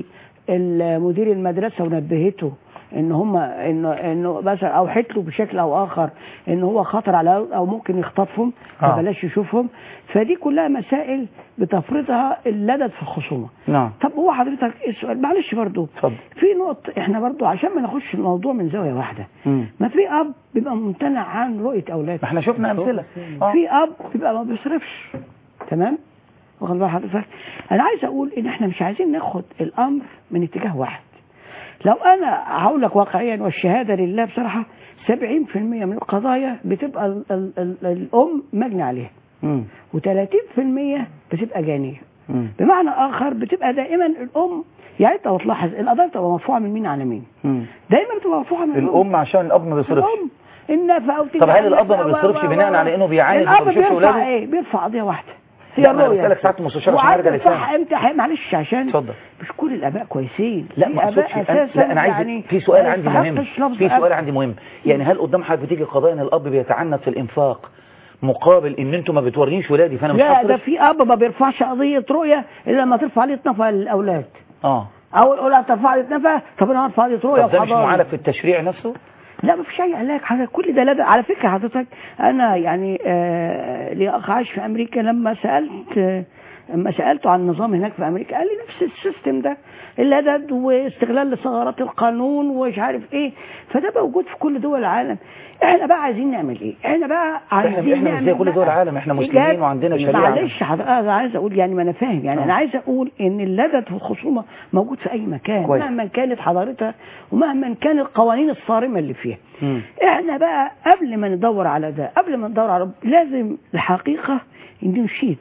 بمدير المدرسه ونبهته ان هم انه انه مثلا اوحت له بشكل او اخر ان هو خطر على او ممكن يخطفهم آه. فبلاش يشوفهم فدي كلها مسائل بتفرضها اللدد في الخصومه نعم طب هو حضرتك إيه السؤال معلش برضو اتفضل في نقطة احنا برضو عشان ما ناخدش الموضوع من زاوية واحدة مم. ما في اب بيبقى ممتنع عن رؤية اولاده ما احنا شفنا امثله آه. في اب بيبقى ما بيصرفش تمام واخد بال حضرتك انا عايز اقول ان احنا مش عايزين ناخد الامر من اتجاه واحد لو انا هقول لك واقعيا والشهاده لله بصراحه 70% من القضايا بتبقى ال ال ال الام مجني عليها مم. و30% بتبقى جانيه مم. بمعنى اخر بتبقى دائما الام يعني انت لو تلاحظ القضايا بتبقى مرفوعه من مين على مين مم. دايما بتبقى مرفوعه من الام عشان الاب ما بيصرفش الام النفقه وتيجي طب هل على الاب ما النفقة بيصرفش و- و- بناء و- على انه بيعاند وما الاب بيشوفش بيرفع ولاده ايه بيرفع قضيه واحده لا، هي ما انا الرؤية. بسالك ساعه المستشار عشان ارجع وعارف صح لساني امتى حي- معلش عشان اتفضل مش كل الاباء كويسين لا في ما اباء اقصدش أنا- اساسا لا انا عايز يعني في سؤال ما عندي مهم يستحقش لفظ في أب. سؤال عندي مهم يعني هل قدام حضرتك بتيجي قضايا ان الاب بيتعنت في الانفاق مقابل ان انتوا ما بتورينيش ولادي فانا مش لا ده هصرف في اب ما بيرفعش قضيه رؤيه الا لما ترفع عليه نفقه للاولاد اه او اقول هترفع لي نفقه طب انا هرفع لي رؤيه طب ده مش وحضارة. معالج في التشريع نفسه لا ما فيش اي علاج حضرتك كل ده لدى على فكره حضرتك انا يعني آه لي اخ عايش في امريكا لما سالت آه لما سالته عن النظام هناك في امريكا قال لي نفس السيستم ده اللدد واستغلال لثغرات القانون ومش عارف ايه فده موجود في كل دول العالم احنا بقى عايزين نعمل ايه احنا بقى عايزين احنا احنا مش نعمل زي كل بقى دول العالم احنا إيجاد- مسلمين وعندنا شريعه معلش حضرتك انا عايز اقول يعني ما انا فاهم يعني آه. انا عايز اقول ان اللدد والخصومه موجود في اي مكان كويس. مهما كانت حضارتها ومهما كان القوانين الصارمه اللي فيها مم. احنا بقى قبل ما ندور على ده قبل ما ندور على لازم الحقيقة ان نشيد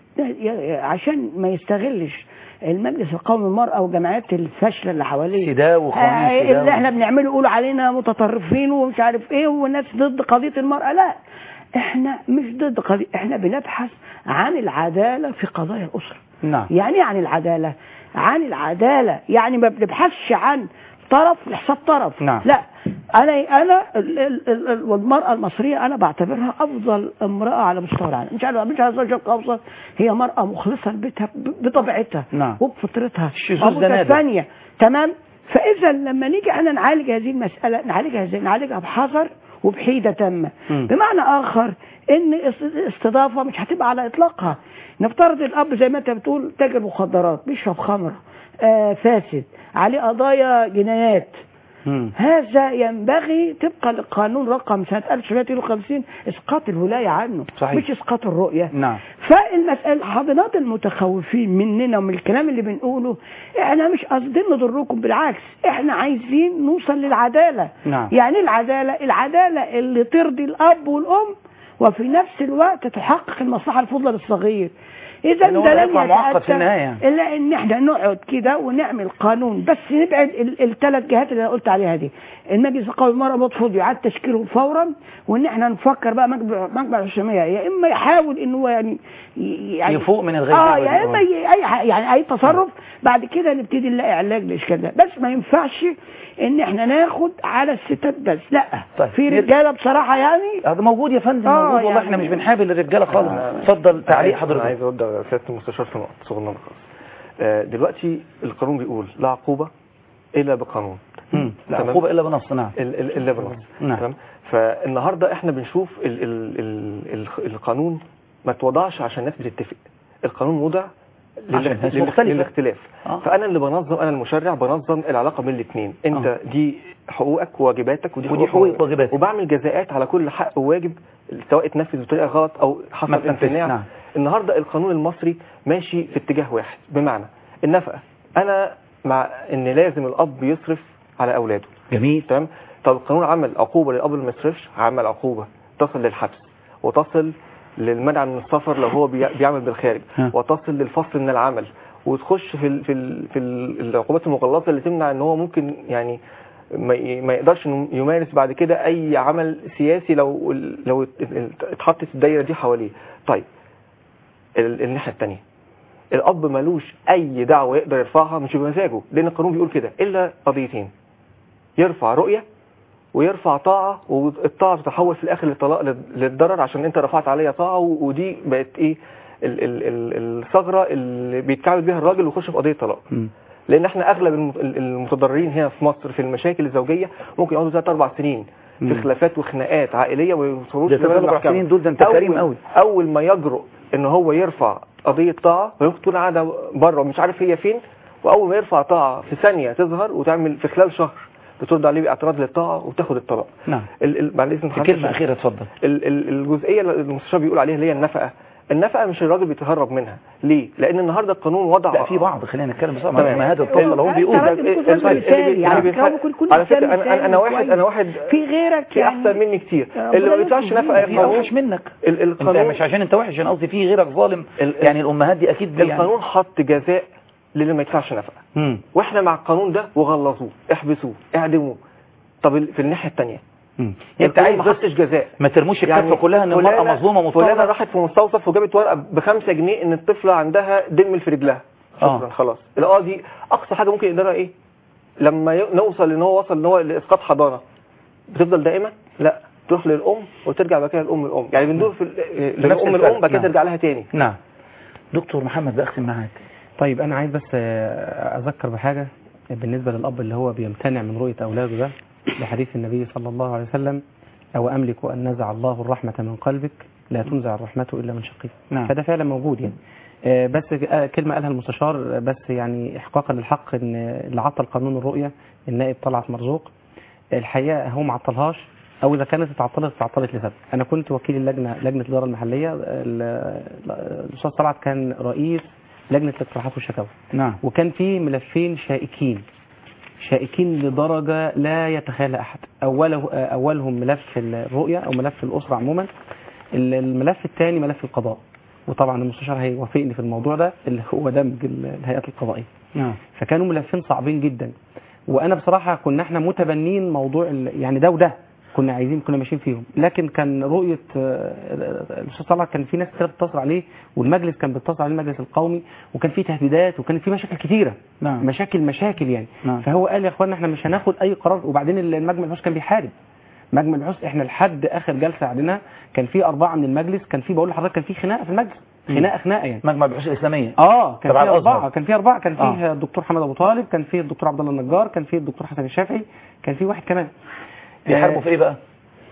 عشان ما يستغلش المجلس القومي للمرأة والجمعيات الفاشلة اللي حواليه سداء وقوانين آه، سداء اللي احنا بنعمله يقولوا علينا متطرفين ومش عارف ايه والناس ضد قضية المرأة لا احنا مش ضد قضية احنا بنبحث عن العدالة في قضايا الأسرة نعم يعني ايه عن العدالة عن العدالة يعني ما بنبحثش عن طرف لحساب طرف نعم. لا انا انا ال- ال- ال- ال- والمراه المصريه انا بعتبرها افضل امراه على مستوى العالم مش عارف مش عايز الشرق الاوسط هي مراه مخلصه لبيتها ب- بطبيعتها نعم. وبفطرتها الشذوذ ده نادر. ثانيه تمام فاذا لما نيجي احنا نعالج هذه المساله نعالجها ازاي نعالجها بحذر وبحيده تامه مم. بمعنى اخر ان است- استضافه مش هتبقى على اطلاقها نفترض الاب زي ما انت بتقول تاجر مخدرات بيشرب خمره آه فاسد عليه قضايا جنايات مم. هذا ينبغي طبقا للقانون رقم سنة 1952 اسقاط الولاية عنه صحيح. مش اسقاط الرؤية نعم فالمسألة حاضنات المتخوفين مننا ومن الكلام اللي بنقوله احنا مش قاصدين نضركم بالعكس احنا عايزين نوصل للعدالة نعم. يعني إيه العدالة العدالة اللي ترضي الاب والام وفي نفس الوقت تحقق المصلحة الفضلى للصغير اذا لأن هو ده لن هيطلع معقد في يتأتى النهاية يعني. الا ان احنا نقعد كده ونعمل قانون بس نبعد الثلاث جهات اللي انا قلت عليها دي المجلس القومي للمرأة المفروض يعاد تشكيله فورا وان احنا نفكر بقى مجمع مجمع الحشمية يا اما يحاول ان هو يعني يعني يفوق من الغيب اه والغيب. يا اما ي- اي ح- يعني اي تصرف بعد كده نبتدي نلاقي علاج للاشكال ده بس ما ينفعش ان احنا ناخد على الستات بس لا طيب. في رجاله بصراحه يعني هذا موجود يا فندم آه، موجود والله يعني- احنا مش بنحابل الرجاله خالص اتفضل تعليق أنا حضرتك عايز ارد على سياده المستشار في نقطه صغننه خالص آه، دلوقتي القانون بيقول لا عقوبه الا بقانون مم. لا تمام. عقوبه الا بنص نعم ال- ال- الا بنص نعم. تمام فالنهارده احنا بنشوف ال ال ال ال القانون ما اتوضعش عشان الناس بتتفق القانون وضع عشان للاخ- الناس للاخ- مختلفة. للاختلاف آه. فانا اللي بنظم انا المشرع بنظم العلاقه بين الاثنين انت دي حقوقك وواجباتك ودي, ودي حقوق وواجباتك. وبعمل جزاءات على كل حق وواجب سواء اتنفذ بطريقه غلط او ما حصل اتنفذش، امتناع نعم. النهارده القانون المصري ماشي في اتجاه واحد بمعنى النفقه انا مع ان لازم الاب يصرف على اولاده جميل تمام طب القانون عمل عقوبه للاب اللي ما يصرفش عمل عقوبه تصل للحبس وتصل للمنع من السفر لو هو بي- بيعمل بالخارج ها. وتصل للفصل من العمل وتخش في ال في ال في ال العقوبات المغلظه اللي تمنع ان هو ممكن يعني ما ي- ما يقدرش إنه يمارس بعد كده اي عمل سياسي لو لو ات- ات- اتحطت الدايره دي حواليه طيب ال- الناحيه الثانيه الاب ملوش اي دعوه يقدر يرفعها مش بمزاجه لان القانون بيقول كده الا قضيتين يرفع رؤيه ويرفع طاعه والطاعه تتحول في الاخر للطلاق لل- للضرر عشان انت رفعت عليا طاعه و- ودي بقت ايه ال- ال- ال- الثغره اللي بيتكعبل بيها الراجل ويخش في قضيه طلاق مم. لان احنا اغلب الم- ال- المتضررين هنا في مصر في المشاكل الزوجيه ممكن يقعدوا ثلاث اربع سنين في مم. خلافات وخناقات عائليه وما يوصلوش ده لباب ثلاث أربع المحكمة. سنين دول ده أنت كريم أول- قوي. اول ما يجرؤ ان هو يرفع قضيه طاعه ويمكن تكون قاعده بره ومش عارف هي فين واول ما يرفع طاعه في ثانيه تظهر وتعمل في خلال شهر بترد عليه باعتراض للطاعه وتاخد الطلاق نعم ال- ال- بعد اذن في حضرتك كلمه اخيره اتفضل ال- ال- الجزئيه اللي المستشار بيقول عليها اللي هي النفقه النفقه مش الراجل بيتهرب منها ليه لان النهارده القانون وضع لا في بعض خلينا نتكلم بس تمام. ما هذا الطفل هو أنت بيقول راجل إيه- بتكون إيه- راجل اللي بي- مثالي، اللي يعني بيتحق- كلامك يكون على فكره مثال انا انا, أنا واحد كويس. انا واحد في غيرك في يعني احسن مني كتير ربنا اللي ما بيدفعش يستر. نفقه في القانون اوحش منك ال- انت القانون مش عشان انت وحش انا قصدي في غيرك ظالم ال- يعني الامهات دي اكيد دي يعني القانون حط جزاء للي ما يدفعش نفقه مم. واحنا مع القانون ده وغلظوه احبسوه اعدموه طب ال- في الناحيه الثانيه مم. انت القانون عايز ما بس حطش جزاء ما ترموش الكفه كلها ان المراه فلانة- مظلومه فلانه مضطهده راحت في مستوصف وجابت ورقه بخمسة جنيه ان الطفله عندها دم في رجلها شكرا آه. خلاص القاضي اقصى حاجه ممكن يقدرها ايه لما ي- نوصل ان هو وصل ان هو لاسقاط حضانه بتفضل دائمه لا تروح للام وترجع بعد كده لام الام يعني بندور في ال- بنفس لام الفرق. الام بعد كده نعم. ترجع لها تاني نعم دكتور محمد بختم معاك طيب انا عايز بس آه، اذكر بحاجه بالنسبة للأب اللي هو بيمتنع من رؤية أولاده ده لحديث النبي صلى الله عليه وسلم أو أملك أن نزع الله الرحمة من قلبك لا تنزع الرحمة إلا من شقيق نعم. فده فعلا موجود يعني آه، بس آه، كلمة قالها المستشار آه، بس يعني إحقاقا للحق إن اللي عطل قانون الرؤية النائب طلعت مرزوق الحقيقة هو ما عطلهاش أو إذا كانت اتعطلت اتعطلت لسبب أنا كنت وكيل اللجنة لجنة الإدارة المحلية ال- الأستاذ طلعت كان رئيس لجنة الاقتراحات والشكاوى نعم وكان في ملفين شائكين شائكين لدرجة لا يتخيلها أحد أوله أولهم ملف الرؤية أو ملف الأسرة عموما ال- الملف الثاني ملف القضاء وطبعا المستشار هيوافقني في الموضوع ده اللي هو دمج ال- الهيئات القضائية نعم فكانوا ملفين صعبين جدا وانا بصراحه كنا احنا متبنين موضوع ال- يعني ده وده كنا عايزين كنا ماشيين فيهم لكن كان رؤيه آه، الاستاذ طلعت كان في ناس كتير بتتصل عليه والمجلس كان بيتصل عليه المجلس القومي وكان في تهديدات وكان في مشاكل كتيره نعم. مشاكل مشاكل يعني نعم. فهو قال يا اخوانا احنا مش هناخد اي قرار وبعدين المجمع البحوث كان بيحارب مجمع البحوث احنا لحد اخر جلسه عندنا كان في اربعه من المجلس كان في بقول لحضرتك كان في خناقه في المجلس خناقه خناقه يعني مجمع البحوث الاسلاميه اه كان تبع في الأزهر. اربعه كان في اربعه كان آه. فيه الدكتور حمد ابو طالب كان فيه الدكتور عبد الله النجار كان فيه الدكتور حسن الشافعي كان فيه واحد كمان بيحاربوا في ايه بقى؟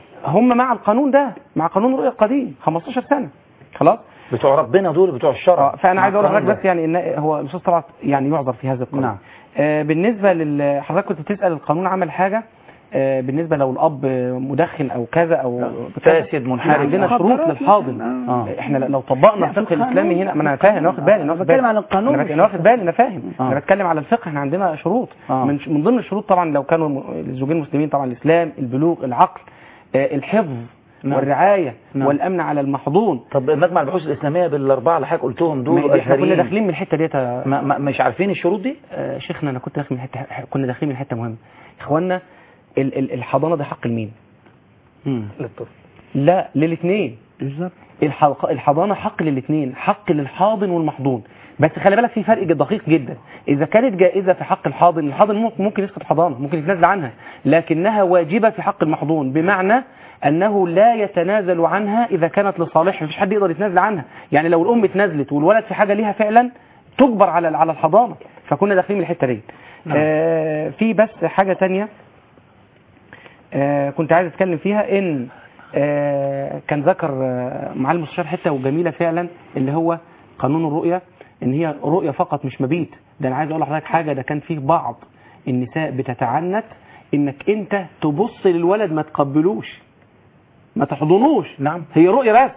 هم مع القانون ده مع قانون الرؤيه القديم 15 سنه خلاص بتوع ربنا دول بتوع الشرع آه، فانا عايز اقول مع لحضرتك القانون بس يعني ان هو الاستاذ طلعت يعني يعذر في هذا القانون نعم. آه بالنسبه لل حضرتك كنت بتسال القانون عمل حاجه آه بالنسبه لو الاب مدخن او كذا او كذا، فاسد إحنا منحرف عندنا شروط مخدرات للحاضن مثلاً. آه. احنا لو طبقنا لا، في الفقه الاسلامي القانون. هنا ما انا فاهم انا واخد بالي انا واخد بتكلم بالي عن القانون انا, مش أنا واخد بالي انا فاهم آه. انا بتكلم على الفقه احنا عندنا شروط آه. من من ضمن الشروط طبعا لو كانوا الم- الزوجين المسلمين طبعا الاسلام البلوغ العقل آه، الحفظ نعم. والرعايه نعم. والامن على المحظون طب مجمع البحوث الاسلاميه بالاربعه اللي حضرتك قلتهم دول ما- احنا كنا أزهريين. داخلين من الحته ديت يا ما ما مش عارفين الشروط دي؟ آه، شيخنا انا كنت داخل من حته كنا داخلين من حته مهمه اخوانا ال- ال- الحضانه ده حق لمين للطفل لا للاثنين بالظبط الحلق- الحضانه حق للاثنين حق للحاضن والمحضون بس خلي بالك في فرق دقيق جدا اذا كانت جائزه في حق الحاضن الحاضن ممكن- ممكن يسقط حضانه ممكن يتنازل عنها لكنها واجبه في حق المحضون بمعنى انه لا يتنازل عنها اذا كانت لصالحه مفيش حد يقدر يتنازل عنها يعني لو الام اتنازلت والولد في حاجه ليها فعلا تجبر على على الحضانه فكنا داخلين من الحته دي آه في بس حاجه تانية آه كنت عايز اتكلم فيها ان آه كان ذكر آه معالي المستشار حته وجميله فعلا اللي هو قانون الرؤيه ان هي رؤيه فقط مش مبيت ده انا عايز اقول لحضرتك حاجه ده كان فيه بعض النساء بتتعنت انك انت تبص للولد ما تقبلوش ما تحضنوش نعم هي رؤيه بس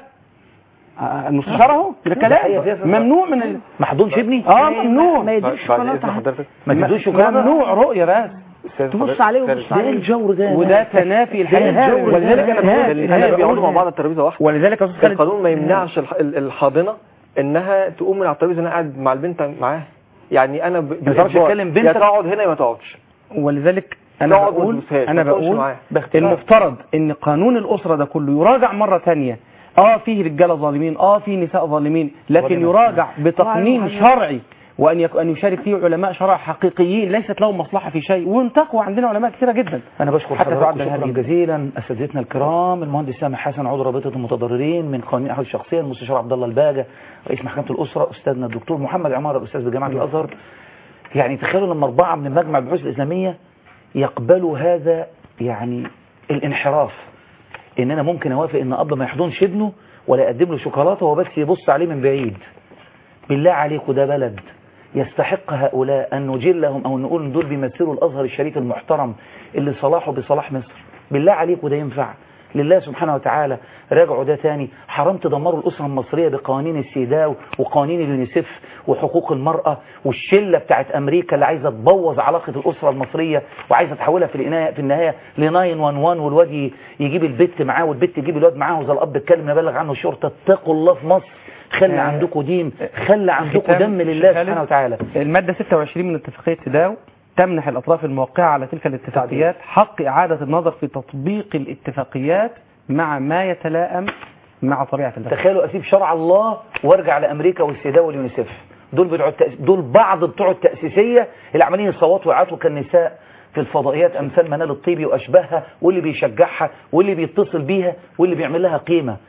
آه، المستشار اهو ده كلام ممنوع من ال... ما حضنش ابني؟ اه ممنوع ما يدوش بعد إذن شوكولاته حضرتك ما تدوش شوكولاته؟ ممنوع رؤيه بس أستاذ تبص حضرتك- عليه أستاذ- وتبص ده عليه الجور ده وده تنافي الحقيقه إرهاب. ولذلك انا إرهاب. بقول الاثنين إرهاب. بيقعدوا مع بعض على ترابيزه واحده ولذلك يا استاذ خالد القانون ما يمنعش الح- ال- الحاضنه انها تقوم من على الترابيزه انا قاعد مع البنت معاها يعني انا ب- تعرفش بالإجبار تكلم يا بنتك؟ تقعد هنا يا ما تقعدش ولذلك انا تقعد بقول وتبوسهاش، انا ما تقعدش بقول معاها. المفترض ان قانون الاسره ده كله يراجع مره ثانيه اه فيه رجاله ظالمين اه فيه نساء ظالمين لكن ظالمات. يراجع بتقنين وعلى- شرعي وان يك... ان يشارك فيه علماء شرع حقيقيين ليست لهم مصلحه في شيء وانتقوا عندنا علماء كثيره جدا انا بشكر حتى حضراتكم تعدل شكرا هذه. جزيلا اساتذتنا الكرام المهندس سامح حسن عضو رابطه المتضررين من قانون الاحوال الشخصيه المستشار عبد الله الباجه رئيس محكمه الاسره استاذنا الدكتور محمد عمار الاستاذ بجامعه الازهر يعني تخيلوا لما اربعه من المجمع البحوث الاسلاميه يقبلوا هذا يعني الانحراف ان انا ممكن اوافق ان اب ما يحضنش ابنه ولا يقدم له شوكولاته وهو بس يبص عليه من بعيد بالله عليكم ده بلد يستحق هؤلاء أن نجلهم أو نقول إن دول بيمثلوا الأزهر الشريف المحترم اللي صلاحه بصلاح مصر بالله عليكم ده ينفع لله سبحانه وتعالى راجعوا ده تاني حرام تدمروا الأسرة المصرية بقوانين السيداو وقوانين اليونيسف وحقوق المرأة والشلة بتاعت أمريكا اللي عايزة تبوظ علاقة الأسرة المصرية وعايزة تحولها في النهاية في النهاية ل 911 والواد ي- يجيب البت معاه والبت تجيب الواد معاه وإذا الأب اتكلم يبلغ عنه الشرطة اتقوا الله في مصر خلي آه، عندكم دين خلي عندكم ختام دم لله خالد، سبحانه وتعالى المادة 26 من اتفاقية سيداو تمنح الأطراف الموقعة على تلك الاتفاقيات حق إعادة النظر في تطبيق الاتفاقيات مع ما يتلائم مع طبيعة البشر تخيلوا اسيب شرع الله وارجع لامريكا والسيداء واليونيسف دول بتوع التأس... دول بعض بتوع التاسيسيه اللي عمالين يصوتوا ويعاتوا كالنساء في الفضائيات امثال منال الطيبي واشباهها واللي بيشجعها واللي بيتصل بيها واللي بيعمل لها قيمه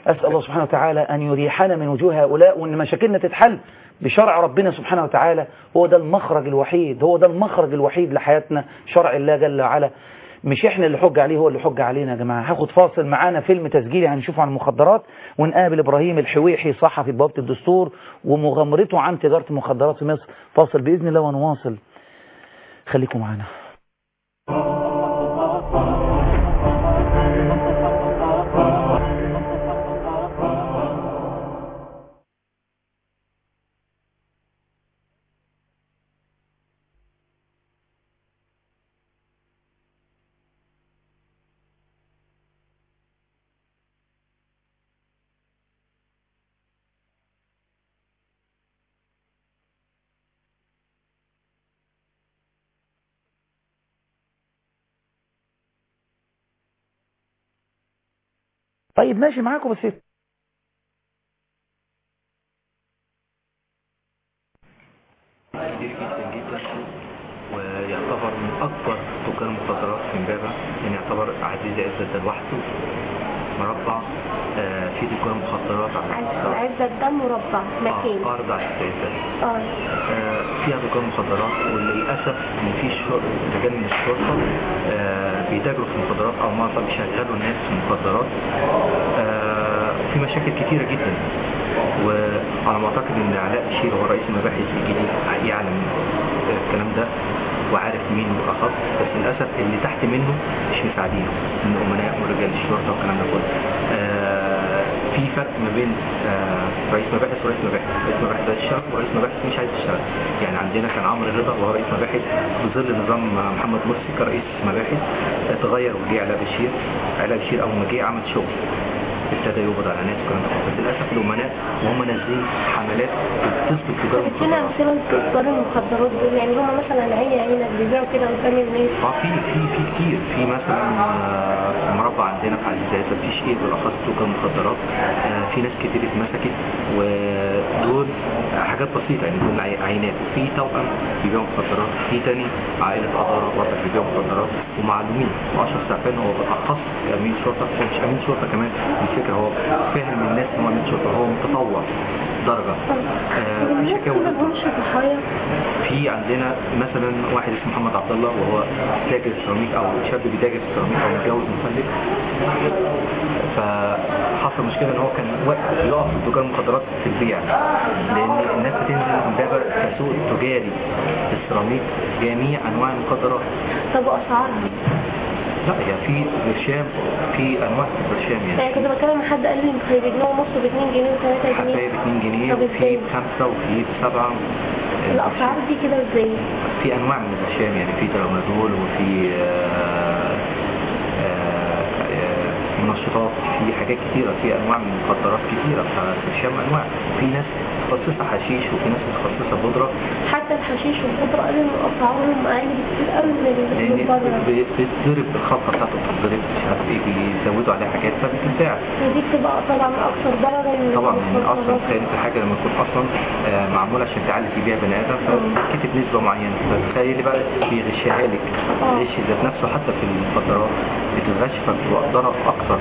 أسأل الله سبحانه وتعالى أن يريحنا من وجوه هؤلاء وأن مشاكلنا تتحل بشرع ربنا سبحانه وتعالى هو ده المخرج الوحيد هو ده المخرج الوحيد لحياتنا شرع الله جل وعلا مش احنا اللي حج عليه هو اللي حج علينا يا جماعة هاخد فاصل معانا فيلم تسجيلي هنشوفه عن المخدرات ونقابل إبراهيم الحويحي صحفي بوابة الدستور ومغامرته عن تجارة المخدرات في مصر فاصل بإذن الله ونواصل خليكم معانا طيب ماشي معاكم بس كتير جدا جدا ويعتبر من اكبر تجار المخدرات في امبابه يعني يعتبر عزيز عزت ده لوحده مربع آه في تجار مخدرات على عزت ده مربع مكان اه ارض عزت عزت اه آه، فيها تجار مخدرات وللاسف ان في شر- رجال من الشرطه آه، بيتاجروا في المخدرات او معظم بيشغلوا الناس في المخدرات آه، في مشاكل كتيره جدا وعلى ما اعتقد ان علاء بشير هو رئيس المباحث الجديد يعلم الكلام ده وعارف مين بالاخص بس للاسف اللي تحت منه مش مساعدينه من امناء ورجال الشرطه والكلام ده كله آه، في فرق ما بين آه، رئيس مباحث ورئيس مباحث رئيس مباحث عايز يشتغل ورئيس مباحث مش عايز يشتغل يعني عندنا كان عمرو رضا وهو رئيس مباحث في ظل نظام محمد مرسي كرئيس مباحث اتغير وجه علاء بشير علاء بشير اول ما جه عمل شغل ابتدى يقبض على ناس والكلام ده كله. بس للاسف الامناء وهم نازلين حملات بتثبت تجار ادينا امثله لتجار المخدرات دول يعني هم مثلا عيني عينك بيبيعوا كده قدام الناس اه في في في كتير في مثلا آه، في مربع عندنا في عزيزات مفيش ايه بالاخص تجار مخدرات آه، في ناس كتير اتمسكت ودول حاجات بسيطه يعني دول عي- عينات في توأم بيبيعوا مخدرات في تاني عائله قداره برضه بيبيعوا مخدرات ومعلومين واشرف سعفان هو بالاخص امين شرطه هو مش امين شرطه كمان الفكره هو فاهم الناس ان هو امين شرطه هو متطوع درجه آه، في الناس شكاوى كده مش ضحايا في عندنا مثلا واحد اسمه محمد عبد الله وهو تاجر سيراميك او شاب بيتاجر في السيراميك او متجوز مخلف فحصل مشكله ان هو كان واقف يقف في تجار المخدرات في البيع لان الناس بتنزل امبابه كسوق تجاري في السيراميك جميع انواع المخدرات طب واسعارها لا يعني في برشام في انواع في البرشام يعني يعني كنت بتكلم مع حد قال لي انتوا بجنيه ونص ب 2 جنيه و 3 حبايه جنيه ب 2 جنيه طب وفي ازاي؟ بخمسه وفي بسبعه الاسعار دي كده ازاي؟ في انواع من البرشام يعني في ترامادول وفي آه، آه، آه، منشطات في حاجات كتيرة في انواع من المخدرات كتيرة فالبرشام انواع في ناس متخصصة حشيش وفي ناس متخصصة بودرة حتى الحشيش والخضره قالوا ان اسعارهم اقل بكتير قوي من لان من بره ب- بتضرب الخلطة بتاعته بتتضرب مش عارف ايه بيزودوا عليها حاجات فبتتباع ودي بتبقى طبعا اكثر ضررا من طبعا من اصلا المخدرات. تخيل انت حاجه لما تكون اصلا آه، معموله عشان تعلي بيها بني ادم فكتب نسبه معينه فتخيلي بقى بيغشها لك الغش ذات نفسه حتى في المخدرات بتتغش فبتبقى ضرر اكثر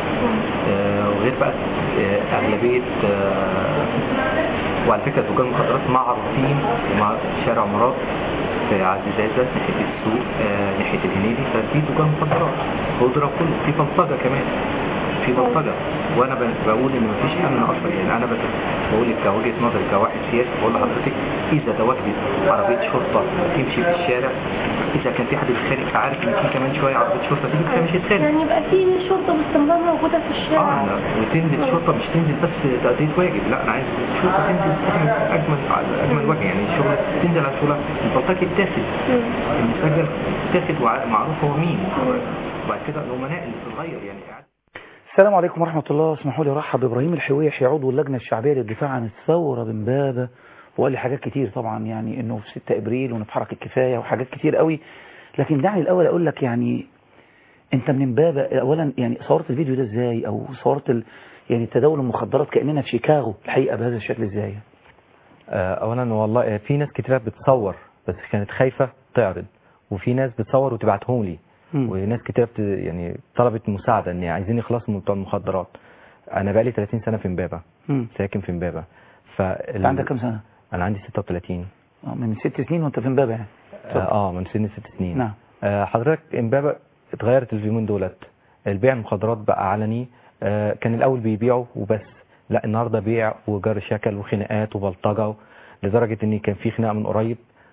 آه، وغير بقى آه، اغلبيه آه، وعلى فكره تجار المخدرات معروفين ومع شارع مراد في عزيزازة ناحية السوق آه، ناحية الهنيدي ففي تجار مخدرات بودرة كله في بلطجة كمان في بلطجة وانا ب- بقول ان مفيش امن اصلا يعني انا بت- بقول لك كوجهة نظري كواحد سياسي بقول لحضرتك اذا تواجدت عربية شرطة تمشي في الشارع اذا كان في حد بيتخانق عارف ان في كمان شوية عربية شرطة تيجي كمان مش يتخانق يعني يبقى في شرطه باستمرار موجوده في الشارع اه لا وتنزل شرطة مش تنزل بس تأدية واجب لا انا عايز شرطة تنزل تعمل اجمل على اجمل وجه يعني الشغل تنزل على الشغل البلطجي يتاخد المسجل يتاخد ومعروف هو مين وبعد كده الامناء اللي بتتغير يعني السلام عليكم ورحمة الله اسمحوا لي ارحب بإبراهيم الحويحي عضو اللجنة الشعبية للدفاع عن الثورة بمبابة وقال لي حاجات كتير طبعا يعني انه في 6 ابريل وانه في حركة كفاية وحاجات كتير قوي لكن دعني الاول اقول لك يعني انت من امبابة اولا يعني صورت الفيديو ده ازاي او صورت ال يعني تداول المخدرات كأننا في شيكاغو الحقيقة بهذا الشكل ازاي آه، اولا والله في ناس كتير بتصور بس كانت خايفة تعرض وفي ناس بتصور وتبعتهم لي وناس كتير بت... يعني طلبت مساعدة ان عايزين يخلصوا من بتوع المخدرات انا بقالي 30 سنه في امبابه مم. ساكن في امبابه ف انت عندك كام سنه انا عندي 36 اه من ست سنين وانت في امبابه يعني اه من سن ست سنين نعم. آه حضرتك امبابه اتغيرت اليومين دولت البيع المخدرات بقى علني آه كان الاول بيبيعوا وبس لا النهارده بيع وجر شكل وخناقات وبلطجه لدرجه ان كان في خناقه من قريب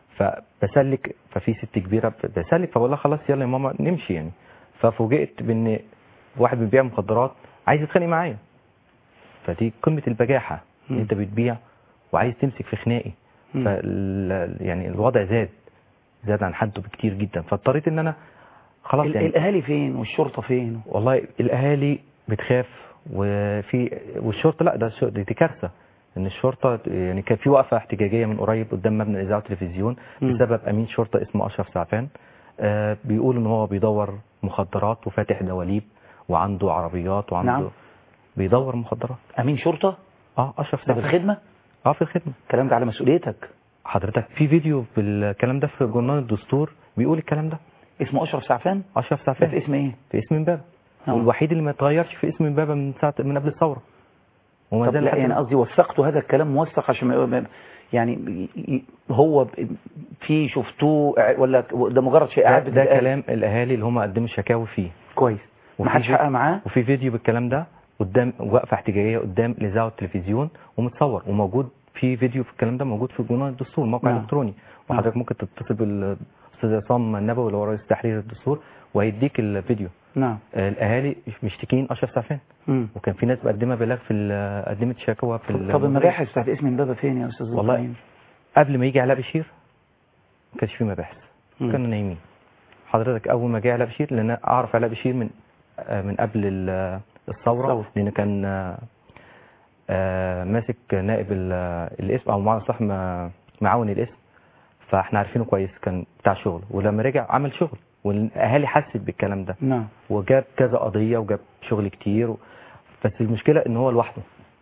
فبسلك ففي ست كبيره بسلك فبقول لها خلاص يلا يا ماما نمشي يعني ففوجئت بان واحد بيبيع مخدرات عايز يتخانق معايا فدي قمه البجاحه ان مم. انت بتبيع وعايز تمسك في خناقي مم. فال يعني الوضع زاد زاد عن حده بكتير جدا فاضطريت ان انا خلاص ال- يعني الاهالي فين والشرطه فين والله الاهالي بتخاف وفي والشرطه لا ده شو- دي دي كارثه ان الشرطه يعني كان في وقفه احتجاجيه من قريب قدام مبنى الاذاعه والتلفزيون مم. بسبب امين شرطه اسمه اشرف سعفان آه بيقول ان هو بيدور مخدرات وفاتح دواليب وعنده عربيات وعنده نعم. بيدور مخدرات امين شرطه اه اشرف ده في سعفان الخدمه اه في الخدمه الكلام ده على مسؤوليتك حضرتك في فيديو بالكلام ده في جورنال الدستور بيقول الكلام ده اسمه اشرف سعفان اشرف ده سعفان في اسم ايه في اسم امبابه آه. والوحيد اللي ما اتغيرش في اسم امبابه من ساعه من قبل الثوره وما طب زال لا لحد يعني الآن. قصدي وثقتوا هذا الكلام موثق عشان ما- ما- يعني ي- ي- هو ب- في شفتوه ولا ده مجرد ده, شائعات ده بتتقال؟ كلام الاهالي اللي هم قدموا شكاوي فيه كويس ما وفي حدش في- حقق معاه وفي فيديو بالكلام ده قدام وقفه احتجاجيه قدام الاذاعه والتلفزيون ومتصور وموجود في فيديو في الكلام ده موجود في جورنال الدستور موقع نعم. الكتروني وحضرتك ممكن تتصل بالاستاذ عصام النبوي اللي هو رئيس تحرير الدستور وهيديك الفيديو نعم آه، الاهالي مشتكين اشرف سعفان مم. وكان في ناس مقدمه بلاغ في ال- قدمت شكوى في ال- طب المباحث بتاعت اسم امبابه فين يا استاذ والله إبراهيم؟ قبل ما يجي علاء بشير ما كانش في مباحث مم. كنا نايمين حضرتك اول ما جه علاء بشير لان أنا اعرف علاء بشير من آه، من قبل ال- الثوره الثورة. لان كان آه، آه، ماسك نائب ال- الاسم او معنى صح ما- معاون الاسم فاحنا عارفينه كويس كان بتاع شغل ولما رجع عمل شغل والاهالي حست بالكلام ده نعم وجاب كذا قضيه وجاب شغل كتير و... بس المشكله ان هو لوحده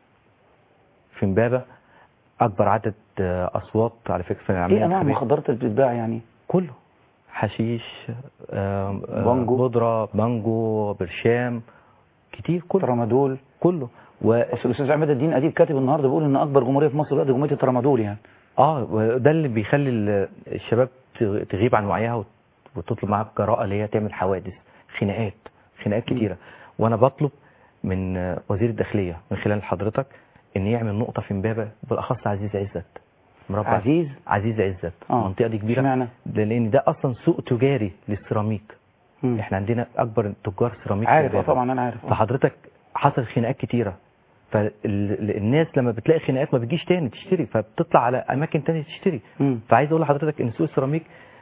في امبابه اكبر عدد آه، اصوات على فكره في العمليه ايه انواع الانتخابية. المخدرات اللي بتتباع يعني كله حشيش آه، آه، بانجو. بودره بانجو برشام كتير كله ترامادول كله و... اصل الاستاذ عماد الدين اديب كاتب النهارده بيقول ان اكبر جمهوريه في مصر دلوقتي جمهوريه الترامادول يعني اه وده اللي بيخلي ال- الشباب تغ- تغيب عن وعيها وت- وتطلب معاها الجراءه اللي هي تعمل حوادث خناقات خناقات كتيره وانا بطلب من آه، وزير الداخليه من خلال حضرتك ان يعمل نقطه في امبابه بالاخص عزيز عزت مربع عزيز عزيز عزت آه. المنطقه دي كبيره اشمعنى؟ ده لان ده اصلا سوق تجاري للسيراميك مم. احنا عندنا اكبر تجار سيراميك في عارف آه إمبابة. طبعا انا عارف آه. فحضرتك حصل خناقات كتيره فالناس لما بتلاقي خناقات ما بتجيش تاني تشتري فبتطلع على اماكن تانية تشتري مم. فعايز اقول لحضرتك ان سوق السيراميك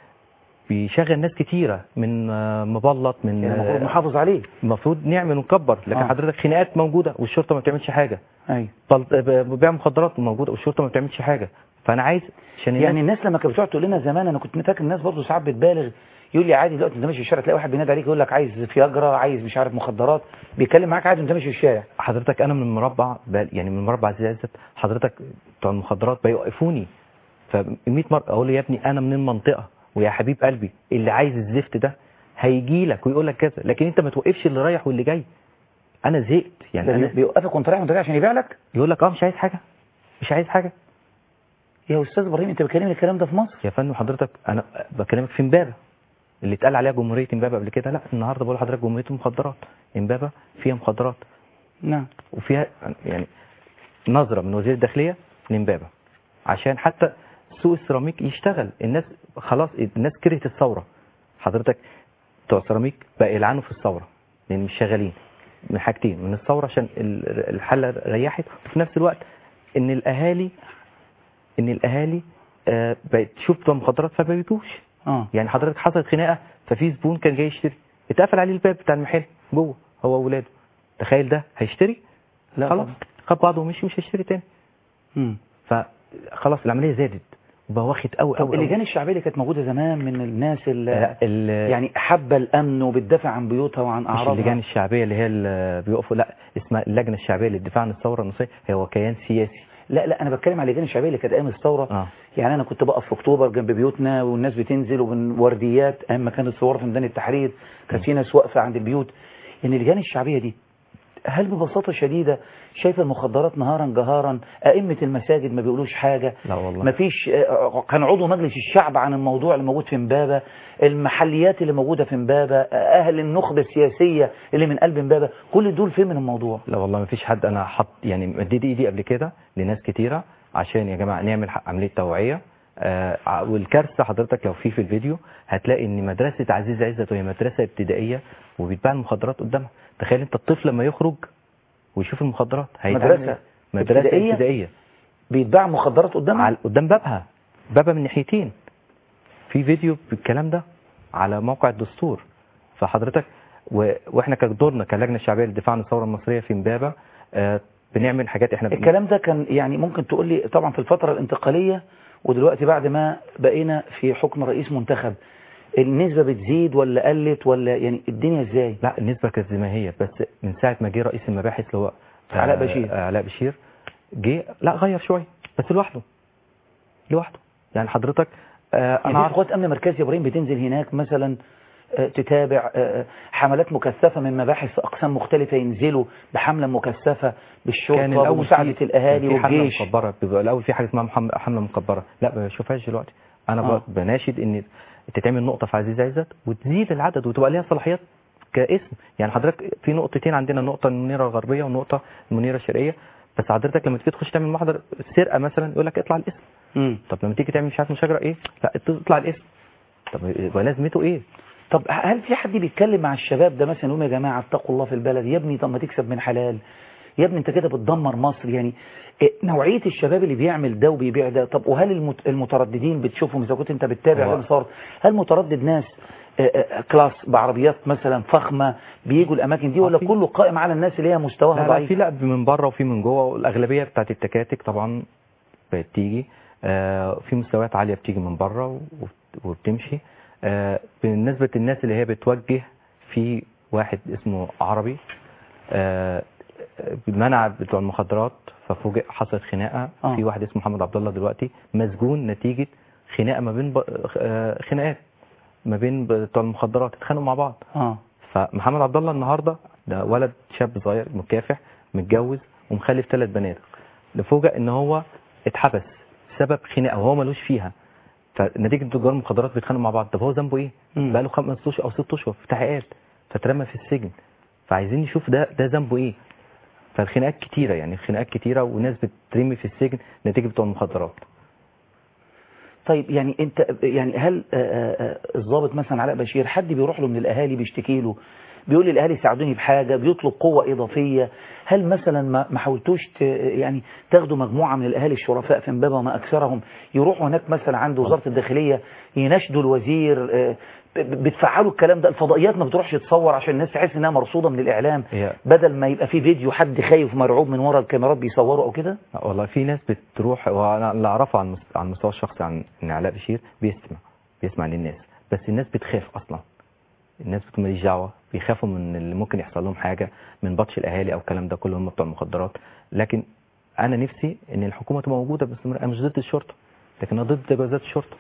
بيشغل ناس كتيره من آه، مبلط من يعني المفروض آه، نحافظ عليه المفروض نعمل ونكبر لكن آه. حضرتك خناقات موجوده والشرطه ما بتعملش حاجه ايوه بلط- آه، بيع مخدرات موجوده والشرطه ما بتعملش حاجه فانا عايز عشان يعني الناس الناس لما كانت بتقعد تقول لنا زمان انا كنت فاكر الناس برضه ساعات بتبالغ يقول لي عادي دلوقتي انت ماشي في الشارع تلاقي واحد بينادي عليك يقول لك عايز فياجرا عايز مش عارف مخدرات بيتكلم معاك عادي وانت ماشي في الشارع حضرتك انا من المربع بقى- يعني من مربع عزيز عزت حضرتك بتوع المخدرات بيوقفوني ف 100 مره اقول له يا ابني انا من المنطقه ويا حبيب قلبي اللي عايز الزفت ده هيجي لك ويقول لك كذا لكن انت ما توقفش اللي رايح واللي جاي انا زهقت يعني ده انا بيوقفك وانت رايح وانت جاي عشان يبيع لك يقول لك اه مش عايز حاجه مش عايز حاجه يا استاذ ابراهيم انت بتكلمني الكلام ده في مصر يا فندم حضرتك انا بكلمك في امبابه اللي اتقال عليها جمهوريه امبابه قبل كده لا النهارده بقول لحضرتك جمهوريه المخدرات امبابه فيها مخدرات نعم وفيها يعني نظرة من وزير الداخلية لإمبابة عشان حتى سوق السيراميك يشتغل الناس خلاص الناس كرهت الثورة حضرتك بتوع السيراميك بقى يلعنوا في الثورة لأن مش شغالين من حاجتين من الثورة عشان ال- الحالة ريحت وفي نفس الوقت إن الأهالي إن الأهالي آه، بقت تشوف بتوع المخدرات فما بيجوش اه يعني حضرتك حصلت خناقه ففي زبون كان جاي يشتري اتقفل عليه الباب بتاع المحل جوه هو واولاده تخيل ده هيشتري لا خلاص طبعا. خد بعضه ومشي مش هيشتري تاني مم. فخلاص العمليه زادت وبقى واخد قوي طب قوي اللجان الشعبيه اللي كانت موجوده زمان من الناس اللي ال- يعني حابه الامن وبتدافع عن بيوتها وعن مش اعراضها اللجان الشعبيه اللي هي اللي بيقفوا لا اسمها اللجنه الشعبيه للدفاع عن الثوره النصيه هو كيان سياسي لا لا انا بتكلم على اللجان الشعبيه اللي كانت ايام الثوره اه يعني انا كنت بقف في اكتوبر جنب بيوتنا والناس بتنزل وورديات ايام ما كانت صور في ميدان التحرير كان في ناس واقفه عند البيوت ان اللجان الشعبيه دي هل ببساطة شديدة شايف المخدرات نهارا جهارا أئمة المساجد ما بيقولوش حاجة لا والله ما فيش آه، كان عضو مجلس الشعب عن الموضوع اللي موجود في امبابة المحليات اللي موجودة في امبابة آه، أهل النخبة السياسية اللي من قلب امبابة كل دول فين من الموضوع لا والله ما فيش حد انا حط يعني مديت ايدي قبل كده لناس كتيره عشان يا جماعه نعمل ح- عمليه توعيه آه ع- والكارثه حضرتك لو في في الفيديو هتلاقي ان مدرسه عزيز عزت وهي مدرسه ابتدائيه وبيتباع المخدرات قدامها تخيل انت الطفل لما يخرج ويشوف المخدرات هيتعمل مدرسة إيه؟ مدرسه ابتدائية؟ ابتدائيه بيتباع مخدرات قدامها على قدام بابها بابها من ناحيتين في فيديو بالكلام ده على موقع الدستور فحضرتك و... واحنا كدورنا كلجنه شعبيه للدفاع عن الثوره المصريه في امبابه آه بنعمل حاجات احنا بن- الكلام ده كان يعني ممكن تقول لي طبعا في الفترة الانتقالية ودلوقتي بعد ما بقينا في حكم رئيس منتخب النسبة بتزيد ولا قلت ولا يعني الدنيا ازاي لا النسبه كانت زي ما هي بس من ساعه ما جه رئيس المباحث اللي هو آه، علاء بشير. آه، علاء بشير جه لا غير شويه بس لوحده لوحده يعني حضرتك آه يعني انا في عارف قوات امن مركزي يا ابراهيم بتنزل هناك مثلا آه، تتابع آه، حملات مكثفة من مباحث في أقسام مختلفة ينزلوا بحملة مكثفة كان بالشرطة الاول بمساعدة في- الأهالي كان في حمله والجيش مكبره بيبقى الاول في حاجه اسمها محم- حمله مكبره لا ما بشوفهاش دلوقتي انا آه. ب- بناشد ان تتعمل نقطه في عزيز عزت وتزيد العدد وتبقى ليها صلاحيات كاسم يعني حضرتك في نقطتين عندنا نقطه المنيره الغربيه ونقطه المنيره الشرقيه بس حضرتك لما تيجي تخش تعمل محضر سرقه مثلا يقول لك اطلع الاسم مم. طب لما تيجي تعمل مش عارف مشاجره ايه لا اطلع الاسم طب يبقى لازمته ايه طب هل في حد بيتكلم مع الشباب ده مثلا يقول يا جماعة اتقوا الله في البلد يا ابني طب ما تكسب من حلال يا ابني انت كده بتدمر مصر يعني إيه نوعية الشباب اللي بيعمل ده وبيبيع ده طب وهل المت- المترددين بتشوفهم اذا كنت انت بتتابع هو- اللي صار هل متردد ناس آه، آه، كلاس بعربيات مثلا فخمة بيجوا الاماكن دي ولا كله قائم على الناس اللي هي مستواها لا, لا ضعيف في لا من بره وفي من جوه والاغلبيه بتاعت التكاتك طبعا بتيجي آه في مستويات عاليه بتيجي من بره وبت- وبتمشي آه بالنسبه للناس اللي هي بتوجه في واحد اسمه عربي آه منع بتوع المخدرات ففوجئ حصلت خناقه آه. في واحد اسمه محمد عبد الله دلوقتي مسجون نتيجه خناقه ما بين ب... آه، خناقات ما بين بتوع المخدرات اتخانقوا مع بعض اه فمحمد عبد الله النهارده ده ولد شاب صغير مكافح متجوز ومخلف ثلاث بنات لفوجئ ان هو اتحبس بسبب خناقه وهو ملوش فيها فنتيجه تجار المخدرات بيتخانقوا مع بعض طب هو ذنبه ايه؟ مم. بقى له خمس اشهر او ست اشهر في تحقيقات فترمى في السجن فعايزين نشوف ده ده ذنبه ايه؟ فالخناقات كتيره يعني الخناقات كتيره وناس بترمي في السجن نتيجه بتوع المخدرات طيب يعني انت يعني هل آه، آه، آه، الضابط مثلا علاء بشير حد بيروح له من الاهالي بيشتكي له بيقول للاهالي ساعدوني بحاجه بيطلب قوه اضافيه هل مثلا ما ما حاولتوش ت- يعني تاخدوا مجموعه من الاهالي الشرفاء في امبابه وما اكثرهم يروحوا هناك مثلا عند وزاره الداخليه يناشدوا الوزير آه، ب- ب- بتفعلوا الكلام ده الفضائيات ما بتروحش تصور عشان الناس تحس انها مرصوده من الاعلام هي بدل ما يبقى في فيديو حد خايف مرعوب من ورا الكاميرات بيصوروا او كده والله في ناس بتروح وانا اللي اعرفه عن مس- عن المستوى الشخصي عن ان علاء بشير بيسمع بيسمع للناس بس الناس بتخاف اصلا الناس بتكون ماليش دعوه بيخافوا من اللي ممكن يحصل لهم حاجه من بطش الاهالي او الكلام ده كله هم بتوع المخدرات لكن انا نفسي ان الحكومه تبقى موجوده باستمرار انا مش ضد الشرطه لكن انا ضد تجاوزات الشرطه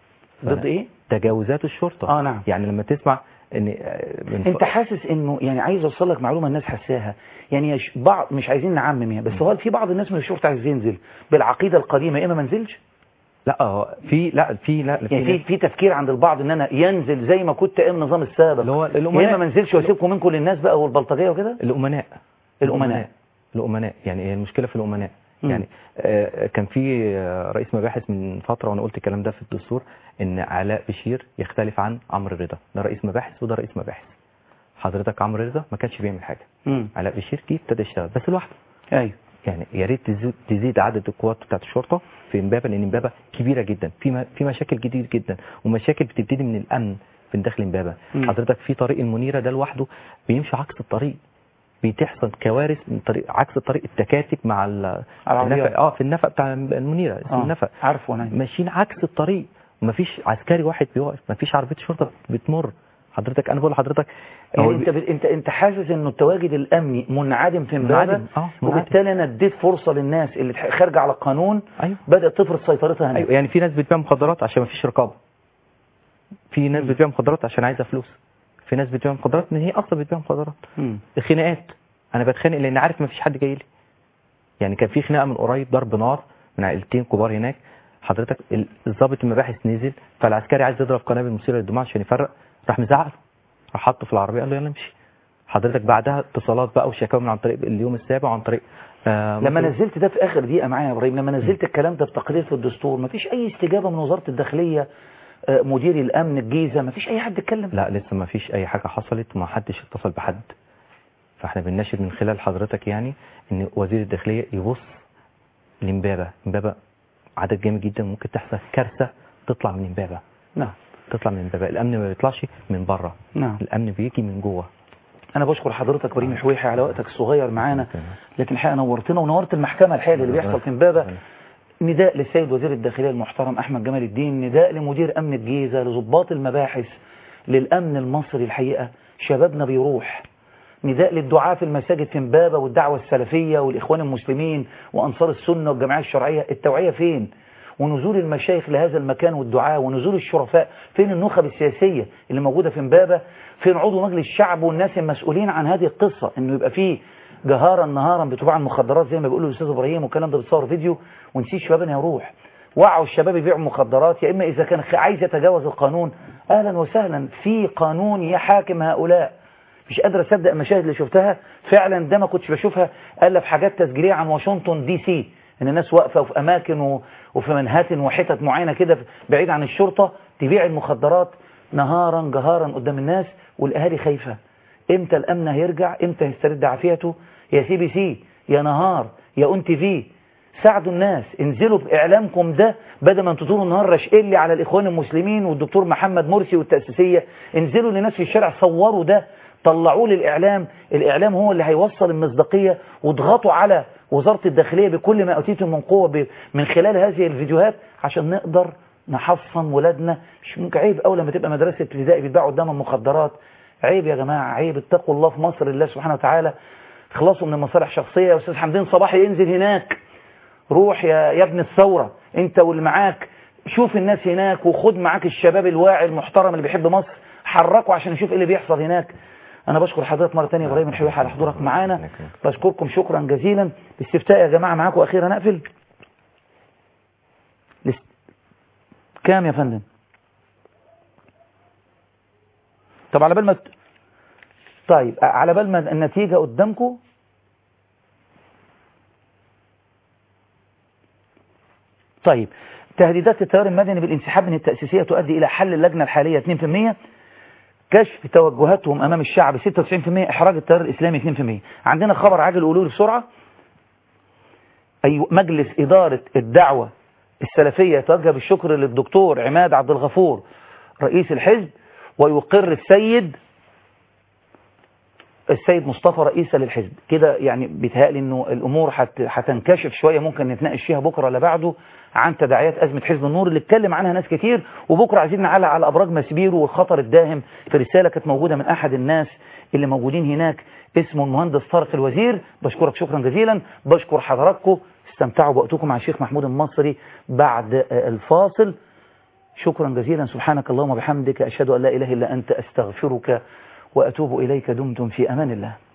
ضد ايه؟ تجاوزات الشرطه اه نعم يعني لما تسمع ان آه، من انت حاسس انه يعني عايز اوصل لك معلومه الناس حساها يعني يش- بعض مش عايزين نعمم يعني بس هو في بعض الناس من الشرطه عايز ينزل بالعقيده القديمه يا اما ما انزلش لا هو في لا في لا يعني في في تفكير عند البعض ان انا ينزل زي ما كنت ايام النظام السابق اللي هو يا الأمناء. اما ما انزلش واسيبكم منكم للناس بقى والبلطجيه وكده الامناء الامناء الامناء يعني هي المشكله في الامناء مم. يعني آه، كان في آه، رئيس مباحث من فتره وانا قلت الكلام ده في الدستور ان علاء بشير يختلف عن عمرو رضا ده رئيس مباحث وده رئيس مباحث حضرتك عمرو رضا ما كانش بيعمل حاجه امم علاء بشير جه ابتدى يشتغل بس لوحده ايوه يعني يا ريت تزيد, تزيد عدد القوات بتاعت الشرطه في امبابه لان امبابه كبيره جدا في م- في مشاكل كتير جدا ومشاكل بتبتدي من الامن في داخل امبابه مم. حضرتك في طريق المنيره ده لوحده بيمشي عكس الطريق بتحصل كوارث من طريق عكس الطريق التكاتك مع ال- العربيات. النفق اه في النفق بتاع المنيره اسمه آه، النفق عارفه انا ماشيين عكس الطريق ومفيش عسكري واحد بيقف مفيش عربيه شرطه بتمر حضرتك انا بقول لحضرتك يعني هو انت انت انت حاسس انه التواجد الامني منعدم في امبابه منعدم، آه، منعدم. وبالتالي انا اديت فرصه للناس اللي تح- خارجه على القانون أيوة. بدات تفرض سيطرتها هناك ايوه يعني في ناس بتبيع مخدرات عشان مفيش رقابه في ناس بتبيع مخدرات عشان عايزه فلوس في ناس بتبيع مخدرات ان هي اصلا بتبيع مخدرات مم. الخناقات انا بتخانق لان عارف ما فيش حد جاي لي يعني كان في خناقه من قريب ضرب نار من عائلتين كبار هناك حضرتك ال- الضابط المباحث نزل فالعسكري عايز يضرب قنابل مثيره للدموع عشان يفرق راح مزعق له راح حطه في العربيه قال له يلا امشي حضرتك بعدها اتصالات بقى وشكاوى من عن طريق اليوم السابع وعن طريق آه لما ممكن- نزلت ده في اخر دقيقه معايا يا ابراهيم لما نزلت الكلام ده في تقرير في الدستور مفيش اي استجابه من وزاره الداخليه آه، مدير الامن الجيزه مفيش اي حد اتكلم لا لسه ما فيش اي حاجه حصلت وما حدش اتصل بحد فاحنا بنناشد من خلال حضرتك يعني ان وزير الداخليه يبص لامبابه امبابه عدد جامد جدا ممكن تحصل كارثه تطلع من امبابه نعم تطلع من امبابه الامن ما بيطلعش من بره نعم الامن بيجي من جوه انا بشكر حضرتك ابراهيم الحويحي على وقتك الصغير معانا لكن الحقيقه نورتنا ونورت المحكمه الحقيقه اللي بيحصل في امبابه نداء للسيد وزير الداخليه المحترم احمد جمال الدين نداء لمدير امن الجيزه لضباط المباحث للامن المصري الحقيقه شبابنا بيروح نداء للدعاة في المساجد في امبابه والدعوه السلفيه والاخوان المسلمين وانصار السنه والجمعيه الشرعيه التوعيه فين ونزول المشايخ لهذا المكان والدعاء ونزول الشرفاء فين النخب السياسية اللي موجودة في امبابة فين عضو مجلس الشعب والناس المسؤولين عن هذه القصة انه يبقى فيه جهارا نهارا بتباع المخدرات زي ما بيقولوا الاستاذ ابراهيم والكلام ده بتصور فيديو ونسيت شبابنا يروح وعوا الشباب يبيعوا مخدرات يا اما اذا كان عايز يتجاوز القانون اهلا وسهلا في قانون يحاكم هؤلاء مش قادر اصدق المشاهد اللي شفتها فعلا ده ما كنتش بشوفها الا في حاجات تسجيليه عن واشنطن دي سي ان الناس واقفه وفي اماكن و... وفي منهاتن وحتت معينه كده بعيد عن الشرطه تبيع المخدرات نهارا جهارا قدام الناس والاهالي خايفه امتى الامن هيرجع امتى هيسترد عافيته يا سي بي سي يا نهار يا اون تي في ساعدوا الناس انزلوا باعلامكم ده بدل ما انتوا طول النهار راشقين لي على الاخوان المسلمين والدكتور محمد مرسي والتاسيسيه انزلوا للناس في الشارع صوروا ده طلعوه للإعلام الإعلام هو اللي هيوصل المصداقية واضغطوا على وزارة الداخلية بكل ما أتيتم من قوة ب- من خلال هذه الفيديوهات عشان نقدر نحصن ولادنا مش ممكن عيب أول لما تبقى مدرسة ابتدائي بيتباعوا قدام المخدرات عيب يا جماعة عيب اتقوا الله في مصر الله سبحانه وتعالى خلصوا من المصالح الشخصية يا أستاذ حمدين صباحي انزل هناك روح يا, يا ابن الثورة انت واللي معاك شوف الناس هناك وخد معاك الشباب الواعي المحترم اللي بيحب مصر حركوا عشان نشوف ايه اللي بيحصل هناك انا بشكر حضرتك مرة تانية ابراهيم الحويحي على حضورك معانا بشكركم شكرا جزيلا الاستفتاء يا جماعة معاكم اخيرا اقفل لست... كام يا فندم طب على بال ما ت- طيب على بال ما النتيجة قدامكم طيب تهديدات التيار المدني بالانسحاب من التأسيسية تؤدي إلى حل اللجنة الحالية 2% كشف توجهاتهم أمام الشعب 96% إحراج التيار الإسلامي 2% عندنا خبر عاجل قولوا لي بسرعة أي مجلس إدارة الدعوة السلفية يتوجه بالشكر للدكتور عماد عبد الغفور رئيس الحزب ويقر السيد السيد مصطفى رئيسا للحزب كده يعني بيتهيألي انه الامور هت- هتنكشف شويه ممكن نتناقش فيها بكره ولا بعده عن تداعيات ازمه حزب النور اللي اتكلم عنها ناس كتير وبكره عايزين نعلق على ابراج مسبيرو والخطر الداهم في رساله كانت موجوده من احد الناس اللي موجودين هناك اسمه المهندس طارق الوزير بشكرك شكرا جزيلا بشكر حضراتكم استمتعوا بوقتكم مع الشيخ محمود المصري بعد آه، الفاصل شكرا جزيلا سبحانك اللهم وبحمدك أشهد أن لا إله إلا أنت أستغفرك وأتوب إليك دمتم في أمان الله